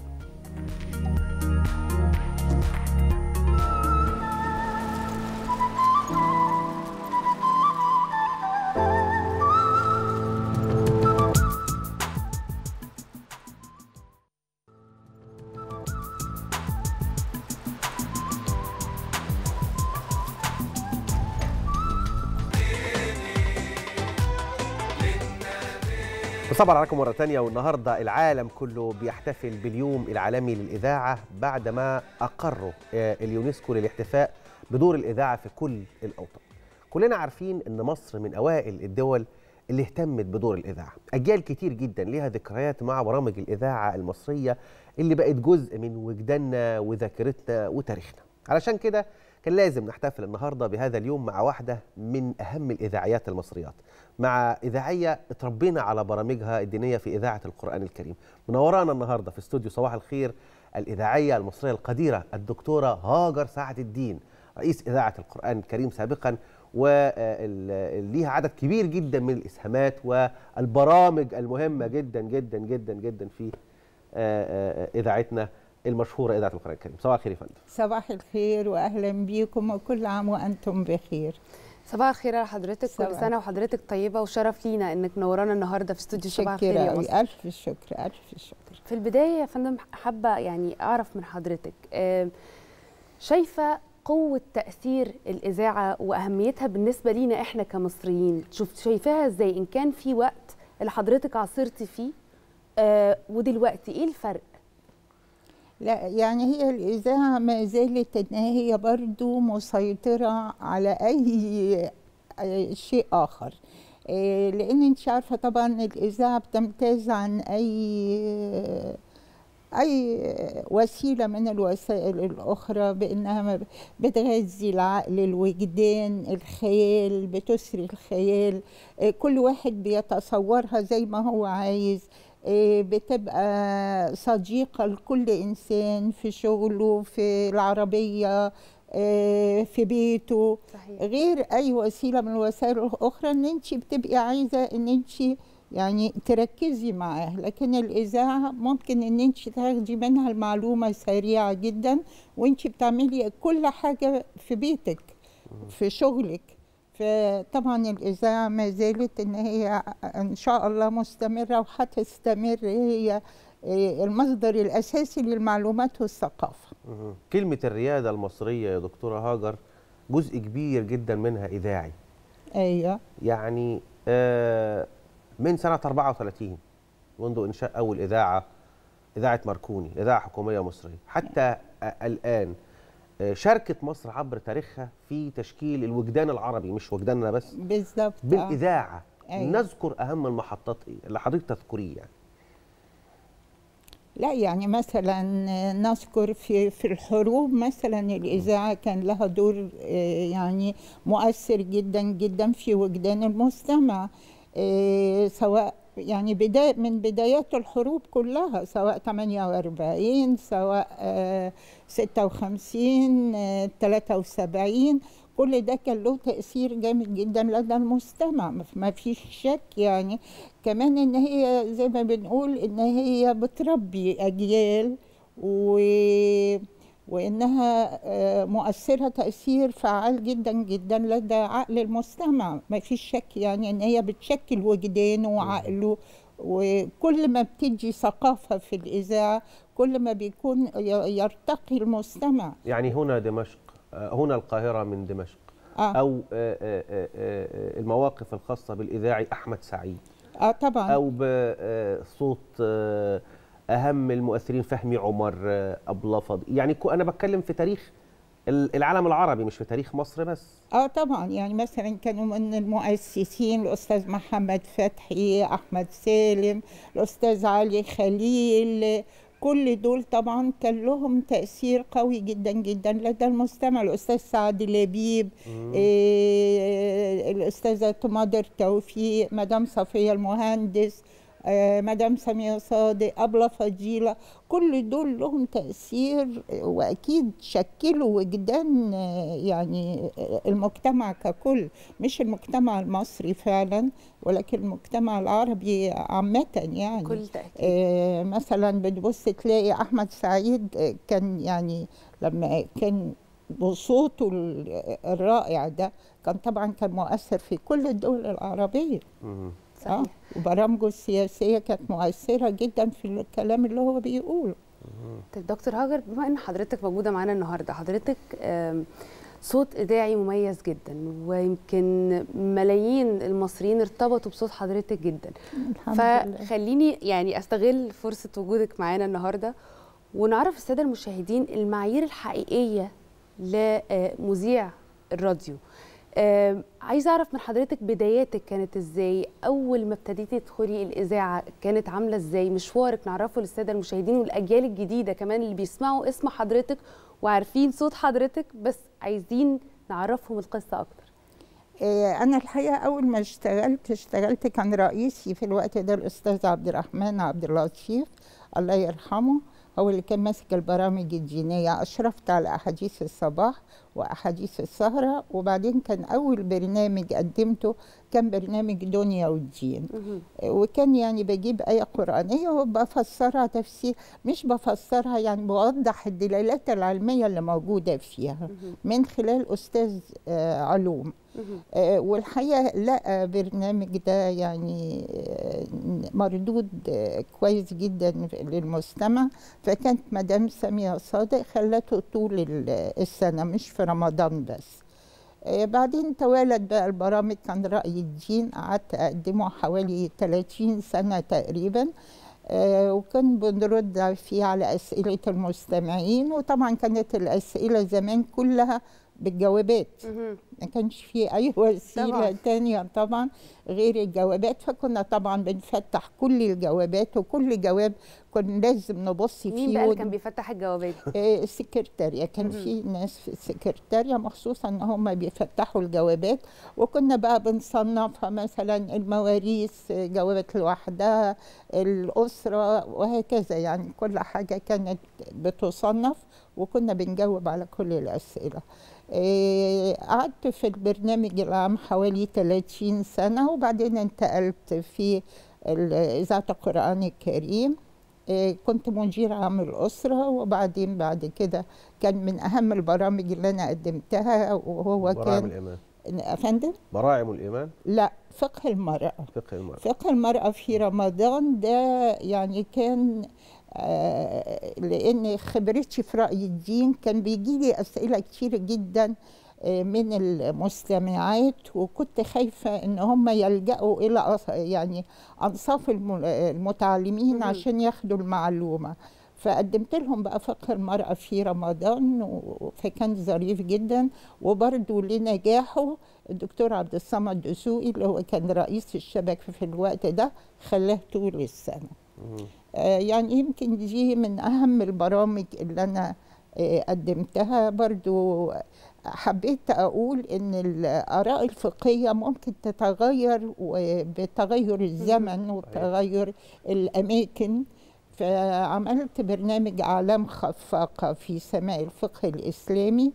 بصبر عليكم مرة تانية والنهاردة العالم كله بيحتفل باليوم العالمي للإذاعة بعدما أقروا آه، اليونسكو للاحتفاء بدور الإذاعة في كل الأوطان كلنا عارفين أن مصر من أوائل الدول اللي اهتمت بدور الإذاعة أجيال كتير جدا ليها ذكريات مع برامج الإذاعة المصرية اللي بقت جزء من وجداننا وذاكرتنا وتاريخنا علشان كده كان لازم نحتفل النهارده بهذا اليوم مع واحده من اهم الاذاعيات المصريات مع اذاعيه اتربينا على برامجها الدينيه في اذاعه القران الكريم منورانا النهارده في استوديو صباح الخير الاذاعيه المصريه القديره الدكتوره هاجر سعد الدين رئيس اذاعه القران الكريم سابقا وليها عدد كبير جدا من الاسهامات والبرامج المهمه جدا جدا جدا جدا في آه، آه، اذاعتنا المشهوره اذاعه القران الكريم صباح الخير يا فندم صباح الخير واهلا بيكم وكل عام وانتم بخير صباح الخير على حضرتك كل صباح. سنة وحضرتك طيبة وشرف لينا انك نورانا النهارده في استوديو صباح الخير شكرا يا أوي مصر الف شكر الف شكر في البداية يا فندم حابة يعني أعرف من حضرتك آه، شايفة قوة تأثير الإذاعة وأهميتها بالنسبة لينا إحنا كمصريين شوف شايفاها إزاي إن كان في وقت اللي حضرتك عاصرتي فيه آه، ودلوقتي إيه الفرق؟ لا يعني هي الإذاعة ما زالت إن هي برضو مسيطرة على أي أي شيء آخر إيه، لأن أنت عارفة طبعا الإذاعة بتمتاز عن أي أي وسيلة من الوسائل الأخرى بأنها ما بتغذي العقل الوجدان الخيال بتسري الخيال إيه، كل واحد بيتصورها زي ما هو عايز إيه، بتبقى صديقة لكل إنسان في شغله في العربية إيه، في بيته صحيح غير أي وسيلة من الوسائل الأخرى إن أنت بتبقي عايزة إن أنت يعني تركزي معاه لكن الإذاعة ممكن إن أنت تاخدي منها المعلومة سريعة جدا وأنت بتعملي كل حاجة في بيتك في شغلك فطبعا الإذاعة ما زالت إن هي إن شاء الله مستمرة وهتستمر هي إيه، المصدر الأساسي للمعلومات والثقافة مهم. كلمه الرياده المصريه يا دكتوره هاجر جزء كبير جدا منها اذاعي أيوة يعني آه، من سنة 34 منذ إنشاء أول إذاعة إذاعة ماركوني إذاعة حكومية مصرية حتى آه، الآن آه، شاركت مصر عبر تاريخها في تشكيل الوجدان العربي مش وجداننا بس بالظبط آه. بالإذاعة أيوة. نذكر أهم المحطات إيه اللي حضرتك تذكريه يعني لا يعني مثلا نذكر في في الحروب مثلا الإذاعة كان لها دور آه، يعني مؤثر جدا جدا في وجدان المستمع آه، سواء يعني بداية من بدايات الحروب كلها سواء 48 سواء آه، 56 آه، 73 كل ده كان له تأثير جامد جدا لدى المستمع ما- ما فيش شك يعني كمان ان هي زي ما بنقول ان هي بتربي اجيال و وانها آه، مؤثره تاثير فعال جدا جدا لدى عقل المستمع ما فيش شك يعني ان هي بتشكل وجدانه وعقله وكل ما بتدي ثقافه في الاذاعه كل ما بيكون ي- يرتقي المستمع يعني هنا دمشق آه، هنا القاهرة من دمشق آه. أو آه، آه، آه، آه، المواقف الخاصة بالإذاعي أحمد سعيد اه طبعا او بصوت آه، اهم المؤثرين فهمي عمر آه، ابو لفظ يعني كو- انا بتكلم في تاريخ ال- العالم العربي مش في تاريخ مصر بس اه طبعا يعني مثلا كانوا من المؤسسين الاستاذ محمد فتحي احمد سالم الاستاذ علي خليل كل دول طبعا كان لهم تأثير قوي جدا جدا لدى المستمع الأستاذ سعد لبيب إيه الأستاذة تماضر توفيق مدام صفية المهندس آه، مدام سمية صادق أبلة فضيلة كل دول لهم تأثير وأكيد شكلوا وجدان آه، يعني آه، المجتمع ككل مش المجتمع المصري فعلا ولكن المجتمع العربي عامة يعني كل تأكيد آه، مثلا بتبص تلاقي احمد سعيد آه، كان يعني لما كان بصوته ال- الرائع ده كان طبعا كان مؤثر في كل الدول العربيه مم. اه وبرامجه السياسيه كانت مؤثره جدا في الكلام اللي هو بيقوله طيب دكتور هاجر بما ان حضرتك موجوده معانا النهارده حضرتك آم، صوت اذاعي مميز جدا ويمكن ملايين المصريين ارتبطوا بصوت حضرتك جدا الحمد لله فخليني يعني استغل فرصه وجودك معانا النهارده ونعرف الساده المشاهدين المعايير الحقيقيه لمذيع الراديو آم، عايزه اعرف من حضرتك بداياتك كانت ازاي اول ما ابتديتي تدخلي الاذاعه كانت عامله ازاي مشوارك نعرفه للساده المشاهدين والاجيال الجديده كمان اللي بيسمعوا اسم حضرتك وعارفين صوت حضرتك بس عايزين نعرفهم القصه اكتر آه، أنا الحقيقة أول ما اشتغلت اشتغلت كان رئيسي في الوقت ده الأستاذ عبد الرحمن عبد اللطيف الله يرحمه هو اللي كان ماسك البرامج الدينية أشرفت على أحاديث الصباح وأحاديث السهرة وبعدين كان أول برنامج قدمته كان برنامج دنيا والدين وكان يعني بجيب آية قرآنية وبفسرها تفسير مش بفسرها يعني بوضح الدلالات العلمية اللي موجودة فيها من خلال أستاذ آه، علوم آه، والحقيقه لقى برنامج ده يعني آه، مردود آه، كويس جدا للمستمع فكانت مدام ساميه صادق خلته طول ال- السنه مش في رمضان بس آه، بعدين توالت بقى البرامج كان رأي الدين قعدت أقدمه حوالي 30 سنة تقريبا آه، وكان بنرد فيه على أسئلة المستمعين وطبعا كانت الأسئلة زمان كلها بالجوابات ما كانش في أي وسيلة طبعاً. تانية طبعا غير الجوابات فكنا طبعا بنفتح كل الجوابات وكل جواب كنا لازم نبص فيه مين بقى اللي ون- كان بيفتح الجوابات آه، السكرتارية كان في ناس في السكرتارية مخصوصا ان هم بيفتحوا الجوابات وكنا بقى بنصنفها مثلا المواريث آه، جوابات لوحدها الأسرة وهكذا يعني كل حاجة كانت بتصنف وكنا بنجاوب على كل الأسئلة آه، قعدت في البرنامج العام حوالي 30 سنة وبعدين انتقلت في ال- إذاعة القرآن الكريم آه، كنت مدير عام الأسرة وبعدين بعد كده كان من أهم البرامج اللي أنا قدمتها وهو براعم كان الإيمان أفندم؟ براعم الإيمان لا فقه المرأة فقه المرأة فقه المرأة في رمضان ده يعني كان آه، لأن خبرتي في رأي الدين كان بيجي لي أسئلة كتير جدا آه، من المستمعات وكنت خايفة إن هم يلجأوا إلى أص- يعني أنصاف الم- المتعلمين عشان ياخدوا المعلومة فقدمت لهم بقى فقه المرأة في رمضان و- فكان ظريف جدا وبرضه لنجاحه الدكتور عبد الصمد دسوقي اللي هو كان رئيس الشبكة في الوقت ده خلاه طول السنة آه، يعني يمكن دي من أهم البرامج اللي أنا آه، قدمتها برضو حبيت أقول إن الآراء الفقهية ممكن تتغير بتغير الزمن وتغير الأماكن فعملت برنامج أعلام خفاقة في سماء الفقه الإسلامي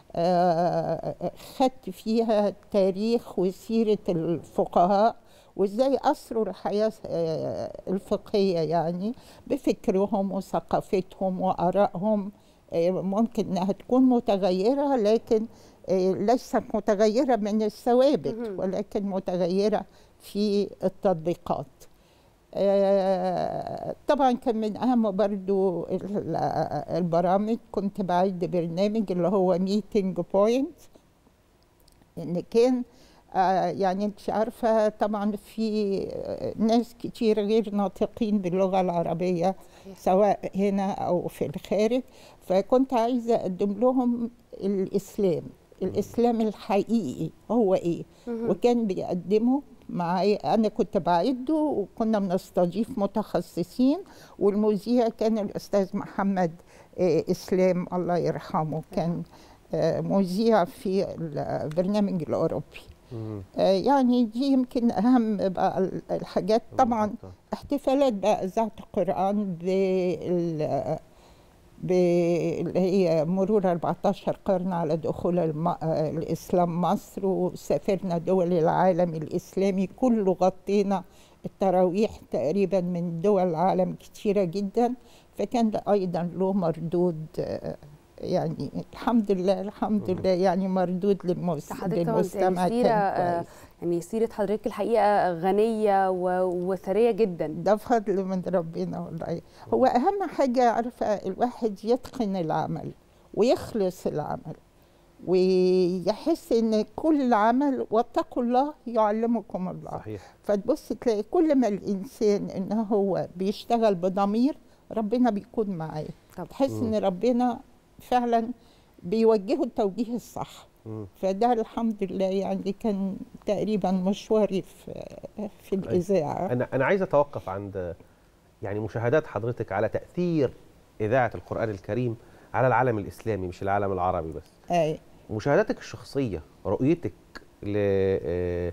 آه، خدت فيها تاريخ وسيرة الفقهاء وازاي اثروا الحياه آه، الفقهيه يعني بفكرهم وثقافتهم وارائهم آه، ممكن انها تكون متغيره لكن آه، ليست متغيره من الثوابت ولكن متغيره في التطبيقات آه، طبعا كان من اهم برضو ال- البرامج كنت بعد برنامج اللي هو ميتنج بوينت ان كان آه، يعني انت عارفه طبعا في آه، ناس كتير غير ناطقين باللغه العربيه سواء هنا او في الخارج فكنت عايزه اقدم لهم الاسلام الاسلام الحقيقي هو ايه مهم. وكان بيقدمه معايا انا كنت بعده وكنا بنستضيف متخصصين والمذيع كان الاستاذ محمد آه، اسلام الله يرحمه كان آه، مذيع في البرنامج الاوروبي مم. آه، يعني دي يمكن اهم بقى ال- الحاجات طبعا احتفالات بقى اذاعه القران بال ب- اللي هي مرور 14 قرن على دخول الم... آه، الاسلام مصر وسافرنا دول العالم الاسلامي كله غطينا التراويح تقريبا من دول العالم كتيره جدا فكان ده ايضا له مردود آه، يعني الحمد لله الحمد لله يعني مردود للمس... حضرتك طبعا للمستمع سيرة كان آه، كويس يعني سيرة حضرتك الحقيقة غنية و- وثرية جدا ده فضل من ربنا والله هو اهم حاجه عارفه الواحد يتقن العمل ويخلص العمل ويحس ان كل عمل واتقوا الله يعلمكم الله صحيح فتبص تلاقي كل ما الانسان ان هو بيشتغل بضمير ربنا بيكون معاه تحس ان ربنا فعلا بيوجهه التوجيه الصح مم. فده الحمد لله يعني كان تقريبا مشواري في في الاذاعه انا انا عايز اتوقف عند يعني مشاهدات حضرتك على تاثير اذاعه القران الكريم على العالم الاسلامي مش العالم العربي بس اي مشاهداتك الشخصيه رؤيتك ل آه،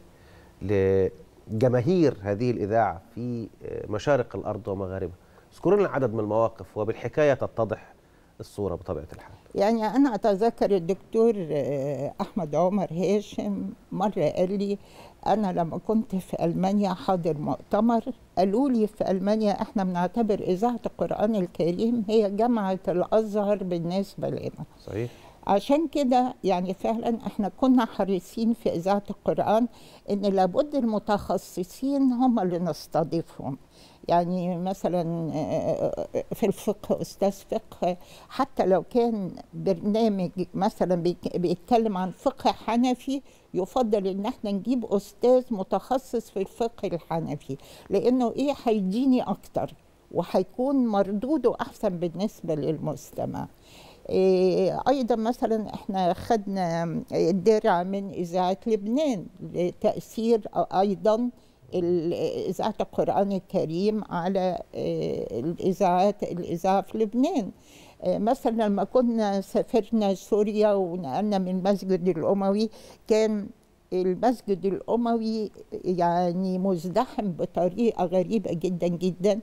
لجماهير هذه الاذاعه في آه، مشارق الارض ومغاربها اذكروا لنا عدد من المواقف وبالحكايه تتضح الصوره بطبيعه الحال يعني أنا أتذكر الدكتور آه، أحمد عمر هاشم مرة قال لي أنا لما كنت في ألمانيا حاضر مؤتمر قالوا لي في ألمانيا إحنا بنعتبر إذاعة القرآن الكريم هي جامعة الأزهر بالنسبة لنا صحيح عشان كده يعني فعلا احنا كنا حريصين في اذاعه القران ان لابد المتخصصين هم اللي نستضيفهم يعني مثلا آه، في الفقه استاذ فقه حتى لو كان برنامج مثلا بيك- بيتكلم عن فقه حنفي يفضل ان احنا نجيب استاذ متخصص في الفقه الحنفي لانه ايه هيديني اكتر وهيكون مردوده احسن بالنسبه للمستمع إيه، ايضا مثلا احنا خدنا الدرع من اذاعه لبنان لتاثير ايضا ال- اذاعه القران الكريم على إيه، الاذاعات الاذاعه في لبنان إيه، مثلا لما كنا سافرنا سوريا ونقلنا من المسجد الاموي كان المسجد الاموي يعني مزدحم بطريقه غريبه جدا جدا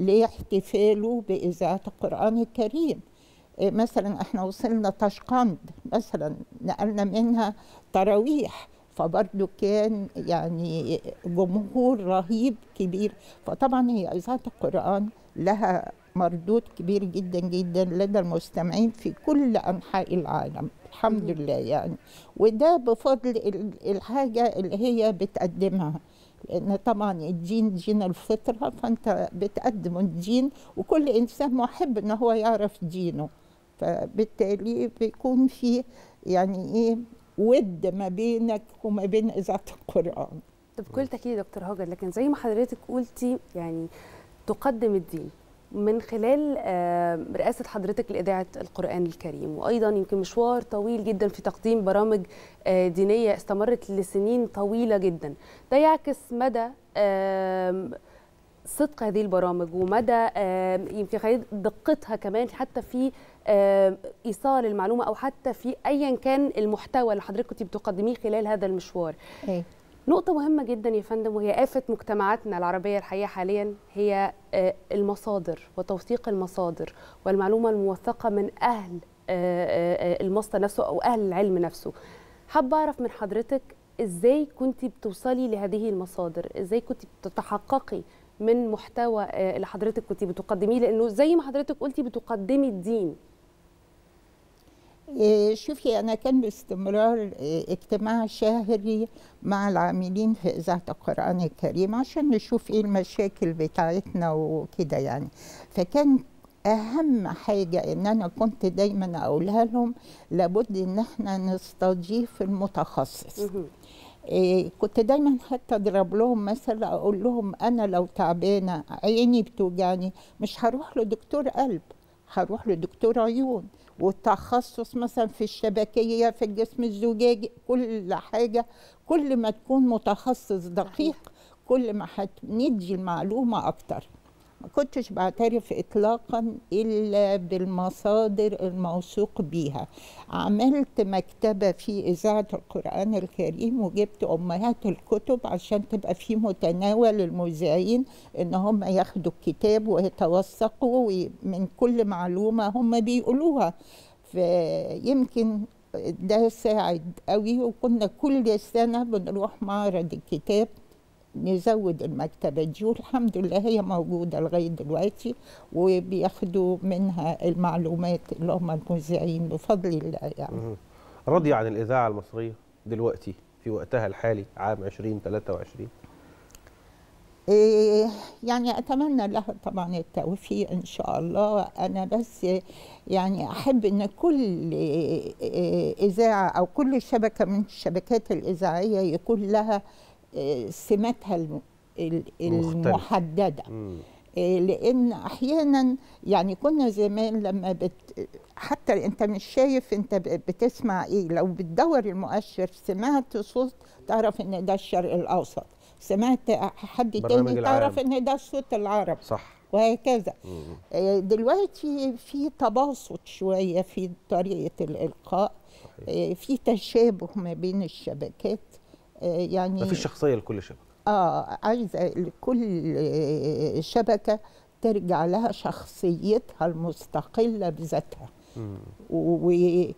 لاحتفاله باذاعه القران الكريم إيه مثلا احنا وصلنا طشقند مثلا نقلنا منها تراويح فبرضه كان يعني جمهور رهيب كبير فطبعا هي اذاعه القران لها مردود كبير جدا جدا لدى المستمعين في كل انحاء العالم الحمد لله يعني وده بفضل ال- الحاجه اللي هي بتقدمها لان طبعا الدين دين الفطره فانت بتقدم الدين وكل انسان محب ان هو يعرف دينه فبالتالي بيكون في يعني ايه ود ما بينك وما بين اذاعه القران طب بكل تأكيد يا دكتور هاجر لكن زي ما حضرتك قلتي يعني تقدم الدين من خلال آه، رئاسة حضرتك لإذاعة القرآن الكريم وأيضا يمكن مشوار طويل جدا في تقديم برامج آه، دينية استمرت لسنين طويلة جدا ده يعكس مدى آم، صدق هذه البرامج ومدى آم، يمكن خلينا دقتها كمان حتى في آم، ايصال المعلومه او حتى في ايا كان المحتوى اللي حضرتك كنت بتقدميه خلال هذا المشوار. إيه. نقطة مهمة جدا يا فندم وهي آفة مجتمعاتنا العربية الحقيقة حاليا هي آه، المصادر وتوثيق المصادر والمعلومة الموثقة من أهل آه، آه، المصدر نفسه أو أهل العلم نفسه. حابة أعرف من حضرتك إزاي كنت بتوصلي لهذه المصادر؟ إزاي كنت بتتحققي من محتوى آه، اللي حضرتك كنت بتقدميه لأنه زي ما حضرتك قلتي بتقدمي الدين إيه، شوفي أنا كان باستمرار إيه، اجتماع شهري مع العاملين في إذاعة القرآن الكريم عشان نشوف إيه المشاكل بتاعتنا وكده يعني فكان أهم حاجة إن أنا كنت دايما أقولها لهم لابد إن إحنا نستضيف المتخصص إيه كنت دايما حتى اضرب لهم مثل اقول لهم انا لو تعبانه عيني بتوجعني مش هروح لدكتور قلب هروح لدكتور عيون والتخصص مثلا في الشبكيه في الجسم الزجاجي كل حاجه كل ما تكون متخصص دقيق كل ما هندي المعلومه اكتر ما كنتش بعترف اطلاقا الا بالمصادر الموثوق بيها عملت مكتبه في اذاعه القران الكريم وجبت امهات الكتب عشان تبقى في متناول المذيعين ان هم ياخدوا الكتاب ويتوثقوا من كل معلومه هم بيقولوها فيمكن ده ساعد قوي وكنا كل سنه بنروح معرض الكتاب نزود المكتبة دي والحمد لله هي موجودة لغاية دلوقتي وبياخدوا منها المعلومات اللي هم المذيعين بفضل الله يعني مهم. راضية عن الإذاعة المصرية دلوقتي في وقتها الحالي عام 2023 إيه يعني أتمنى لها طبعا التوفيق إن شاء الله أنا بس يعني أحب إن كل إيه إذاعة أو كل شبكة من الشبكات الإذاعية يكون لها إيه سماتها الم- ال- مختلف. المحددة مم. إيه، لان احيانا يعني كنا زمان لما بت حتى انت مش شايف انت ب- بتسمع ايه لو بتدور المؤشر سمعت صوت تعرف ان ده الشرق الاوسط سمعت حد برنامج تاني العام. تعرف ان ده صوت العرب صح وهكذا مم. آه، دلوقتي في تباسط شويه في طريقه الالقاء آه، في تشابه ما بين الشبكات آه، يعني مفيش شخصية لكل شبكة اه عايزه لكل آه، شبكه ترجع لها شخصيتها المستقله بذاتها مم. و... و-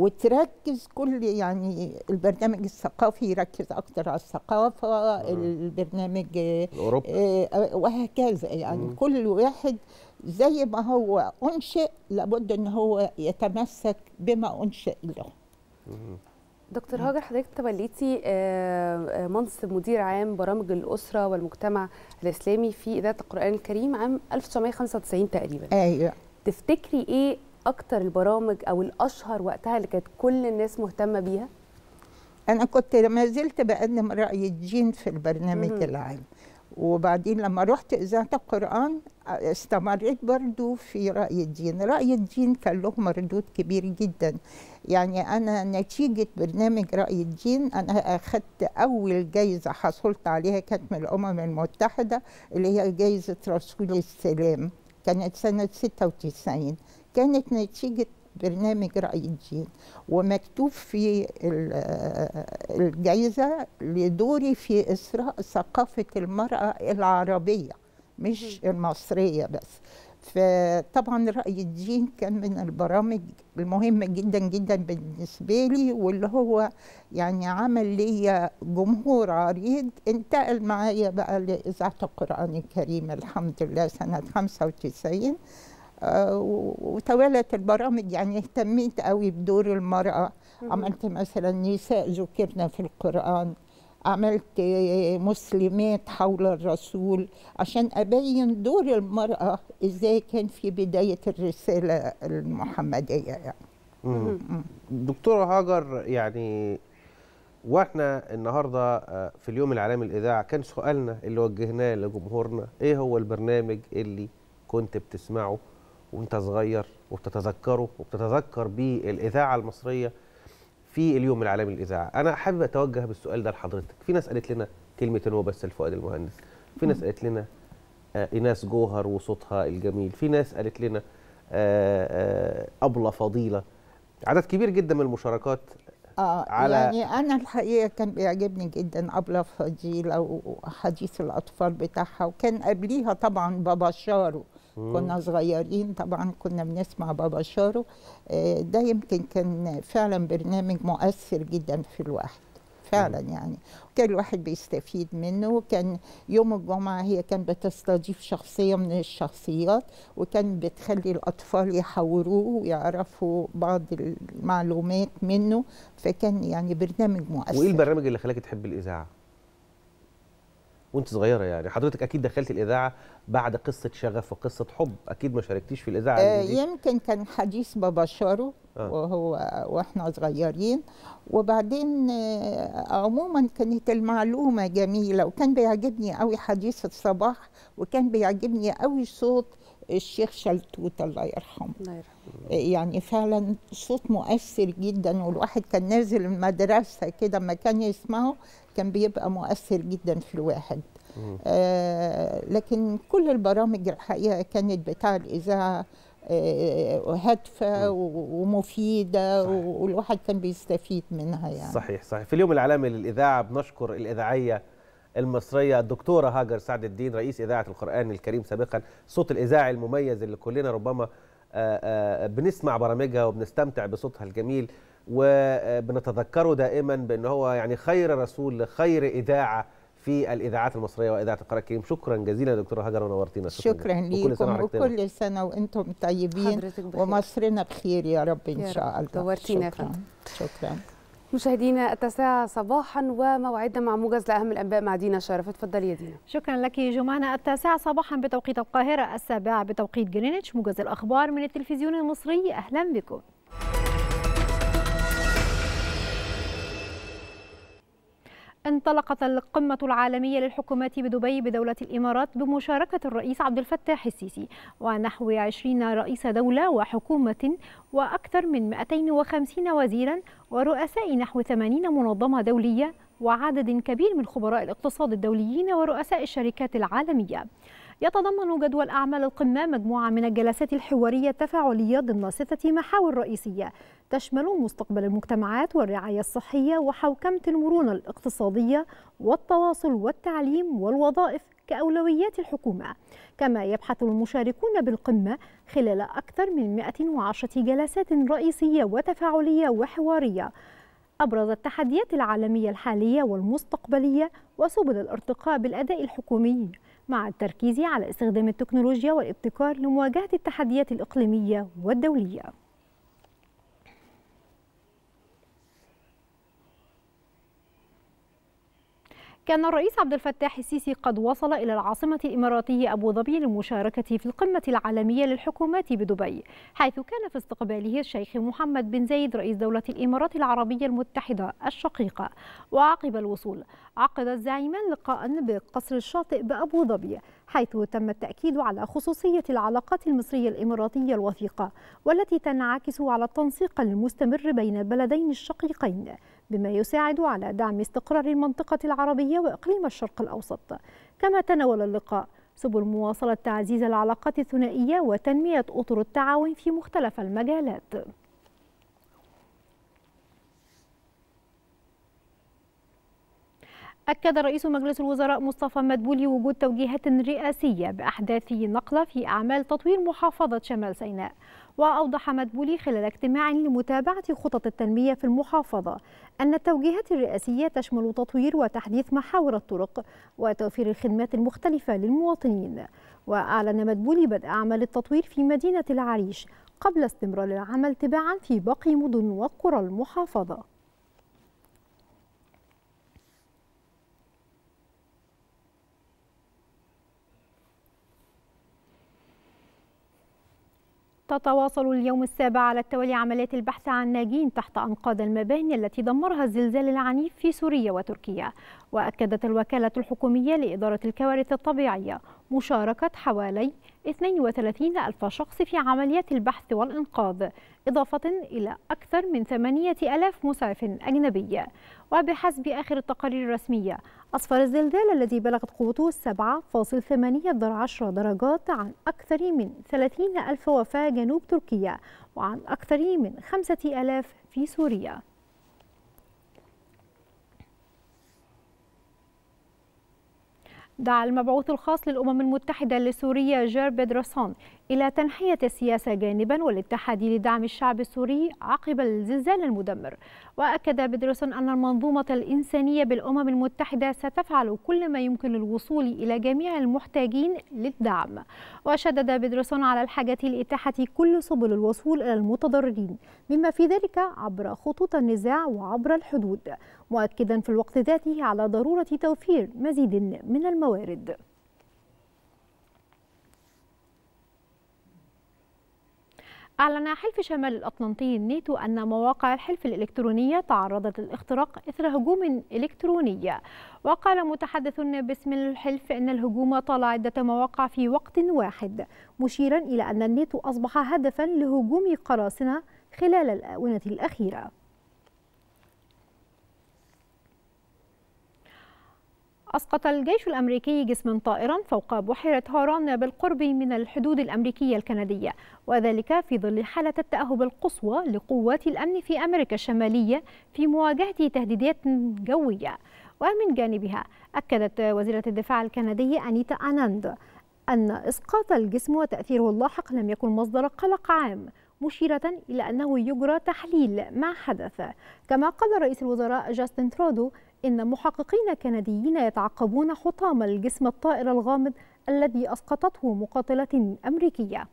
وتركز كل يعني البرنامج الثقافي يركز اكتر على الثقافه البرنامج آه، الأوروبي آه، وهكذا يعني مم. كل واحد زي ما هو انشئ لابد ان هو يتمسك بما انشئ له مم. دكتور هاجر حضرتك توليتي آه، آه، منصب مدير عام برامج الأسرة والمجتمع الإسلامي في إذاعة القرآن الكريم عام 1995 تقريبا ايوه تفتكري إيه أكتر البرامج أو الأشهر وقتها اللي كانت كل الناس مهتمة بيها؟ انا كنت ما زلت بقدم راي الدين في البرنامج مم. العام وبعدين لما رحت اذاعه القران استمريت برضو في راي الدين راي الدين كان له مردود كبير جدا يعني انا نتيجه برنامج راي الدين انا اخذت اول جايزه حصلت عليها كانت من الامم المتحده اللي هي جايزه رسول السلام كانت سنه 96 كانت نتيجه برنامج رأي الدين ومكتوب في ال- الجائزة لدوري في إسراء ثقافة المرأة العربية مش المصرية بس فطبعا رأي الدين كان من البرامج المهمة جدا جدا بالنسبة لي واللي هو يعني عمل لي جمهور عريض انتقل معايا بقى لإذاعة القرآن الكريم الحمد لله سنة 95 آه، و- وتوالت البرامج يعني اهتميت قوي بدور المرأة عملت مثلا نساء ذكرنا في القرآن عملت آه، مسلمات حول الرسول عشان أبين دور المرأة إزاي كان في بداية الرسالة المحمدية يعني مم. دكتورة هاجر يعني واحنا النهارده آه، في اليوم العالمي للاذاعه كان سؤالنا اللي وجهناه لجمهورنا ايه هو البرنامج اللي كنت بتسمعه وانت صغير وبتتذكره وبتتذكر بيه الاذاعه المصريه في اليوم العالمي للاذاعه انا حابب اتوجه بالسؤال ده لحضرتك في ناس قالت لنا كلمتين وبس الفؤاد المهندس في ناس قالت لنا آه، ايناس جوهر وصوتها الجميل في ناس قالت لنا آه، آه، ابله فضيله عدد كبير جدا من المشاركات آه على- يعني أنا الحقيقة كان بيعجبني جدا أبلة فضيلة وحديث الأطفال بتاعها وكان قبليها طبعا بابا شارو مم. كنا صغيرين طبعا كنا بنسمع بابا شارو آه، ده يمكن كان فعلا برنامج مؤثر جدا في الواحد فعلا يعني كان الواحد بيستفيد منه وكان يوم الجمعة هي كانت بتستضيف شخصية من الشخصيات وكان بتخلي الأطفال يحاوروه ويعرفوا بعض المعلومات منه فكان يعني برنامج مؤثر وايه البرنامج اللي خلاك تحب الاذاعه وانت صغيره يعني حضرتك اكيد دخلت الاذاعه بعد قصه شغف وقصه حب اكيد ما شاركتيش في الاذاعه آه دي. يمكن كان حديث بابا شارو آه. وهو واحنا صغيرين وبعدين آه عموما كانت المعلومه جميله وكان بيعجبني قوي حديث الصباح وكان بيعجبني قوي صوت الشيخ شلتوت الله يرحمه الله يرحمه يعني فعلا صوت مؤثر جدا والواحد كان نازل المدرسة كده ما كان يسمعه كان بيبقى مؤثر جدا في الواحد آه لكن كل البرامج الحقيقة كانت بتاع الإذاعة آه هادفة و- ومفيدة والواحد كان بيستفيد منها يعني صحيح صحيح في اليوم العالمي للإذاعة بنشكر الإذاعية المصرية الدكتورة هاجر سعد الدين رئيس إذاعة القرآن الكريم سابقا صوت الإذاعي المميز اللي كلنا ربما آه، آه، بنسمع برامجها وبنستمتع بصوتها الجميل وبنتذكره دائما بأن هو يعني خير رسول لخير إذاعة في الإذاعات المصرية وإذاعة القرآن الكريم شكرا جزيلا يا دكتورة هاجر ونورتينا شكرا جزيلا. وكل سنة ليكم وحضرتك طيبة. وكل سنة وانتم طيبين حضرتك بخير. ومصرنا بخير يا رب ان يا شاء رب. الله نورتينا يا شكرا فندم. شكرا مشاهدينا التاسعة صباحا وموعدنا مع موجز لأهم الأنباء مع دينا شرف اتفضلي يا دينا شكرا لك جمانة التاسعة صباحا بتوقيت القاهرة السابعة بتوقيت جرينتش موجز الأخبار من التلفزيون المصري أهلا بكم انطلقت القمة العالمية للحكومات بدبي بدولة الإمارات بمشاركة الرئيس عبد الفتاح السيسي ونحو 20 رئيس دولة وحكومة وأكثر من 250 وزيرا ورؤساء نحو 80 منظمة دولية وعدد كبير من خبراء الاقتصاد الدوليين ورؤساء الشركات العالمية يتضمن جدول أعمال القمة مجموعة من الجلسات الحوارية التفاعلية ضمن ستة محاور رئيسية تشمل مستقبل المجتمعات والرعاية الصحية وحوكمة المرونة الاقتصادية والتواصل والتعليم والوظائف كأولويات الحكومة كما يبحث المشاركون بالقمة خلال أكثر من 110 جلسات رئيسية وتفاعلية وحوارية أبرز التحديات العالمية الحالية والمستقبلية وسبل الارتقاء بالأداء الحكومي مع التركيز على استخدام التكنولوجيا والابتكار لمواجهة التحديات الإقليمية والدولية كان الرئيس عبد الفتاح السيسي قد وصل إلى العاصمة الإماراتية أبو ظبي للمشاركة في القمة العالمية للحكومات بدبي حيث كان في استقباله الشيخ محمد بن زايد رئيس دولة الإمارات العربية المتحدة الشقيقة وعقب الوصول عقد الزعيمان لقاء بقصر الشاطئ بأبو ظبي حيث تم التأكيد على خصوصية العلاقات المصرية الإماراتية الوثيقة والتي تنعكس على التنسيق المستمر بين البلدين الشقيقين بما يساعد على دعم استقرار المنطقة العربية وإقليم الشرق الأوسط كما تناول اللقاء سبل مواصلة تعزيز العلاقات الثنائية وتنمية أطر التعاون في مختلف المجالات أكد رئيس مجلس الوزراء مصطفى مدبولي وجود توجيهات رئاسية بأحداث نقلة في أعمال تطوير محافظة شمال سيناء وأوضح مدبولي خلال اجتماع لمتابعة خطط التنمية في المحافظة أن التوجيهات الرئاسية تشمل تطوير وتحديث محاور الطرق وتوفير الخدمات المختلفة للمواطنين وأعلن مدبولي بدء أعمال التطوير في مدينة العريش قبل استمرار العمل تباعا في باقي مدن وقرى المحافظة تتواصل اليوم السابع على التوالي عمليات البحث عن ناجين تحت أنقاض المباني التي دمرها الزلزال العنيف في سوريا وتركيا وأكدت الوكالة الحكومية لإدارة الكوارث الطبيعية مشاركة حوالي 32 ألف شخص في عمليات البحث والإنقاذ إضافة إلى أكثر من 8000 مسعف أجنبي وبحسب آخر التقارير الرسمية أسفر الزلزال الذي بلغت قوته 7.8 درجات عن أكثر من 30 ألف وفاة جنوب تركيا وعن أكثر من 5000 في سوريا دعا المبعوث الخاص للأمم المتحدة لسوريا جير بيدرسون إلى تنحية السياسة جانبا والاتحاد لدعم الشعب السوري عقب الزلزال المدمر وأكد بيدرسون أن المنظومة الإنسانية بالأمم المتحدة ستفعل كل ما يمكن للوصول إلى جميع المحتاجين للدعم وشدد بيدرسون على الحاجة لإتاحة كل سبل الوصول إلى المتضررين بما في ذلك عبر خطوط النزاع وعبر الحدود مؤكدا في الوقت ذاته على ضرورة توفير مزيد من الموارد أعلن حلف شمال الأطلنطي الناتو أن مواقع الحلف الإلكترونية تعرضت للاختراق إثر هجوم إلكتروني وقال متحدث باسم الحلف أن الهجوم طال عدة مواقع في وقت واحد مشيرا إلى أن الناتو أصبح هدفا لهجوم قراصنة خلال الآونة الأخيرة أسقط الجيش الأمريكي جسما طائرا فوق بحيرة هاران بالقرب من الحدود الأمريكية الكندية وذلك في ظل حالة التأهب القصوى لقوات الأمن في أمريكا الشمالية في مواجهة تهديدات جوية ومن جانبها أكدت وزيرة الدفاع الكندية أنيتا أناند أن إسقاط الجسم وتأثيره اللاحق لم يكن مصدر قلق عام مشيرة إلى أنه يجرى تحليل ما حدث كما قال رئيس الوزراء جاستن ترودو إن محققين كنديين يتعقبون حطام الجسم الطائر الغامض الذي أسقطته مقاتلة أمريكية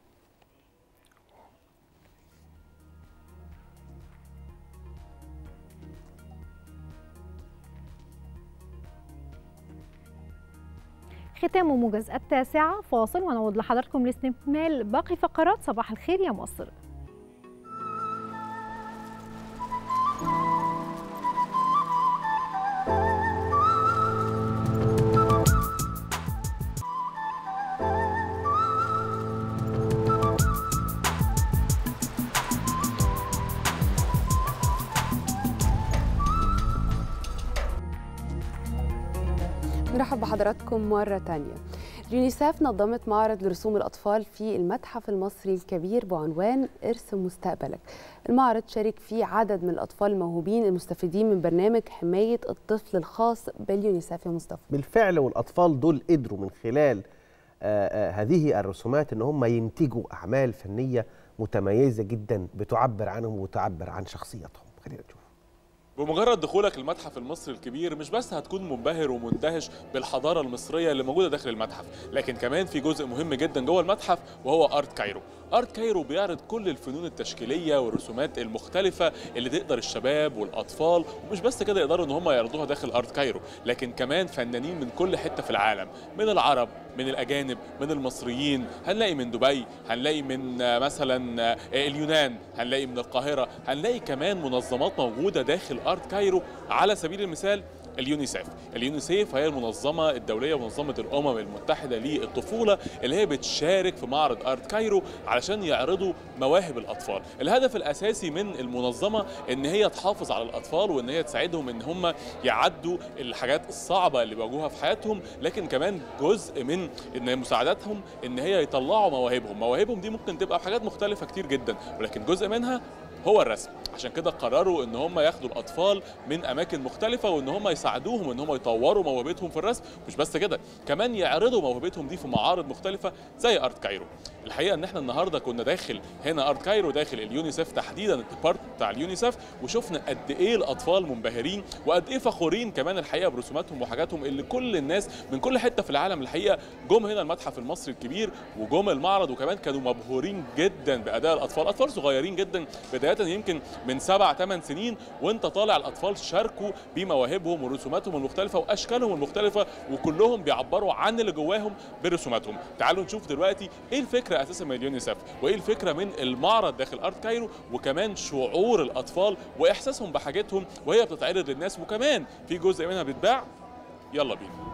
ختام موجز التاسعة فاصل ونعود لحضراتكم لاستكمال باقي فقرات صباح الخير يا مصر نرحب بحضراتكم مرة تانية اليونيسف نظمت معرض لرسوم الأطفال في المتحف المصري الكبير بعنوان ارسم مستقبلك المعرض شارك فيه عدد من الأطفال الموهوبين المستفيدين من برنامج حماية الطفل الخاص باليونيسف يا مصطفى بالفعل والاطفال دول قدروا من خلال آه، آه، هذه الرسومات ان هم ينتجوا اعمال فنيه متميزه جدا بتعبر عنهم وتعبر عن شخصيتهم خلينا نشوف بمجرد دخولك المتحف المصري الكبير مش بس هتكون منبهر ومندهش بالحضارة المصرية اللي موجودة داخل المتحف لكن كمان في جزء مهم جدا جوه المتحف وهو ارت كايرو ارت كايرو بيعرض كل الفنون التشكيلية والرسومات المختلفة اللي تقدر الشباب والاطفال ومش بس كده يقدروا ان هم يعرضوها داخل ارت كايرو لكن كمان فنانين من كل حتة في العالم من العرب من الاجانب من المصريين هنلاقي من دبي هنلاقي من آه، مثلا آه، اليونان هنلاقي من القاهره هنلاقي كمان منظمات موجوده داخل ارت كايرو على سبيل المثال اليونيسيف اليونيسيف هي المنظمة الدولية منظمة الأمم المتحدة للطفولة اللي هي بتشارك في معرض أرت كايرو علشان يعرضوا مواهب الأطفال الهدف الأساسي من المنظمة إن هي تحافظ على الأطفال وإن هي تساعدهم إن هم يعدوا الحاجات الصعبة اللي بيواجهوها في حياتهم لكن كمان جزء من إن مساعدتهم إن هي يطلعوا مواهبهم مواهبهم دي ممكن تبقى في حاجات مختلفة كتير جدا ولكن جزء منها هو الرسم عشان كده قرروا ان هم ياخدوا الاطفال من اماكن مختلفه وان هم يساعدوهم ان هم يطوروا موهبتهم في الرسم مش بس كده كمان يعرضوا موهبتهم دي في معارض مختلفه زي ارت كايرو الحقيقه ان احنا النهارده كنا داخل هنا ارت كايرو داخل اليونيسف تحديدا الديبارتمنت بتاع اليونيسف وشفنا قد ايه الاطفال منبهرين وقد ايه فخورين كمان الحقيقه برسوماتهم وحاجاتهم اللي كل الناس من كل حته في العالم الحقيقه جم هنا المتحف المصري الكبير وجم المعرض وكمان كانوا مبهورين جدا باداء الاطفال اطفال صغيرين جدا بدايه يمكن من سبع ثمان سنين وانت طالع الاطفال شاركوا بمواهبهم ورسوماتهم المختلفه واشكالهم المختلفه وكلهم بيعبروا عن اللي جواهم برسوماتهم تعالوا نشوف دلوقتي ايه الفكره اساسا من اليونيسف وايه الفكره من المعرض داخل ارت كايرو وكمان شعور الاطفال واحساسهم بحاجتهم وهي بتتعرض للناس وكمان في جزء منها بيتباع يلا بينا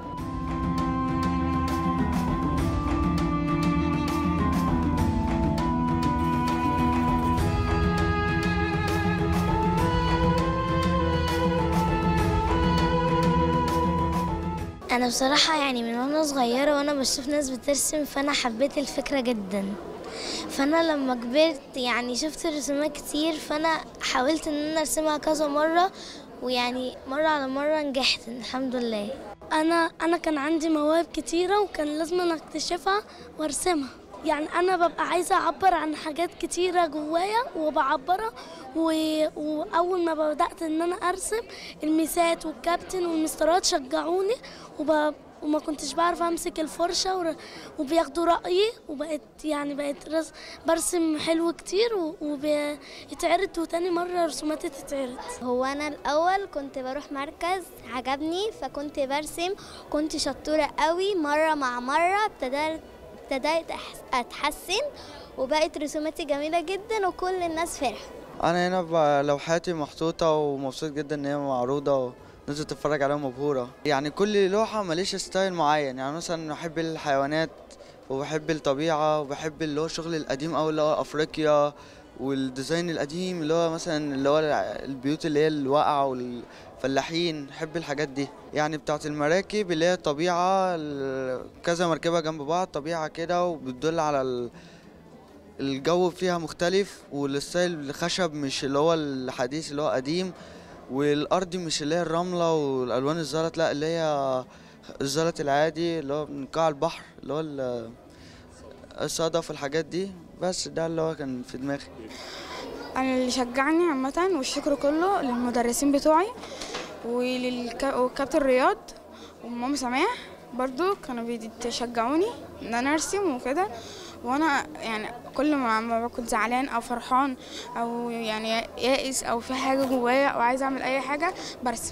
انا بصراحه يعني من وانا صغيره وانا بشوف ناس بترسم فانا حبيت الفكره جدا فانا لما كبرت يعني شفت رسومات كتير فانا حاولت ان انا ارسمها كذا مره ويعني مره على مره نجحت الحمد لله انا انا كان عندي مواهب كتيره وكان لازم أنا اكتشفها وارسمها يعني انا ببقى عايزه اعبر عن حاجات كتيره جوايا وبعبرها و... واول ما بدات ان انا ارسم الميسات والكابتن والمسترات شجعوني وب... وما كنتش بعرف امسك الفرشه ور... وبياخدوا رايي وبقيت يعني بقيت رس... برسم حلو كتير و... وبيتعرض وتاني مره رسوماتي تتعرض هو انا الاول كنت بروح مركز عجبني فكنت برسم كنت شطوره قوي مره مع مره ابتدت ابتديت أحس- اتحسن وبقت رسوماتي جميلة جدا وكل الناس فرحوا انا هنا ب- لوحاتي محطوطه ومبسوط جدا ان هي معروضه والناس تتفرج عليها مبهوره يعني كل لوحه ماليش ستايل معين يعني مثلا بحب الحيوانات وبحب الطبيعه وبحب اللي هو الشغل القديم أوي اللي هو افريقيا والديزاين القديم اللي هو مثلا اللي هو البيوت اللي هي الواقعه والفلاحين بحب الحاجات دي يعني بتاعت المراكب اللي هي الطبيعه ال- كذا مركبه جنب بعض طبيعه كده وبتدل على ال... الجو فيها مختلف والستايل الخشب مش اللي هو الحديث اللي هو قديم والارض مش اللي هي الرمله والالوان الزلط لا اللي هي الزلط العادي اللي هو من قاع البحر اللي هو ال- الصدف والحاجات دي بس ده اللي هو كان في دماغي انا اللي شجعني عامه والشكر كله للمدرسين بتوعي وللك- وكابتن رياض وماما سماح برضو كانوا بيشجعوني ان انا ارسم وكده وانا يعني كل ما ما بكون زعلان او فرحان او يعني يائس او في حاجه جوايا او عايزه اعمل اي حاجه برسم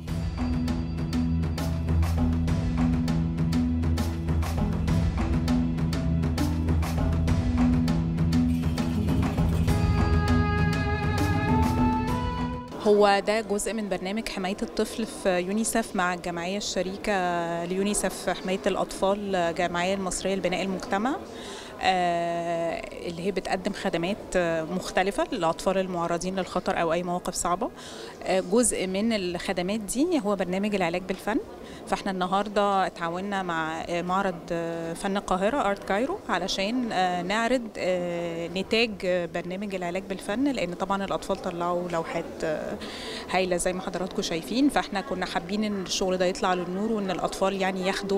هو ده جزء من برنامج حماية الطفل في يونيسف مع الجمعية الشريكة ليونيسف حماية الأطفال الجمعية المصرية لبناء المجتمع آه، اللي هي بتقدم خدمات آه، مختلفة للأطفال المعرضين للخطر أو أي مواقف صعبة آه، جزء من الخدمات دي هو برنامج العلاج بالفن فاحنا النهارده اتعاوننا مع آه، معرض آه، فن القاهرة ارت كايرو علشان آه، نعرض آه، نتاج آه، برنامج العلاج بالفن لان طبعا الاطفال طلعوا لوحات آه، هايله زي ما حضراتكم شايفين فاحنا كنا حابين ان الشغل ده يطلع للنور وان الاطفال يعني ياخدوا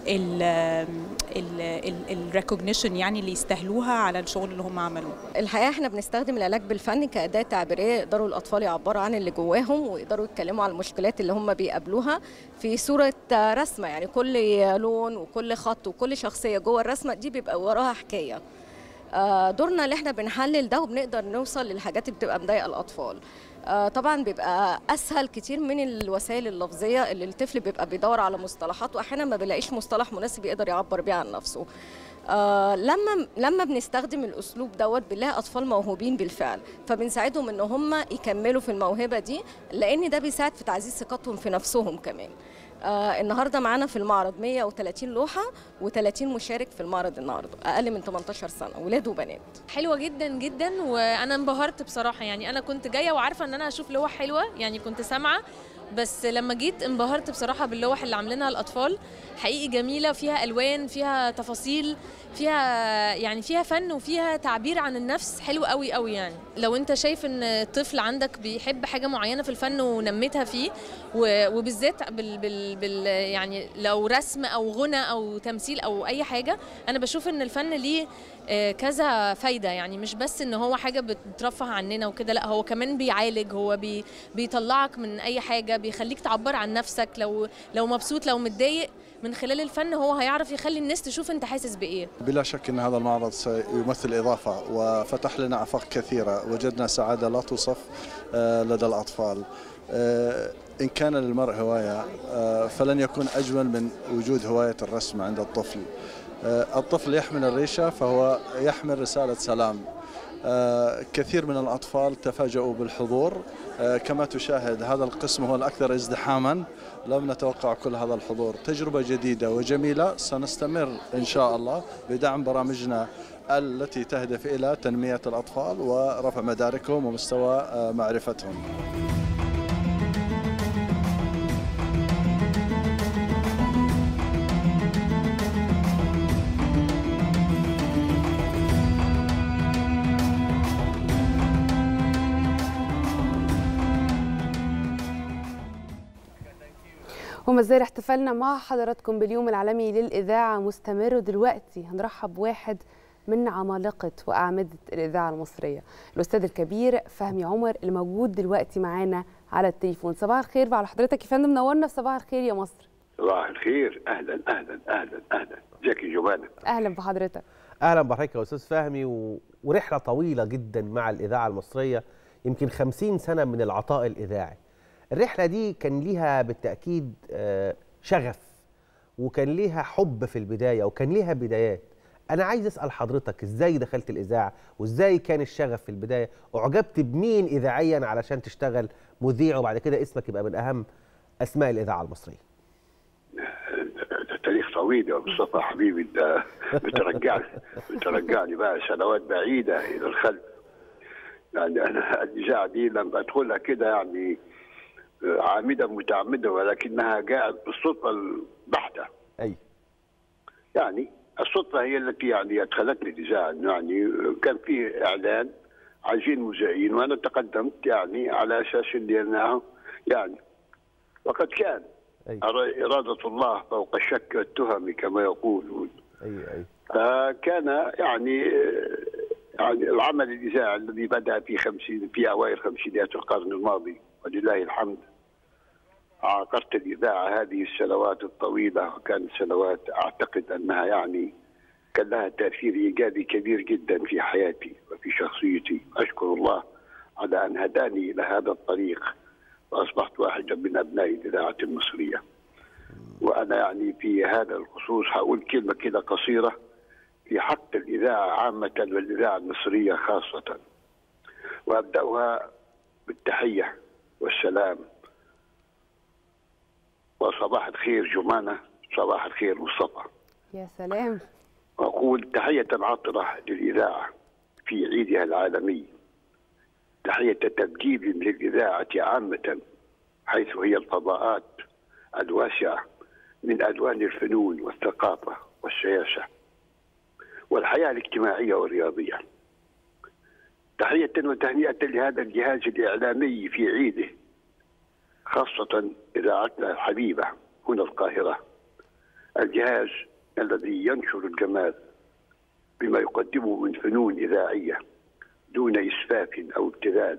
الريكوجنيشن يعني اللي يستاهلوها على الشغل اللي هم عملوه الحقيقه احنا بنستخدم العلاج بالفن كاداه تعبيريه يقدروا الاطفال يعبروا عن اللي جواهم ويقدروا يتكلموا عن المشكلات اللي هم بيقابلوها في صوره رسمه يعني كل لون وكل خط وكل شخصيه جوه الرسمه دي بيبقى وراها حكايه آه، دورنا اللي احنا بنحلل ده وبنقدر نوصل للحاجات اللي بتبقى مضايقه الاطفال آه، طبعا بيبقى اسهل كتير من الوسائل اللفظيه اللي الطفل بيبقى بيدور على مصطلحات واحيانا ما بيلاقيش مصطلح مناسب يقدر يعبر بيه عن نفسه آه لما لما بنستخدم الاسلوب دوت بنلاقي اطفال موهوبين بالفعل فبنساعدهم ان هم يكملوا في الموهبه دي لان ده بيساعد في تعزيز ثقتهم في نفسهم كمان آه النهارده معانا في المعرض 130 لوحه و30 مشارك في المعرض النهارده اقل من 18 سنه ولاد وبنات حلوه جدا جدا وانا انبهرت بصراحه يعني انا كنت جايه وعارفه ان انا هشوف لوح حلوه يعني كنت سامعه بس لما جيت انبهرت بصراحه باللوح اللي عاملينها الاطفال حقيقي جميله فيها الوان فيها تفاصيل فيها يعني فيها فن وفيها تعبير عن النفس حلو قوي قوي يعني لو انت شايف ان طفل عندك بيحب حاجه معينه في الفن ونميتها فيه و- وبالذات بال, بال, بال يعني لو رسم او غنى او تمثيل او اي حاجه انا بشوف ان الفن ليه آه، كذا فايده يعني مش بس ان هو حاجه بترفه عننا وكده لا هو كمان بيعالج هو بي بيطلعك من اي حاجه بيخليك تعبر عن نفسك لو لو مبسوط لو متضايق من خلال الفن هو هيعرف يخلي الناس تشوف انت حاسس بايه بلا شك ان هذا المعرض سيمثل اضافه وفتح لنا افاق كثيره وجدنا سعاده لا توصف آه، لدى الاطفال آه، ان كان للمرء هوايه آه، فلن يكون اجمل من وجود هوايه الرسم عند الطفل آه، الطفل يحمل الريشه فهو يحمل رساله سلام آه، كثير من الأطفال تفاجؤوا بالحضور آه، كما تشاهد هذا القسم هو الأكثر ازدحاما لم نتوقع كل هذا الحضور تجربة جديدة وجميلة سنستمر إن شاء الله بدعم برامجنا التي تهدف إلى تنمية الأطفال ورفع مداركهم ومستوى آه، معرفتهم وما زال احتفالنا مع حضراتكم باليوم العالمي للإذاعة مستمر ودلوقتي هنرحب بواحد من عمالقة وأعمدة الإذاعة المصرية الأستاذ الكبير فهمي عمر اللي موجود دلوقتي معانا على التليفون صباح الخير وعلى حضرتك يا فندم منورنا في صباح الخير يا مصر صباح الخير اهلا اهلا اهلا اهلا ازيك يا جمانه أهلا بحضرتك اهلا بحضرتك يا استاذ فهمي و... ورحله طويله جدا مع الاذاعه المصريه يمكن 50 سنه من العطاء الاذاعي الرحله دي كان ليها بالتاكيد آه، شغف وكان ليها حب في البدايه وكان ليها بدايات انا عايز اسال حضرتك ازاي دخلت الاذاعه وازاي كان الشغف في البدايه اعجبت بمين اذاعيا علشان تشتغل مذيع وبعد كده اسمك يبقى من اهم اسماء الاذاعه المصريه ده تاريخ طويل يا مصطفى حبيبي انت بترجعني بترجعني بقى سنوات بعيده الى الخلف يعني انا الاذاعه دي لما ادخلها كده يعني عامدا متعمدا ولكنها جاءت بالصدفه البحته اي يعني الصدفه هي التي يعني ادخلتني الاذاعه يعني كان في اعلان عايزين مذيعين وانا تقدمت يعني على اساس اني انا يعني وقد كان إرادة الله فوق الشك والتهم كما يقولون اي اي فكان يعني يعني العمل الإذاعي الذي بدأ في خمسين في أوائل خمسينيات القرن الماضي ولله الحمد عاقرت الإذاعة هذه السنوات الطويلة وكانت سنوات أعتقد أنها يعني كان لها تأثير إيجابي كبير جدا في حياتي وفي شخصيتي أشكر الله على أن هداني إلى هذا الطريق وأصبحت واحدا من أبناء الإذاعة المصرية وأنا يعني في هذا الخصوص هقول كلمة كده قصيرة في حق الإذاعة عامة والإذاعة المصرية خاصة وأبدأها بالتحية والسلام وصباح الخير جمانة صباح الخير مصطفى يا سلام وأقول تحية عطرة للإذاعة في عيدها العالمي تحية تبجيل للإذاعة عامة حيث هي الفضاءات الواسعة من ألوان الفنون والثقافة والسياسة والحياة الاجتماعية والرياضية تحية وتهنئة لهذا الجهاز الإعلامي في عيده خاصة إذاعتنا الحبيبة هنا القاهرة الجهاز الذي ينشر الجمال بما يقدمه من فنون إذاعية دون إسفاف أو ابتذال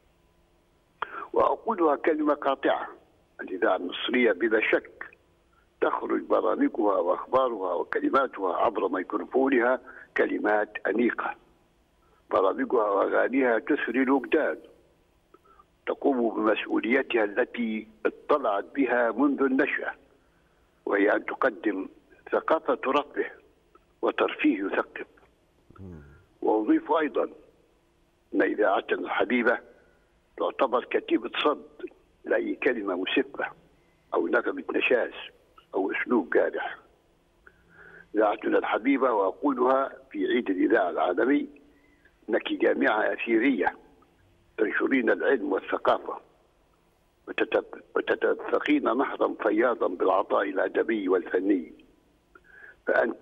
وأقولها كلمة قاطعة الإذاعة المصرية بلا شك تخرج برامجها وأخبارها وكلماتها عبر ميكروفونها كلمات أنيقة برامجها وأغانيها تثري الوجدان تقوم بمسؤوليتها التي اطلعت بها منذ النشأة وهي أن تقدم ثقافة ترفه وترفيه يثقف وأضيف أيضا أن إذاعتنا الحبيبة تعتبر كتيبة صد لأي كلمة مسفة أو نغمة نشاز أو أسلوب جارح إذاعتنا الحبيبة وأقولها في عيد الإذاعة العالمي أنك جامعة أثيرية تنشرين العلم والثقافة وتتب- وتتدفقين نهرا فياضا بالعطاء الأدبي والفني فأنت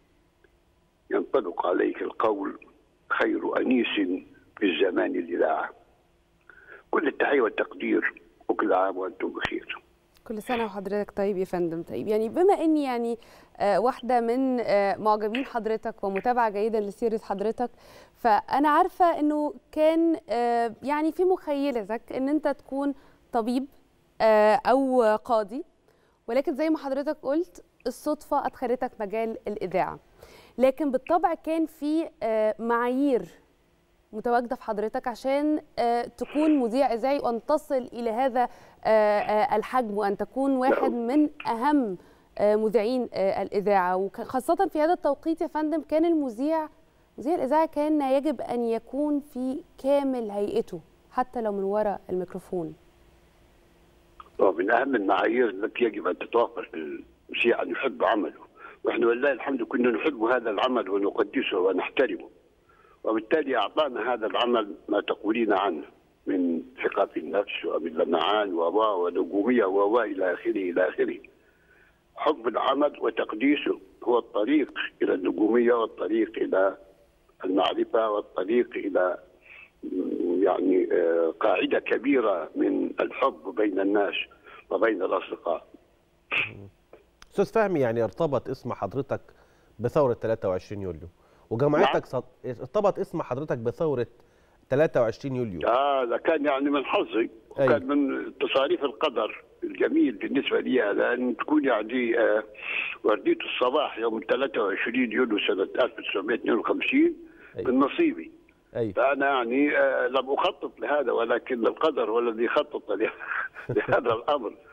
ينطبق عليك القول خير أنيس في الزمان الإذاعة كل التحية والتقدير وكل عام وأنتم بخير كل سنة وحضرتك طيب يا فندم طيب يعني بما اني يعني آه، واحدة من آه، معجبين حضرتك ومتابعة جيدة لسيرة حضرتك فأنا عارفة انه كان آه، يعني في مخيلتك ان انت تكون طبيب آه، او قاضي ولكن زي ما حضرتك قلت الصدفة أدخلتك مجال الإذاعة لكن بالطبع كان في آه، معايير متواجده في حضرتك عشان آه، تكون مذيع اذاعي وان تصل الى هذا آه، آه، الحجم وان تكون واحد من اهم آه، مذيعين آه، الاذاعه وخاصه في هذا التوقيت يا فندم كان المذيع مذيع الاذاعه كان يجب ان يكون في كامل هيئته حتى لو من وراء الميكروفون ومن أهم المعايير التي يجب أن تتوفر في المذيع أن يحب عمله ونحن ولله الحمد كنا نحب هذا العمل ونقدسه ونحترمه وبالتالي أعطانا هذا العمل ما تقولين عنه من ثقة في النفس ومن لمعان ووا ونجومية ووا إلى آخره إلى آخره حب العمل وتقديسه هو الطريق إلى النجومية والطريق إلى المعرفة والطريق إلى م، يعني آه، قاعدة كبيرة من الحب بين الناس وبين الأصدقاء استاذ فهمي يعني ارتبط اسم حضرتك بثوره 23 يوليو وجمعيتك صد... ارتبط اسم حضرتك بثوره 23 يوليو آه ده كان يعني من حظي وكان من تصاريف القدر الجميل بالنسبة لي هذا أن تكون يعني آه وردية الصباح يوم 23 يوليو سنة 1952 من نصيبي أي. فأنا يعني آه لم أخطط لهذا ولكن القدر هو الذي خطط له- لهذا الأمر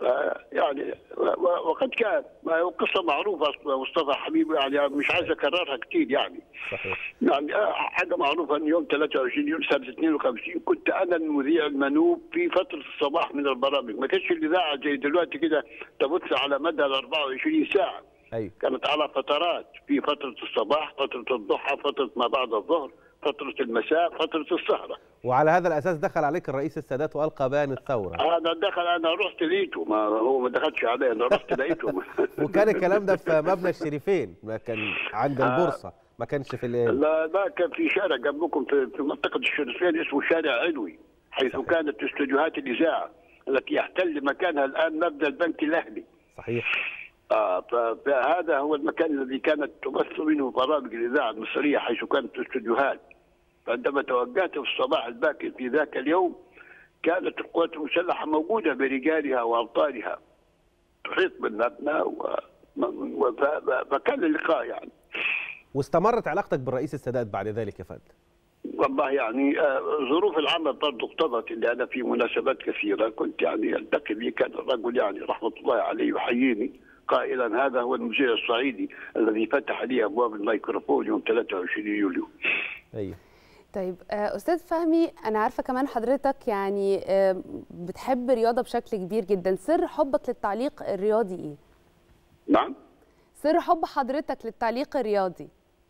آه، يعني و- و- وقد كان ما هو قصه معروفه اصلا مصطفى حبيب يعني مش عايز اكررها كثير يعني صحيح يعني آه، حاجه معروفه ان يوم 23 يونيو سنه 52 كنت انا المذيع المنوب في فتره الصباح من البرامج ما كانش الاذاعه زي دلوقتي كده تبث على مدى ال 24 ساعه ايوه كانت على فترات في فتره الصباح فتره الضحى فتره ما بعد الظهر فتره المساء فتره السهره وعلى هذا الاساس دخل عليك الرئيس السادات والقى بيان الثوره انا دخل انا رحت لقيته ما هو ما دخلش علي انا رحت لقيته وكان الكلام ده في مبنى الشريفين ما كان عند آه. البورصه ما كانش في ال- لا لا كان في شارع جنبكم في, في منطقه الشريفين اسمه شارع علوي حيث كانت استوديوهات الاذاعه التي يحتل مكانها الان مبنى البنك الاهلي صحيح آه ف- فهذا هو المكان الذي كانت تبث منه برامج الاذاعه المصريه حيث كانت استوديوهات فعندما توجهت في الصباح الباكر في ذاك اليوم كانت القوات المسلحه موجوده برجالها وابطالها تحيط بالمبنى و... و... ف... فكان اللقاء يعني واستمرت علاقتك بالرئيس السادات بعد ذلك يا فندم والله يعني آه، ظروف العمل برضه اقتضت اني انا في مناسبات كثيره كنت يعني التقي به كان الرجل يعني رحمه الله عليه يحييني قائلا هذا هو المذيع الصعيدي الذي فتح لي ابواب الميكروفون يوم 23 يوليو. ايوه طيب آه، استاذ فهمي انا عارفه كمان حضرتك يعني آه، بتحب الرياضه بشكل كبير جدا سر حبك للتعليق الرياضي ايه نعم سر حب حضرتك للتعليق الرياضي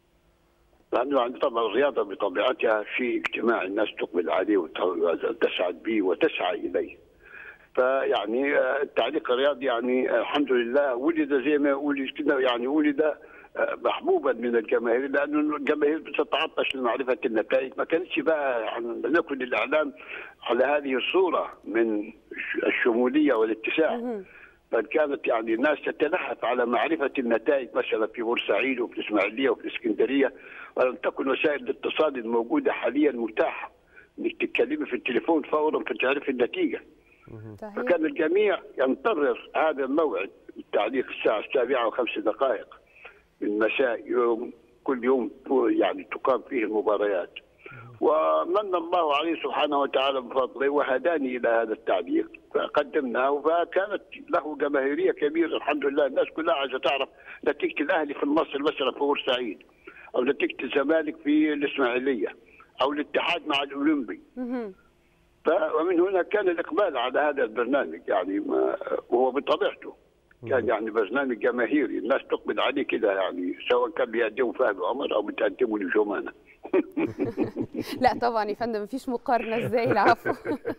لانه يعني طبعا الرياضه بطبيعتها شيء اجتماعي الناس تقبل عليه وتسعد به وتسعى اليه. فيعني آه، التعليق الرياضي يعني آه، الحمد لله ولد زي ما ولد كده يعني ولد آه، محبوبا من الجماهير لانه الجماهير بتتعطش لمعرفه النتائج ما كانتش بقى يعني لم يكن الاعلام على هذه الصوره من الش- الشموليه والاتساع بل كانت يعني الناس تتلهف على معرفه النتائج مثلا في بورسعيد وفي الاسماعيليه وفي الاسكندريه ولم تكن وسائل الاتصال الموجوده حاليا متاحه انك تتكلمي في التليفون فورا فتعرف النتيجه. فكان الجميع ينتظر هذا الموعد التعليق الساعه السابعه وخمس دقائق من مساء يوم كل يوم يعني تقام فيه المباريات. ومن الله عليه سبحانه وتعالى بفضله وهداني الى هذا التعليق فقدمناه فكانت له جماهيريه كبيره الحمد لله الناس كلها عايزه تعرف نتيجه الاهلي في النصر مثلا في بورسعيد او نتيجه الزمالك في الاسماعيليه او الاتحاد مع الاولمبي ف ومن هنا كان الاقبال على هذا البرنامج يعني ما وهو بطبيعته كان يعني برنامج جماهيري الناس تقبل عليه كده يعني سواء كان بيقدموا فهد عمر او بتقدموا لجمانه لا طبعا يا فندم مفيش مقارنه ازاي العفو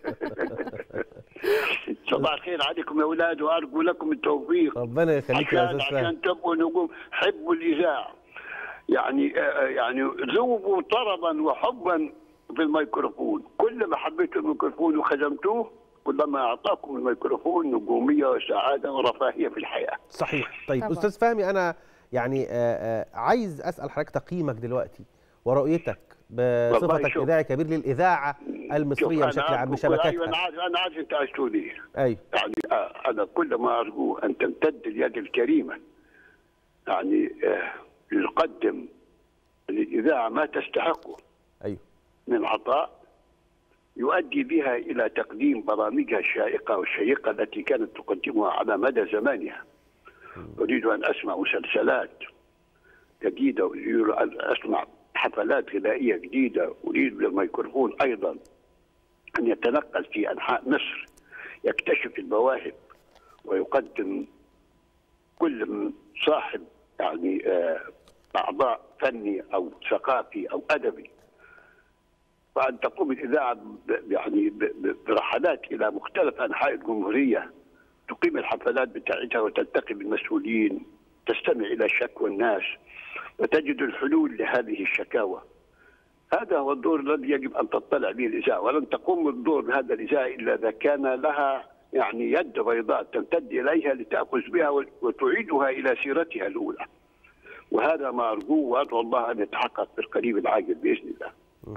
صباح الخير عليكم يا اولاد وارجو لكم التوفيق ربنا يخليك يا عشان استاذ فهمي عشان تبقوا نجوم حبوا الاذاعه يعني آه، يعني ذوبوا طربا وحبا في الميكروفون كل ما حبيتوا الميكروفون وخدمتوه كلما اعطاكم الميكروفون نجوميه وسعاده ورفاهيه في الحياه صحيح طيب طبعا. استاذ فهمي انا يعني آه، آه، عايز اسال حضرتك تقييمك دلوقتي ورؤيتك والله بصفتك شوف. اذاعي كبير للاذاعه المصريه شوف، بشكل أنا عام أرجو- ايوه انا بشبكاتها عارف انا عارف انت عايز تقول ايه ايوه يعني آه، انا كل ما ارجوه ان تمتد اليد الكريمه يعني آه، يقدم للاذاعه ما تستحقه ايوه من عطاء يؤدي بها الى تقديم برامجها الشائقه والشيقه التي كانت تقدمها على مدى زمانها. اريد ان اسمع مسلسلات جديده اريد ان اسمع حفلات غنائيه جديده اريد للميكروفون ايضا ان يتنقل في انحاء مصر يكتشف المواهب ويقدم كل من صاحب يعني آه، اعضاء فني او ثقافي او ادبي وان تقوم الاذاعه ب- يعني ب- ب- برحلات الى مختلف انحاء الجمهوريه تقيم الحفلات بتاعتها وتلتقي بالمسؤولين تستمع الى شكوى الناس وتجد الحلول لهذه الشكاوى هذا هو الدور الذي يجب ان تطلع به الاذاعه ولن تقوم بالدور بهذا الاذاعه الا اذا كان لها يعني يد بيضاء تمتد اليها لتاخذ بها وتعيدها الى سيرتها الاولى وهذا ما ارجوه وادعو الله ان يتحقق في القريب العاجل باذن الله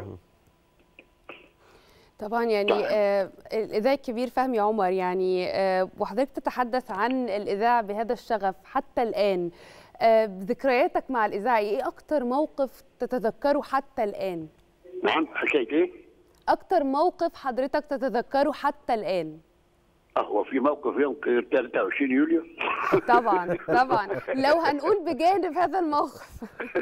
طبعا يعني آه الاذاعي الكبير فهمي عمر يعني آه وحضرتك تتحدث عن الاذاعه بهذا الشغف حتى الان آه ذكرياتك مع الاذاعه ايه اكتر موقف تتذكره حتى الان نعم حكيت ايه؟ اكتر موقف حضرتك تتذكره حتى الان هو في موقف يوم 23 يوليو طبعا طبعا لو هنقول بجانب هذا الموقف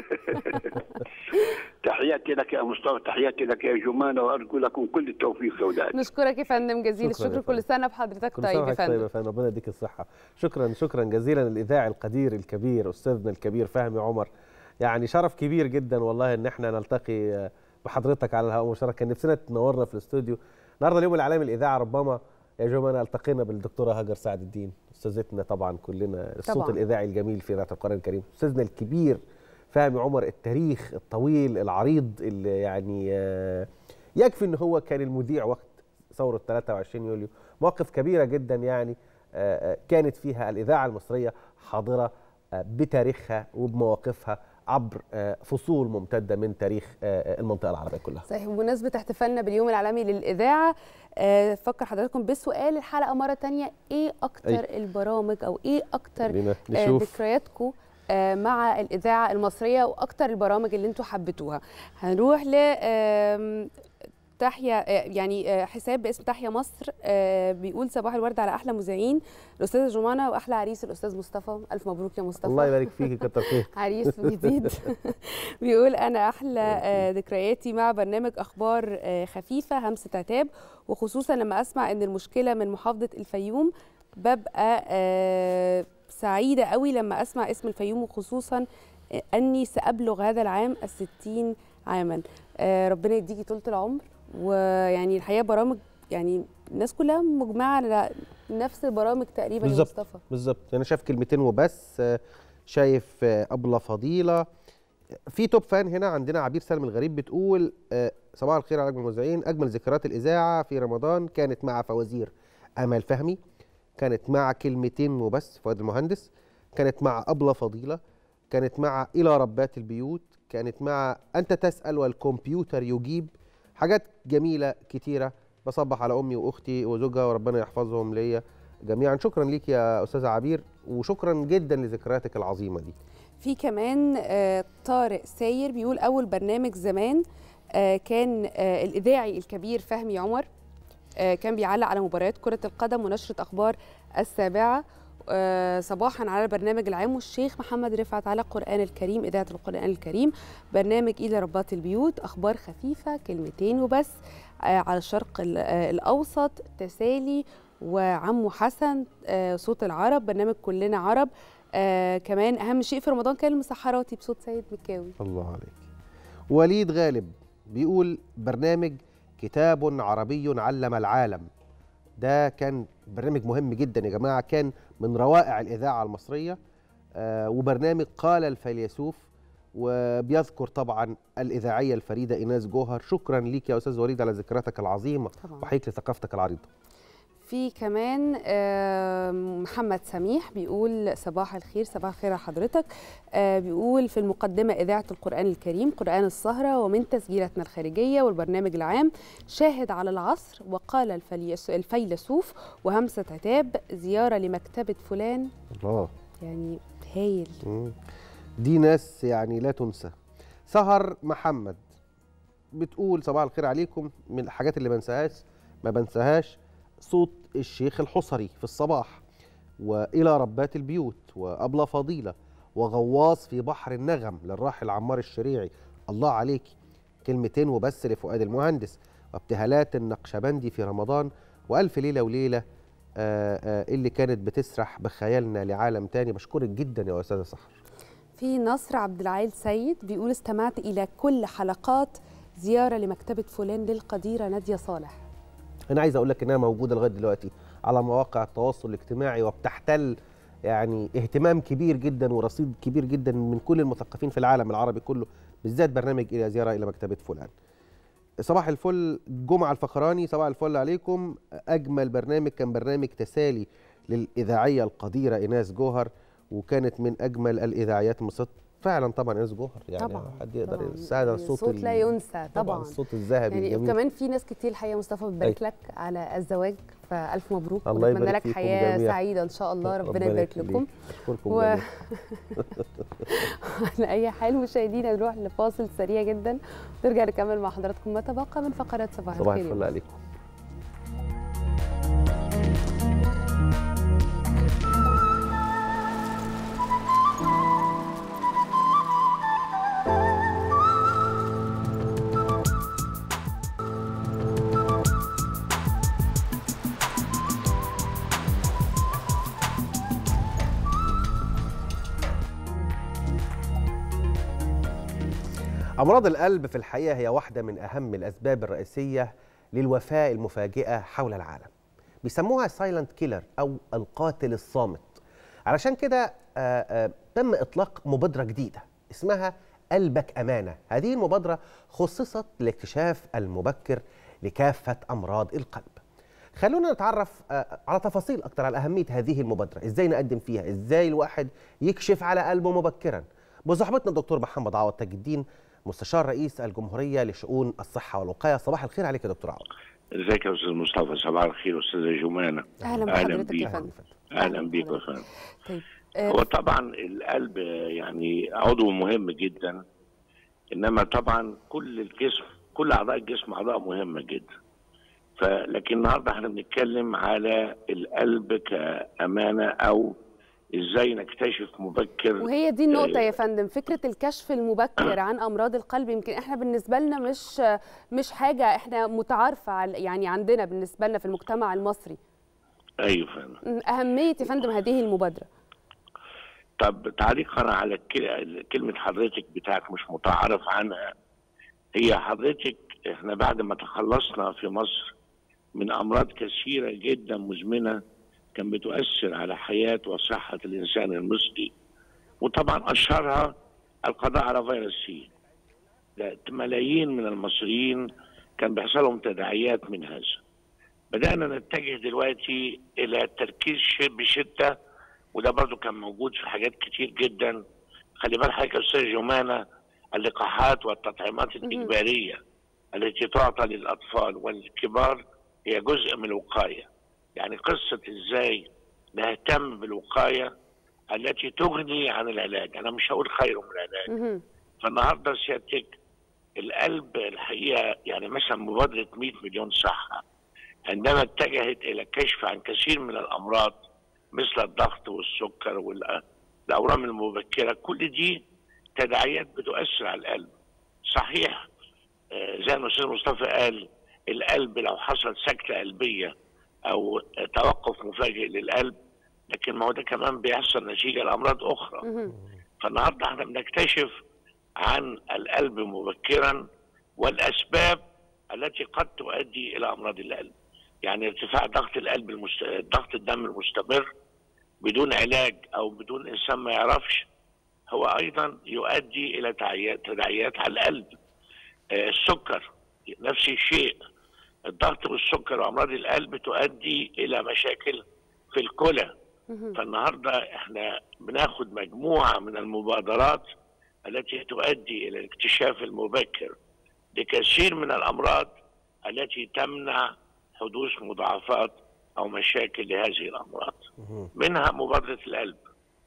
تحياتي لك يا مصطفى تحياتي لك يا جمانة وأرجو لكم كل التوفيق سوداء نشكرك يا فندم جزيل شكراً يا الشكر كل سنه بحضرتك كل طيب سنه يا وحضرتك طيب فندم يا فندم ربنا يديك الصحه شكرا شكرا جزيلا الاذاعي القدير الكبير استاذنا الكبير فهمي عمر يعني شرف كبير جدا والله ان احنا نلتقي بحضرتك على الهواء مباشره كان نفسنا تنورنا في الاستوديو النهارده اليوم العالمي للاذاعه ربما يا جماعه التقينا بالدكتوره هاجر سعد الدين استاذتنا طبعا كلنا الصوت طبعاً. الاذاعي الجميل في اذاعه القران الكريم استاذنا الكبير فهمي عمر التاريخ الطويل العريض اللي يعني آه، يكفي ان هو كان المذيع وقت ثوره 23 يوليو مواقف كبيره جدا يعني آه، آه، كانت فيها الاذاعه المصريه حاضره آه، بتاريخها وبمواقفها عبر آه، فصول ممتده من تاريخ آه، المنطقه العربيه كلها صحيح بمناسبة احتفالنا باليوم العالمي للإذاعة آه، فكر حضراتكم بسؤال الحلقة مرة تانية إيه أكتر أي. البرامج أو إيه أكتر خلينا آه، نشوف. ذكرياتكم آه، مع الإذاعة المصرية وأكتر البرامج اللي أنتوا حبيتوها هنروح ل آم، تحيا آه، يعني آه، حساب باسم تحيا مصر آه، بيقول صباح الورد على احلى مذيعين الاستاذه جمانه واحلى عريس الاستاذ مصطفى الف مبروك يا مصطفى الله يبارك فيك كتر خيرك عريس جديد بيقول انا احلى آه، ذكرياتي مع برنامج اخبار آه، خفيفه همسه عتاب وخصوصا لما اسمع ان المشكله من محافظه الفيوم ببقى آه، سعيده قوي لما اسمع اسم الفيوم وخصوصا آه، اني سابلغ هذا العام الستين عاما آه، ربنا يديكي طولة العمر ويعني الحقيقه برامج يعني الناس كلها مجمعه على نفس البرامج تقريبا يا بالظبط مصطفى بالظبط انا شايف كلمتين وبس آه، شايف آه، ابله فضيله في توب فان هنا عندنا عبير سالم الغريب بتقول آه، صباح الخير على اجمل المذيعين اجمل ذكريات الاذاعه في رمضان كانت مع فوازير امل فهمي كانت مع كلمتين وبس فؤاد المهندس كانت مع ابله فضيله كانت مع الى ربات البيوت كانت مع انت تسال والكمبيوتر يجيب حاجات جميله كتيره بصبح على امي واختي وزوجها وربنا يحفظهم ليا جميعا شكرا ليك يا استاذه عبير وشكرا جدا لذكرياتك العظيمه دي في كمان آه، طارق ساير بيقول اول برنامج زمان آه، كان آه، الاذاعي الكبير فهمي عمر آه، كان بيعلق على مباريات كره القدم ونشره اخبار السابعه آه، صباحا على البرنامج العام والشيخ محمد رفعت على القرآن الكريم إذاعة القرآن الكريم برنامج إلى رباط البيوت أخبار خفيفة كلمتين وبس آه، على الشرق ال- آه، الأوسط تسالي وعمو حسن آه، صوت العرب برنامج كلنا عرب آه كمان أهم شيء في رمضان كان المسحراتي بصوت سيد مكاوي الله عليك وليد غالب بيقول برنامج كتاب عربي علم العالم ده كان برنامج مهم جدا يا جماعه كان من روائع الاذاعه المصريه آه وبرنامج قال الفيلسوف وبيذكر طبعا الاذاعيه الفريده ايناس جوهر شكرا ليك يا استاذ وليد على ذكرياتك العظيمه طبعاً. وحيك لثقافتك العريضه في كمان آه، محمد سميح بيقول صباح الخير صباح الخير على حضرتك آه، بيقول في المقدمة إذاعة القرآن الكريم قرآن السهرة ومن تسجيلاتنا الخارجية والبرنامج العام شاهد على العصر وقال الفليس- الفيلسوف وهمسة عتاب زيارة لمكتبة فلان الله يعني هايل مم. دي ناس يعني لا تنسى سهر محمد بتقول صباح الخير عليكم من الحاجات اللي بنساهاش ما بنساهاش صوت الشيخ الحصري في الصباح والى ربات البيوت وابله فضيله وغواص في بحر النغم للراحل عمار الشريعي الله عليك كلمتين وبس لفؤاد المهندس وابتهالات النقشبندي في رمضان والف ليله وليله آه، آه، اللي كانت بتسرح بخيالنا لعالم تاني بشكرك جدا يا استاذه سحر في نصر عبد العال سيد بيقول استمعت إلى كل حلقات زيارة لمكتبة فلان للقديرة نادية صالح انا عايز اقول لك انها موجوده لغايه دلوقتي على مواقع التواصل الاجتماعي وبتحتل يعني اهتمام كبير جدا ورصيد كبير جدا من كل المثقفين في العالم العربي كله بالذات برنامج الى زياره الى مكتبه فلان صباح الفل جمعه الفخراني صباح الفل عليكم اجمل برنامج كان برنامج تسالي للاذاعيه القديره ايناس جوهر وكانت من اجمل الاذاعيات مصر فعلا طبعا ايناس جوهر يعني طبعاً، حد يقدر طبعاً. يساعد على يعني الصوت صوت ال- لا ينسى طبعا الصوت الذهبي يعني الجميل وكمان في ناس كتير الحقيقه مصطفى بتبارك أي. لك على الزواج فالف مبروك الله ونتمنى يبارك لك فيكم حياه جميعاً. سعيده ان شاء الله ربنا ربنا يبارك يخليك. لكم أشكركم و... جميعاً. على اي حال مشاهدينا نروح لفاصل سريع جدا ونرجع نكمل مع حضراتكم ما تبقى من فقرات صباح صباح الخير الفل عليكم أمراض القلب في الحقيقة هي واحدة من أهم الأسباب الرئيسية للوفاة المفاجئة حول العالم بيسموها سايلنت كيلر أو القاتل الصامت علشان كده آه، آه، تم إطلاق مبادرة جديدة اسمها قلبك أمانة هذه المبادرة خصصت لاكتشاف المبكر لكافة أمراض القلب خلونا نتعرف آه، على تفاصيل أكتر على أهمية هذه المبادرة إزاي نقدم فيها إزاي الواحد يكشف على قلبه مبكرا بصحبتنا الدكتور محمد عوض تاج الدين مستشار رئيس الجمهورية لشؤون الصحة والوقاية صباح الخير عليك يا دكتور عوض ازيك يا استاذ مصطفى صباح الخير استاذه جمانه اهلا بحضرتك يا بيك. فندم اهلا بيك يا فندم طيب هو طبعا القلب يعني عضو مهم جدا انما طبعا كل الجسم كل اعضاء الجسم اعضاء مهمه جدا فلكن النهارده احنا بنتكلم على القلب كامانه او ازاي نكتشف مبكر وهي دي النقطة يا فندم فكرة الكشف المبكر عن أمراض القلب يمكن احنا بالنسبة لنا مش مش حاجة احنا متعارفة على- يعني عندنا بالنسبة لنا في المجتمع المصري ايوه فندم أهمية يا فندم هذه المبادرة طب تعليقا على الكل- كلمه حضرتك بتاعك مش متعارف عنها هي حضرتك احنا بعد ما تخلصنا في مصر من امراض كثيره جدا مزمنه كان بتؤثر على حياه وصحه الانسان المصري وطبعا اشهرها القضاء على فيروس سي ده ملايين من المصريين كان بيحصل لهم تداعيات من هذا بدانا نتجه دلوقتي الى التركيز ش- بشده وده برضو كان موجود في حاجات كتير جدا خلي بال حضرتك يا استاذ جمانه اللقاحات والتطعيمات الاجباريه التي تعطى للاطفال والكبار هي جزء من الوقايه يعني قصه ازاي نهتم بالوقايه التي تغني عن العلاج انا مش هقول خير من العلاج فالنهارده سيادتك القلب الحقيقه يعني مثلا مبادره 100 مليون صحه عندما اتجهت الى الكشف عن كثير من الامراض مثل الضغط والسكر والاورام المبكره كل دي تداعيات بتؤثر على القلب صحيح آه، زي ما الاستاذ مصطفى قال القلب لو حصل سكته قلبيه او توقف مفاجئ للقلب لكن ما هو ده كمان بيحصل نتيجه لامراض اخرى فالنهارده احنا بنكتشف عن القلب مبكرا والاسباب التي قد تؤدي الى امراض القلب يعني ارتفاع ضغط القلب المست... ضغط الدم المستمر بدون علاج او بدون انسان ما يعرفش هو ايضا يؤدي الى تعيات- تداعيات على القلب آه، السكر نفس الشيء الضغط والسكر وامراض القلب تؤدي الى مشاكل في الكلى فالنهارده احنا بناخد مجموعه من المبادرات التي تؤدي الى الاكتشاف المبكر لكثير من الامراض التي تمنع حدوث مضاعفات او مشاكل لهذه الامراض منها مبادره القلب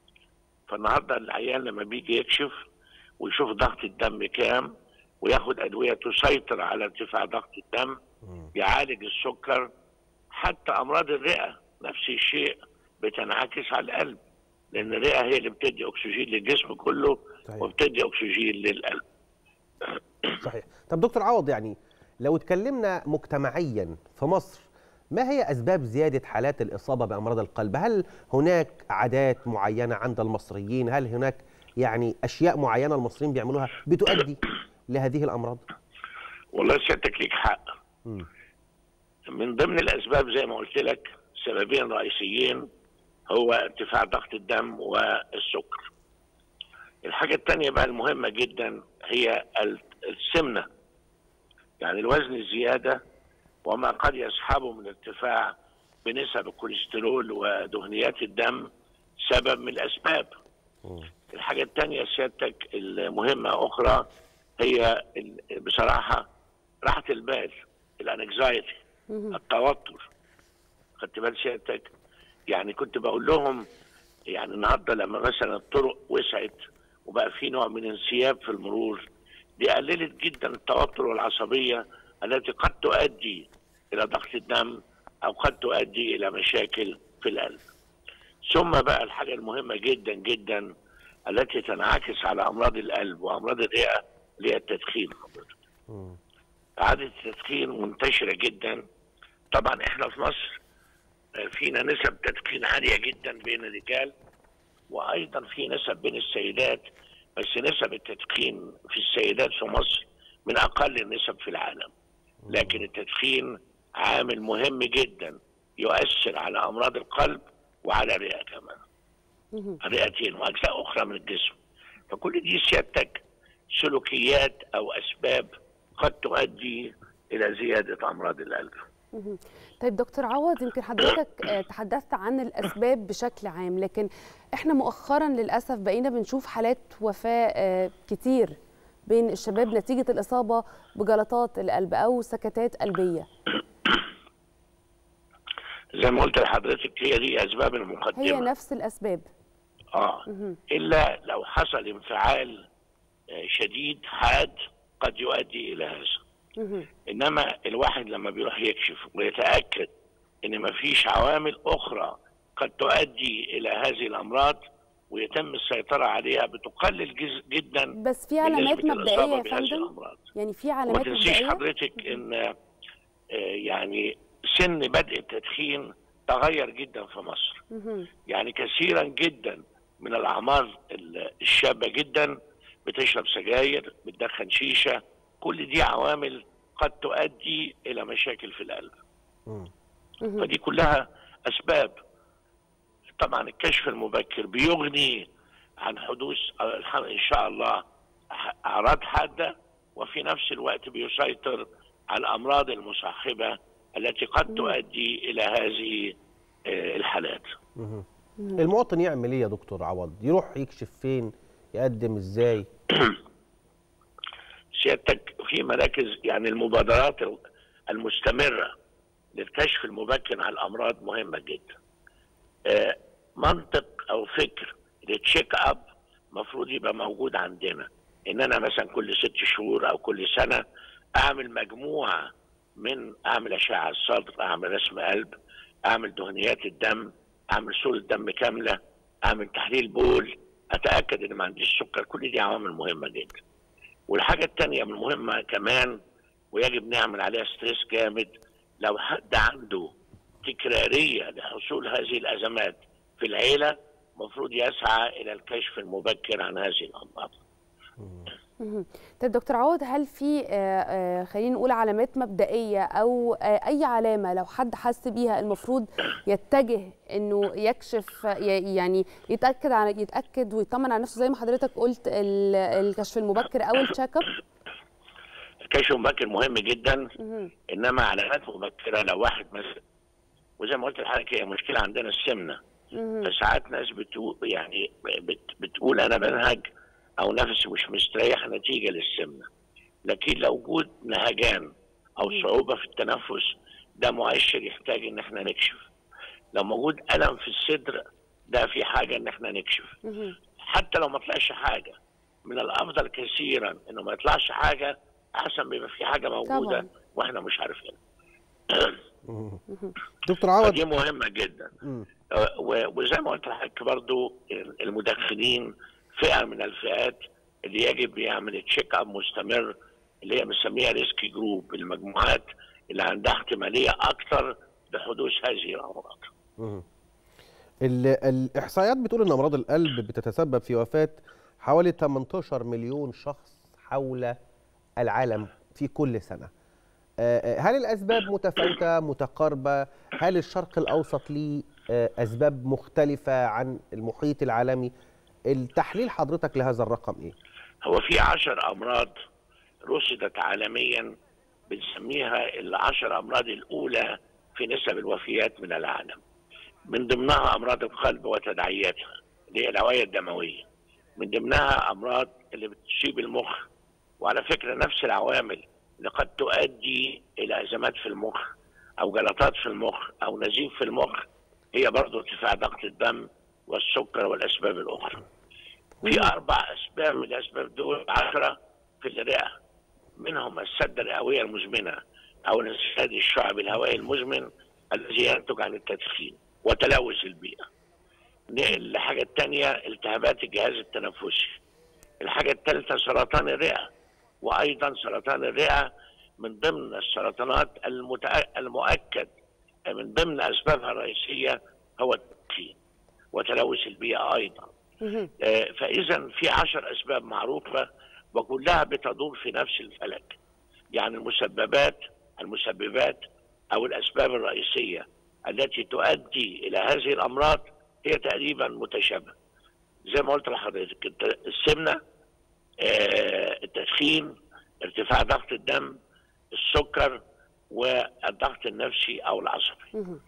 فالنهارده العيان لما بيجي يكشف ويشوف ضغط الدم كام وياخد ادويه تسيطر على ارتفاع ضغط الدم يعالج السكر حتى امراض الرئه نفس الشيء بتنعكس على القلب لان الرئه هي اللي بتدي اكسجين للجسم كله وبتدي اكسجين للقلب صحيح طب دكتور عوض يعني لو اتكلمنا مجتمعيا في مصر ما هي أسباب زيادة حالات الإصابة بأمراض القلب؟ هل هناك عادات معينة عند المصريين؟ هل هناك يعني أشياء معينة المصريين بيعملوها بتؤدي لهذه الأمراض؟ والله سيادتك ليك حق من ضمن الاسباب زي ما قلت لك سببين رئيسيين هو ارتفاع ضغط الدم والسكر الحاجة التانية بقى المهمة جدا هي ال- السمنة يعني الوزن الزيادة وما قد يصحبه من ارتفاع بنسب الكوليسترول ودهنيات الدم سبب من الأسباب الحاجة التانية سيادتك المهمة أخرى هي ال- بصراحة راحة البال الانكزايتي التوتر خدت بال سيادتك يعني كنت بقول لهم يعني النهارده لما مثلا الطرق وسعت وبقى في نوع من انسياب في المرور دي قللت جدا التوتر والعصبيه التي قد تؤدي الى ضغط الدم او قد تؤدي الى مشاكل في القلب. ثم بقى الحاجه المهمه جدا جدا التي تنعكس على امراض القلب وامراض الرئه اللي هي التدخين عادة التدخين منتشرة جدا طبعا احنا في مصر آه، فينا نسب تدخين عالية جدا بين الرجال وايضا في نسب بين السيدات بس نسب التدخين في السيدات في مصر من اقل النسب في العالم لكن التدخين عامل مهم جدا يؤثر على امراض القلب وعلى الرئه كمان الرئتين واجزاء اخرى من الجسم فكل دي سيادتك سلوكيات او اسباب قد تؤدي الى زياده امراض القلب مهم. طيب دكتور عوض يمكن حضرتك آه، تحدثت عن الاسباب بشكل عام لكن احنا مؤخرا للاسف بقينا بنشوف حالات وفاه آه، كتير بين الشباب نتيجه الاصابه بجلطات القلب او سكتات قلبيه زي ما قلت لحضرتك هي دي اسباب المقدمه هي نفس الاسباب اه مهم. الا لو حصل انفعال آه، شديد حاد قد يؤدي الى هذا مهم. انما الواحد لما بيروح يكشف ويتاكد ان مفيش عوامل اخرى قد تؤدي الى هذه الامراض ويتم السيطره عليها بتقلل جز- جدا بس في من علامات نسبة مبدئيه الإصابة يا بهذه فندم الأمراض. يعني في وما علامات تنسيش مبدئيه حضرتك ان آه، يعني سن بدء التدخين تغير جدا في مصر مهم. يعني كثيرا جدا من الاعمار ال- الشابه جدا بتشرب سجاير بتدخن شيشه كل دي عوامل قد تؤدي الى مشاكل في القلب فدي كلها اسباب طبعا الكشف المبكر بيغني عن حدوث الح- ان شاء الله ح- اعراض حاده وفي نفس الوقت بيسيطر على الامراض المصاحبه التي قد تؤدي الى هذه آه، الحالات مهم. المواطن يعمل ايه يا دكتور عوض يروح يكشف فين يقدم ازاي سيادتك في مراكز يعني المبادرات المستمرة للكشف المبكر على الأمراض مهمة جدا آه، منطق أو فكر للتشيك أب مفروض يبقى موجود عندنا إن أنا مثلا كل ست شهور أو كل سنة أعمل مجموعة من أعمل أشعة صدر أعمل رسم قلب أعمل دهنيات الدم أعمل صورة دم كاملة أعمل تحليل بول أتأكد إن ما عنديش سكر كل دي عوامل مهمة جدا والحاجة التانية من المهمة كمان ويجب نعمل عليها ستريس جامد لو حد عنده تكرارية لحصول هذه الأزمات في العيلة المفروض يسعى إلى الكشف المبكر عن هذه الأمراض مهم. طيب دكتور عوض هل في آه، آه، خلينا نقول علامات مبدئيه او آه، اي علامه لو حد حس بيها المفروض يتجه انه يكشف آه، ي- يعني يتاكد على يتاكد ويطمن على نفسه زي ما حضرتك قلت ال- الكشف المبكر او التشيك اب الكشف المبكر مهم جدا مهم. إنما علامات مبكرة لو واحد مثلا وزي ما قلت لحضرتك هي مشكلة عندنا السمنة مهم. فساعات ناس بتقول يعني بت بتقول انا بنهج او نفسي مش مستريح نتيجه للسمنه لكن لو وجود نهجان او صعوبه في التنفس ده مؤشر يحتاج ان احنا نكشف لو موجود الم في الصدر ده في حاجه ان احنا نكشف مهم. حتى لو ما طلعش حاجه من الافضل كثيرا انه ما يطلعش حاجه احسن ما يبقى في حاجه موجوده طبعاً. واحنا مش عارفين دكتور عوض دي مهمه جدا مم. آه، و- وزي ما قلت لحضرتك برضو المدخنين فئه من الفئات اللي يجب يعمل تشيك اب مستمر اللي هي بنسميها ريسك جروب المجموعات اللي عندها احتماليه اكثر لحدوث هذه الامراض. مهم. ال- الاحصائيات بتقول ان امراض القلب بتتسبب في وفاه حوالي 18 مليون شخص حول العالم في كل سنه آه، آه، هل الاسباب متفاوته متقاربه هل الشرق الاوسط ليه آه، اسباب مختلفه عن المحيط العالمي التحليل حضرتك لهذا الرقم ايه هو في عشر امراض رصدت عالميا بنسميها العشر امراض الاولى في نسب الوفيات من العالم. من ضمنها امراض القلب وتداعياتها اللي هي الاوعيه الدمويه. من ضمنها امراض اللي بتصيب المخ وعلى فكره نفس العوامل اللي قد تؤدي الى ازمات في المخ او جلطات في المخ او نزيف في المخ هي برضه ارتفاع ضغط الدم والسكر والاسباب الاخرى. في اربع اسباب من الاسباب دول عشرة في الرئه منهم السده الرئويه المزمنه او الانسداد الشعبي الهوائي المزمن الذي ينتج عن التدخين وتلوث البيئه. الحاجه الثانيه التهابات الجهاز التنفسي. الحاجه الثالثه سرطان الرئه وايضا سرطان الرئه من ضمن السرطانات المتأ- المؤكد من ضمن اسبابها الرئيسيه هو التدخين وتلوث البيئه ايضا. آه، فاذا في عشر اسباب معروفه وكلها بتدور في نفس الفلك يعني المسببات المسببات او الاسباب الرئيسيه التي تؤدي الى هذه الامراض هي تقريبا متشابهه زي ما قلت لحضرتك الت- السمنه آه، التدخين ارتفاع ضغط الدم السكر والضغط النفسي او العصبي مهم.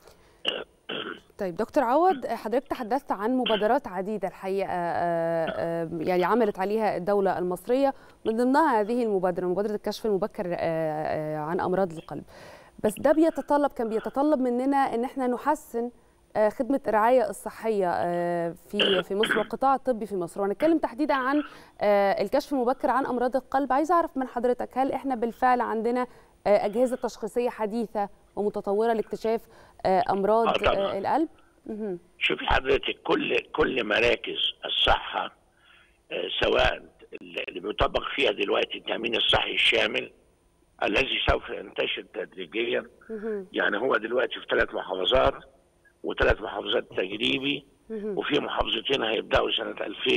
طيب دكتور عوض حضرتك تحدثت عن مبادرات عديدة الحقيقة آه، آه، يعني عملت عليها الدولة المصرية من ضمنها هذه المبادرة مبادرة الكشف المبكر آه، آه، عن أمراض القلب بس ده بيتطلب كان بيتطلب مننا ان احنا نحسن آه، خدمة الرعاية الصحية آه، في في مصر والقطاع الطبي في مصر وهنتكلم تحديدا عن آه، الكشف المبكر عن أمراض القلب عايزة أعرف من حضرتك هل احنا بالفعل عندنا آه، أجهزة تشخيصية حديثة ومتطورة لاكتشاف آه، أمراض آه، طبعاً. آه، القلب؟ مهم. شوفي حضرتك كل كل مراكز الصحه آه، سواء اللي بيطبق فيها دلوقتي التامين الصحي الشامل الذي سوف ينتشر تدريجيا يعني هو دلوقتي في ثلاث محافظات وثلاث محافظات تجريبي وفي محافظتين هيبداوا سنه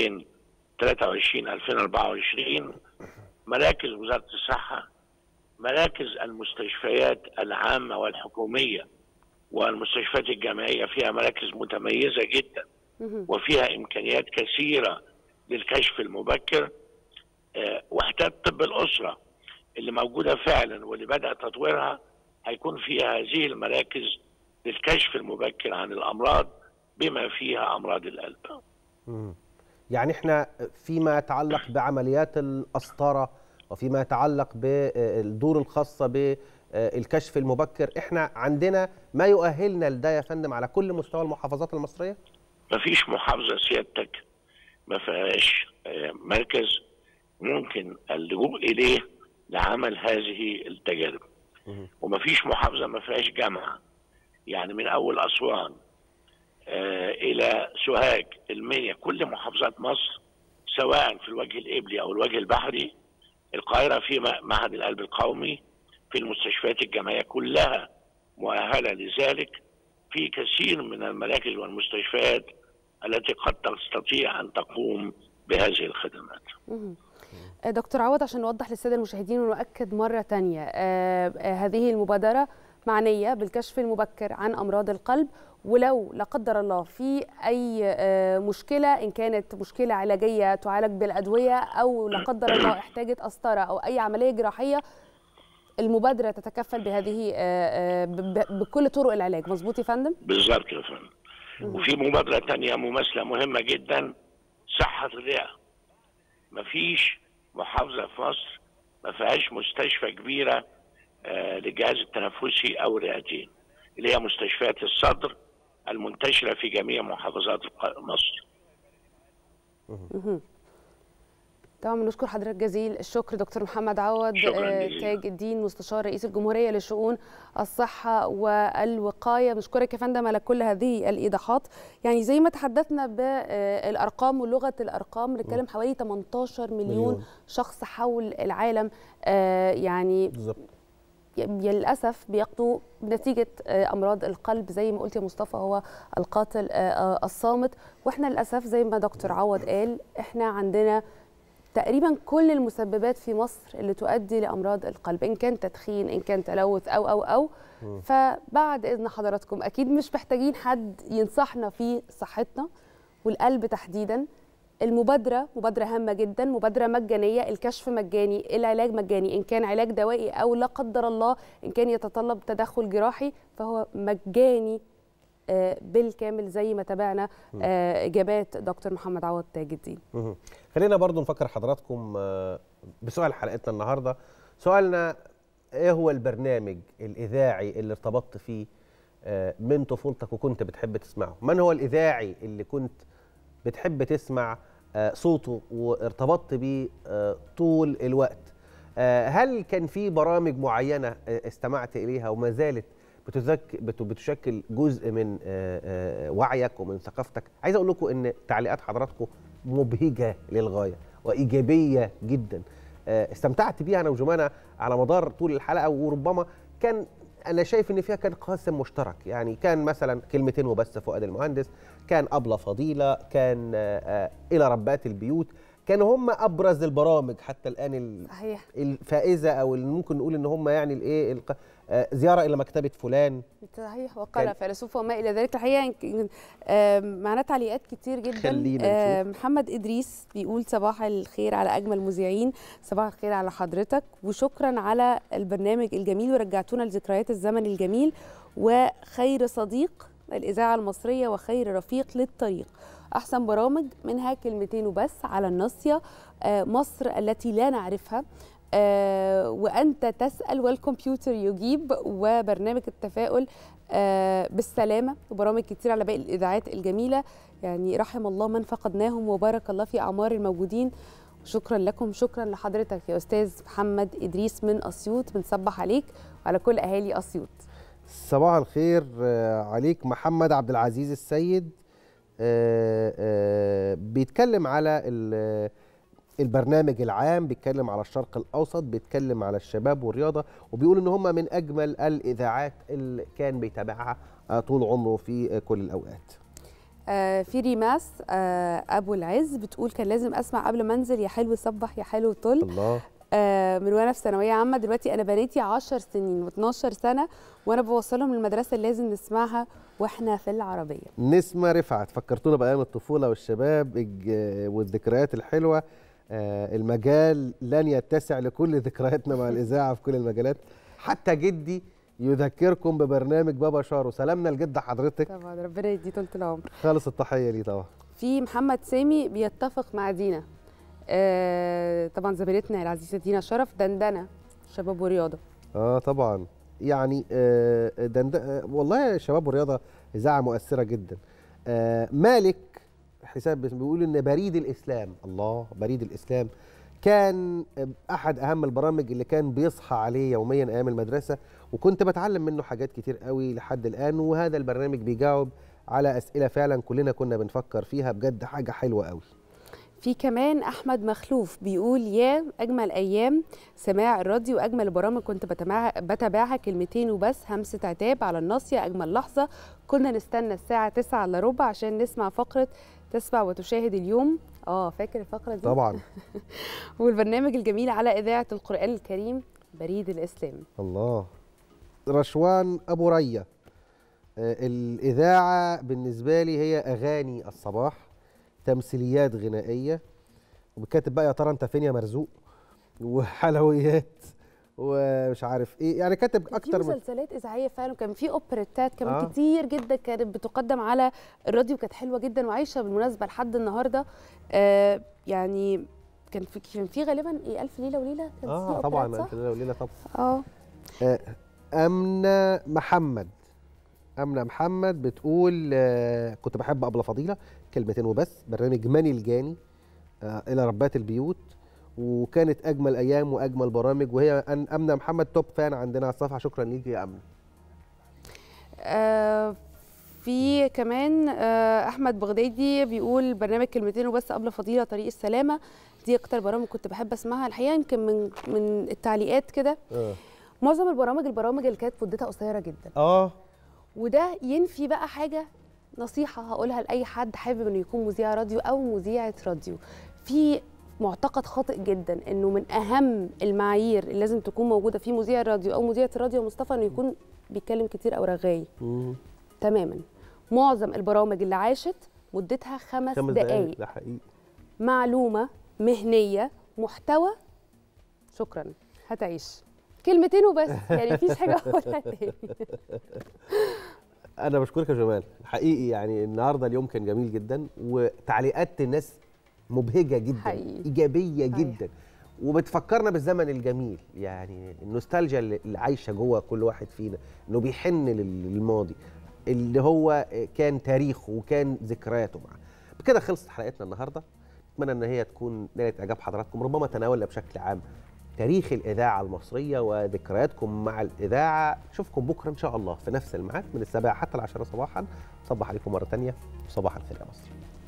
2023 2024 مراكز وزاره الصحه مراكز المستشفيات العامه والحكوميه والمستشفيات الجامعيه فيها مراكز متميزه جدا وفيها امكانيات كثيره للكشف المبكر آه، وحدات طب الاسره اللي موجوده فعلا واللي بدا تطويرها هيكون فيها هذه المراكز للكشف المبكر عن الامراض بما فيها امراض القلب. مم. يعني احنا فيما يتعلق بعمليات القسطره وفيما يتعلق بالدور الخاصه بالكشف المبكر احنا عندنا ما يؤهلنا لده يا فندم على كل مستوى المحافظات المصريه مفيش محافظه سيادتك ما فيهاش آه، مركز ممكن اللجوء اليه لعمل هذه التجارب ومفيش محافظه ما فيهاش جامعه يعني من اول اسوان آه، الى سوهاج المنيا كل محافظات مصر سواء في الوجه القبلي او الوجه البحري القاهره في م- معهد القلب القومي في المستشفيات الجامعيه كلها مؤهله لذلك في كثير من المراكز والمستشفيات التي قد تستطيع ان تقوم بهذه الخدمات. مهم. آه، دكتور عوض عشان نوضح للساده المشاهدين ونؤكد مره تانية آه، آه، هذه المبادره معنيه بالكشف المبكر عن امراض القلب ولو لا قدر الله في اي آه، مشكله ان كانت مشكله علاجيه تعالج بالادويه او لا قدر الله احتاجت قسطره او اي عمليه جراحيه المبادره تتكفل بهذه آه، آه، ب- ب- بكل طرق العلاج مظبوط يا فندم بالظبط يا فندم. وفي مبادره تانية مماثله مهمه جدا صحه الرئه. مفيش محافظه في مصر ما فيهاش مستشفى كبيره آه، للجهاز التنفسي او الرئتين اللي هي مستشفيات الصدر المنتشره في جميع محافظات الق- مصر. مهم. طبعا بنشكر حضرتك جزيل الشكر دكتور محمد عوض شكراً آه، جزيلاً. تاج الدين مستشار رئيس الجمهوريه لشؤون الصحه والوقايه بنشكرك يا فندم على كل هذه الايضاحات يعني زي ما تحدثنا بالارقام ولغه الارقام بنتكلم حوالي 18 مليون, مليون. مليون شخص حول العالم آه، يعني بالظبط ي- للاسف بيقضوا بنتيجه آه، امراض القلب زي ما قلت يا مصطفى هو القاتل آه، آه، الصامت واحنا للاسف زي ما دكتور عوض قال احنا عندنا تقريبا كل المسببات في مصر اللي تؤدي لامراض القلب ان كان تدخين ان كان تلوث او او او مم. فبعد اذن حضراتكم اكيد مش محتاجين حد ينصحنا في صحتنا والقلب تحديدا المبادرة مبادرة هامة جدا مبادرة مجانية الكشف مجاني العلاج مجاني إن كان علاج دوائي أو لا قدر الله إن كان يتطلب تدخل جراحي فهو مجاني آه، بالكامل زي ما تابعنا آه، إجابات دكتور محمد عوض تاج الدين مهم. خلينا برضو نفكر حضراتكم آه، بسؤال حلقتنا النهارده سؤالنا ايه هو البرنامج الاذاعي اللي ارتبطت فيه آه، من طفولتك وكنت بتحب تسمعه من هو الاذاعي اللي كنت بتحب تسمع آه، صوته وارتبطت بيه آه، طول الوقت آه، هل كان في برامج معينه آه، استمعت اليها وما زالت بتذك بت- بتشكل جزء من آه، آه، وعيك ومن ثقافتك عايز اقول لكم ان تعليقات حضراتكم مبهجه للغايه وايجابيه جدا آه، استمتعت بيها انا وجمانه على مدار طول الحلقه وربما كان انا شايف ان فيها كان قاسم مشترك يعني كان مثلا كلمتين وبس فؤاد المهندس كان ابله فضيله كان آه، آه، الى ربات البيوت كانوا هم ابرز البرامج حتى الان ال- صحيح الفائزه او اللي ممكن نقول ان هم يعني الايه الق- آه، زياره الى مكتبه فلان صحيح وقال كان- فيلسوف وما الى ذلك الحقيقه يمكن- آم، معانا تعليقات كتير جدا خلينا آم، محمد ادريس بيقول صباح الخير على اجمل مذيعين صباح الخير على حضرتك وشكرا على البرنامج الجميل ورجعتونا لذكريات الزمن الجميل وخير صديق الاذاعه المصريه وخير رفيق للطريق احسن برامج منها كلمتين وبس على الناصيه آه، مصر التي لا نعرفها آه، وانت تسال والكمبيوتر يجيب وبرنامج التفاؤل آه، بالسلامه وبرامج كتير على باقي الاذاعات الجميله يعني رحم الله من فقدناهم وبارك الله في اعمار الموجودين شكرا لكم شكرا لحضرتك يا استاذ محمد ادريس من اسيوط بنصبح عليك وعلى كل اهالي اسيوط صباح الخير آه، عليك محمد عبد العزيز السيد آه، آه، بيتكلم على ال- البرنامج العام بيتكلم على الشرق الاوسط بيتكلم على الشباب والرياضه وبيقول ان هم من اجمل الاذاعات اللي كان بيتابعها آه، طول عمره في آه، كل الاوقات آه، في ريماس آه، ابو العز بتقول كان لازم اسمع قبل ما انزل يا حلو صبح يا حلو طل الله آه، من وانا في ثانويه عامه دلوقتي انا بناتي 10 سنين و12 سنه وانا بوصلهم للمدرسه اللي لازم نسمعها واحنا في العربيه نسمة رفعت فكرتونا بأيام الطفولة والشباب الج- والذكريات الحلوة آه، المجال لن يتسع لكل ذكرياتنا مع الإذاعة في كل المجالات حتى جدي يذكركم ببرنامج بابا شارو سلامنا لجد حضرتك طبعا ربنا يديه طول العمر خالص التحية ليه طبعا في محمد سامي بيتفق مع دينا آه، طبعا زميلتنا العزيزه دينا شرف دندنه شباب ورياضه اه طبعا يعني آه دند... آه والله يا شباب والرياضة إذاعة مؤثرة جدا آه مالك حساب بيقول إن بريد الإسلام الله بريد الإسلام كان أحد أهم البرامج اللي كان بيصحى عليه يوميا أيام المدرسة وكنت بتعلم منه حاجات كتير قوي لحد الآن وهذا البرنامج بيجاوب على أسئلة فعلا كلنا كنا بنفكر فيها بجد حاجة حلوة قوي في كمان احمد مخلوف بيقول يا اجمل ايام سماع الراديو اجمل برامج كنت بتابعها بتابعها كلمتين وبس همسه عتاب على الناصيه اجمل لحظه كنا نستنى الساعه 9 الا ربع عشان نسمع فقره تسمع وتشاهد اليوم اه فاكر الفقره دي طبعا والبرنامج الجميل على اذاعه القران الكريم بريد الاسلام الله رشوان ابو ريا آه، الاذاعه بالنسبه لي هي اغاني الصباح تمثيليات غنائيه وكاتب بقى يا ترى انت فين يا مرزوق وحلويات ومش عارف ايه يعني كاتب في اكتر من مسلسلات اذاعيه فعلا كان في اوبريتات كمان آه. آه. كتير جدا كانت بتقدم على الراديو كانت حلوه جدا وعايشه بالمناسبه لحد النهارده آه يعني كان في كان في غالبا ايه الف ليله وليله كان اه في طبعا أوبريت، صح؟ الف ليله وليله طبعا اه آه، امنه محمد امنه محمد بتقول آه، كنت بحب ابله فضيله كلمتين وبس برنامج ماني الجاني آه، الى ربات البيوت وكانت اجمل ايام واجمل برامج وهي أن- امنه محمد توب فان عندنا على الصفحه شكرا ليكي يا امنه آه في كمان آه احمد بغدادي بيقول برنامج كلمتين وبس قبل فضيله طريق السلامه دي اكتر برامج كنت بحب اسمعها الحقيقه يمكن من من التعليقات كده اه معظم البرامج البرامج اللي كانت مدتها قصيره جدا اه وده ينفي بقى حاجه نصيحه هقولها لاي حد حابب انه يكون مذيع راديو او مذيعه راديو في معتقد خاطئ جدا انه من اهم المعايير اللي لازم تكون موجوده في مذيع الراديو او مذيعه الراديو مصطفى انه يكون بيتكلم كتير او رغاي مم. تماما معظم البرامج اللي عاشت مدتها خمس, خمس دقائق ده حقيقي معلومه مهنيه محتوى شكرا هتعيش كلمتين وبس يعني مفيش حاجه اقولها تاني انا بشكرك يا جمال حقيقي يعني النهارده اليوم كان جميل جدا وتعليقات الناس مبهجه جدا حقيقي. ايجابيه صحيح. جدا وبتفكرنا بالزمن الجميل يعني النوستالجيا اللي اللي عايشه جوه كل واحد فينا انه بيحن لل- للماضي اللي هو كان تاريخه وكان ذكرياته معاه بكده خلصت حلقتنا النهارده اتمنى ان هي تكون نالت اعجاب حضراتكم ربما تناولنا بشكل عام تاريخ الاذاعه المصريه وذكرياتكم مع الاذاعه نشوفكم بكره ان شاء الله في نفس الميعاد من السابعه حتى العاشره صباحا صبح عليكم مره ثانيه صباح الخير يا مصر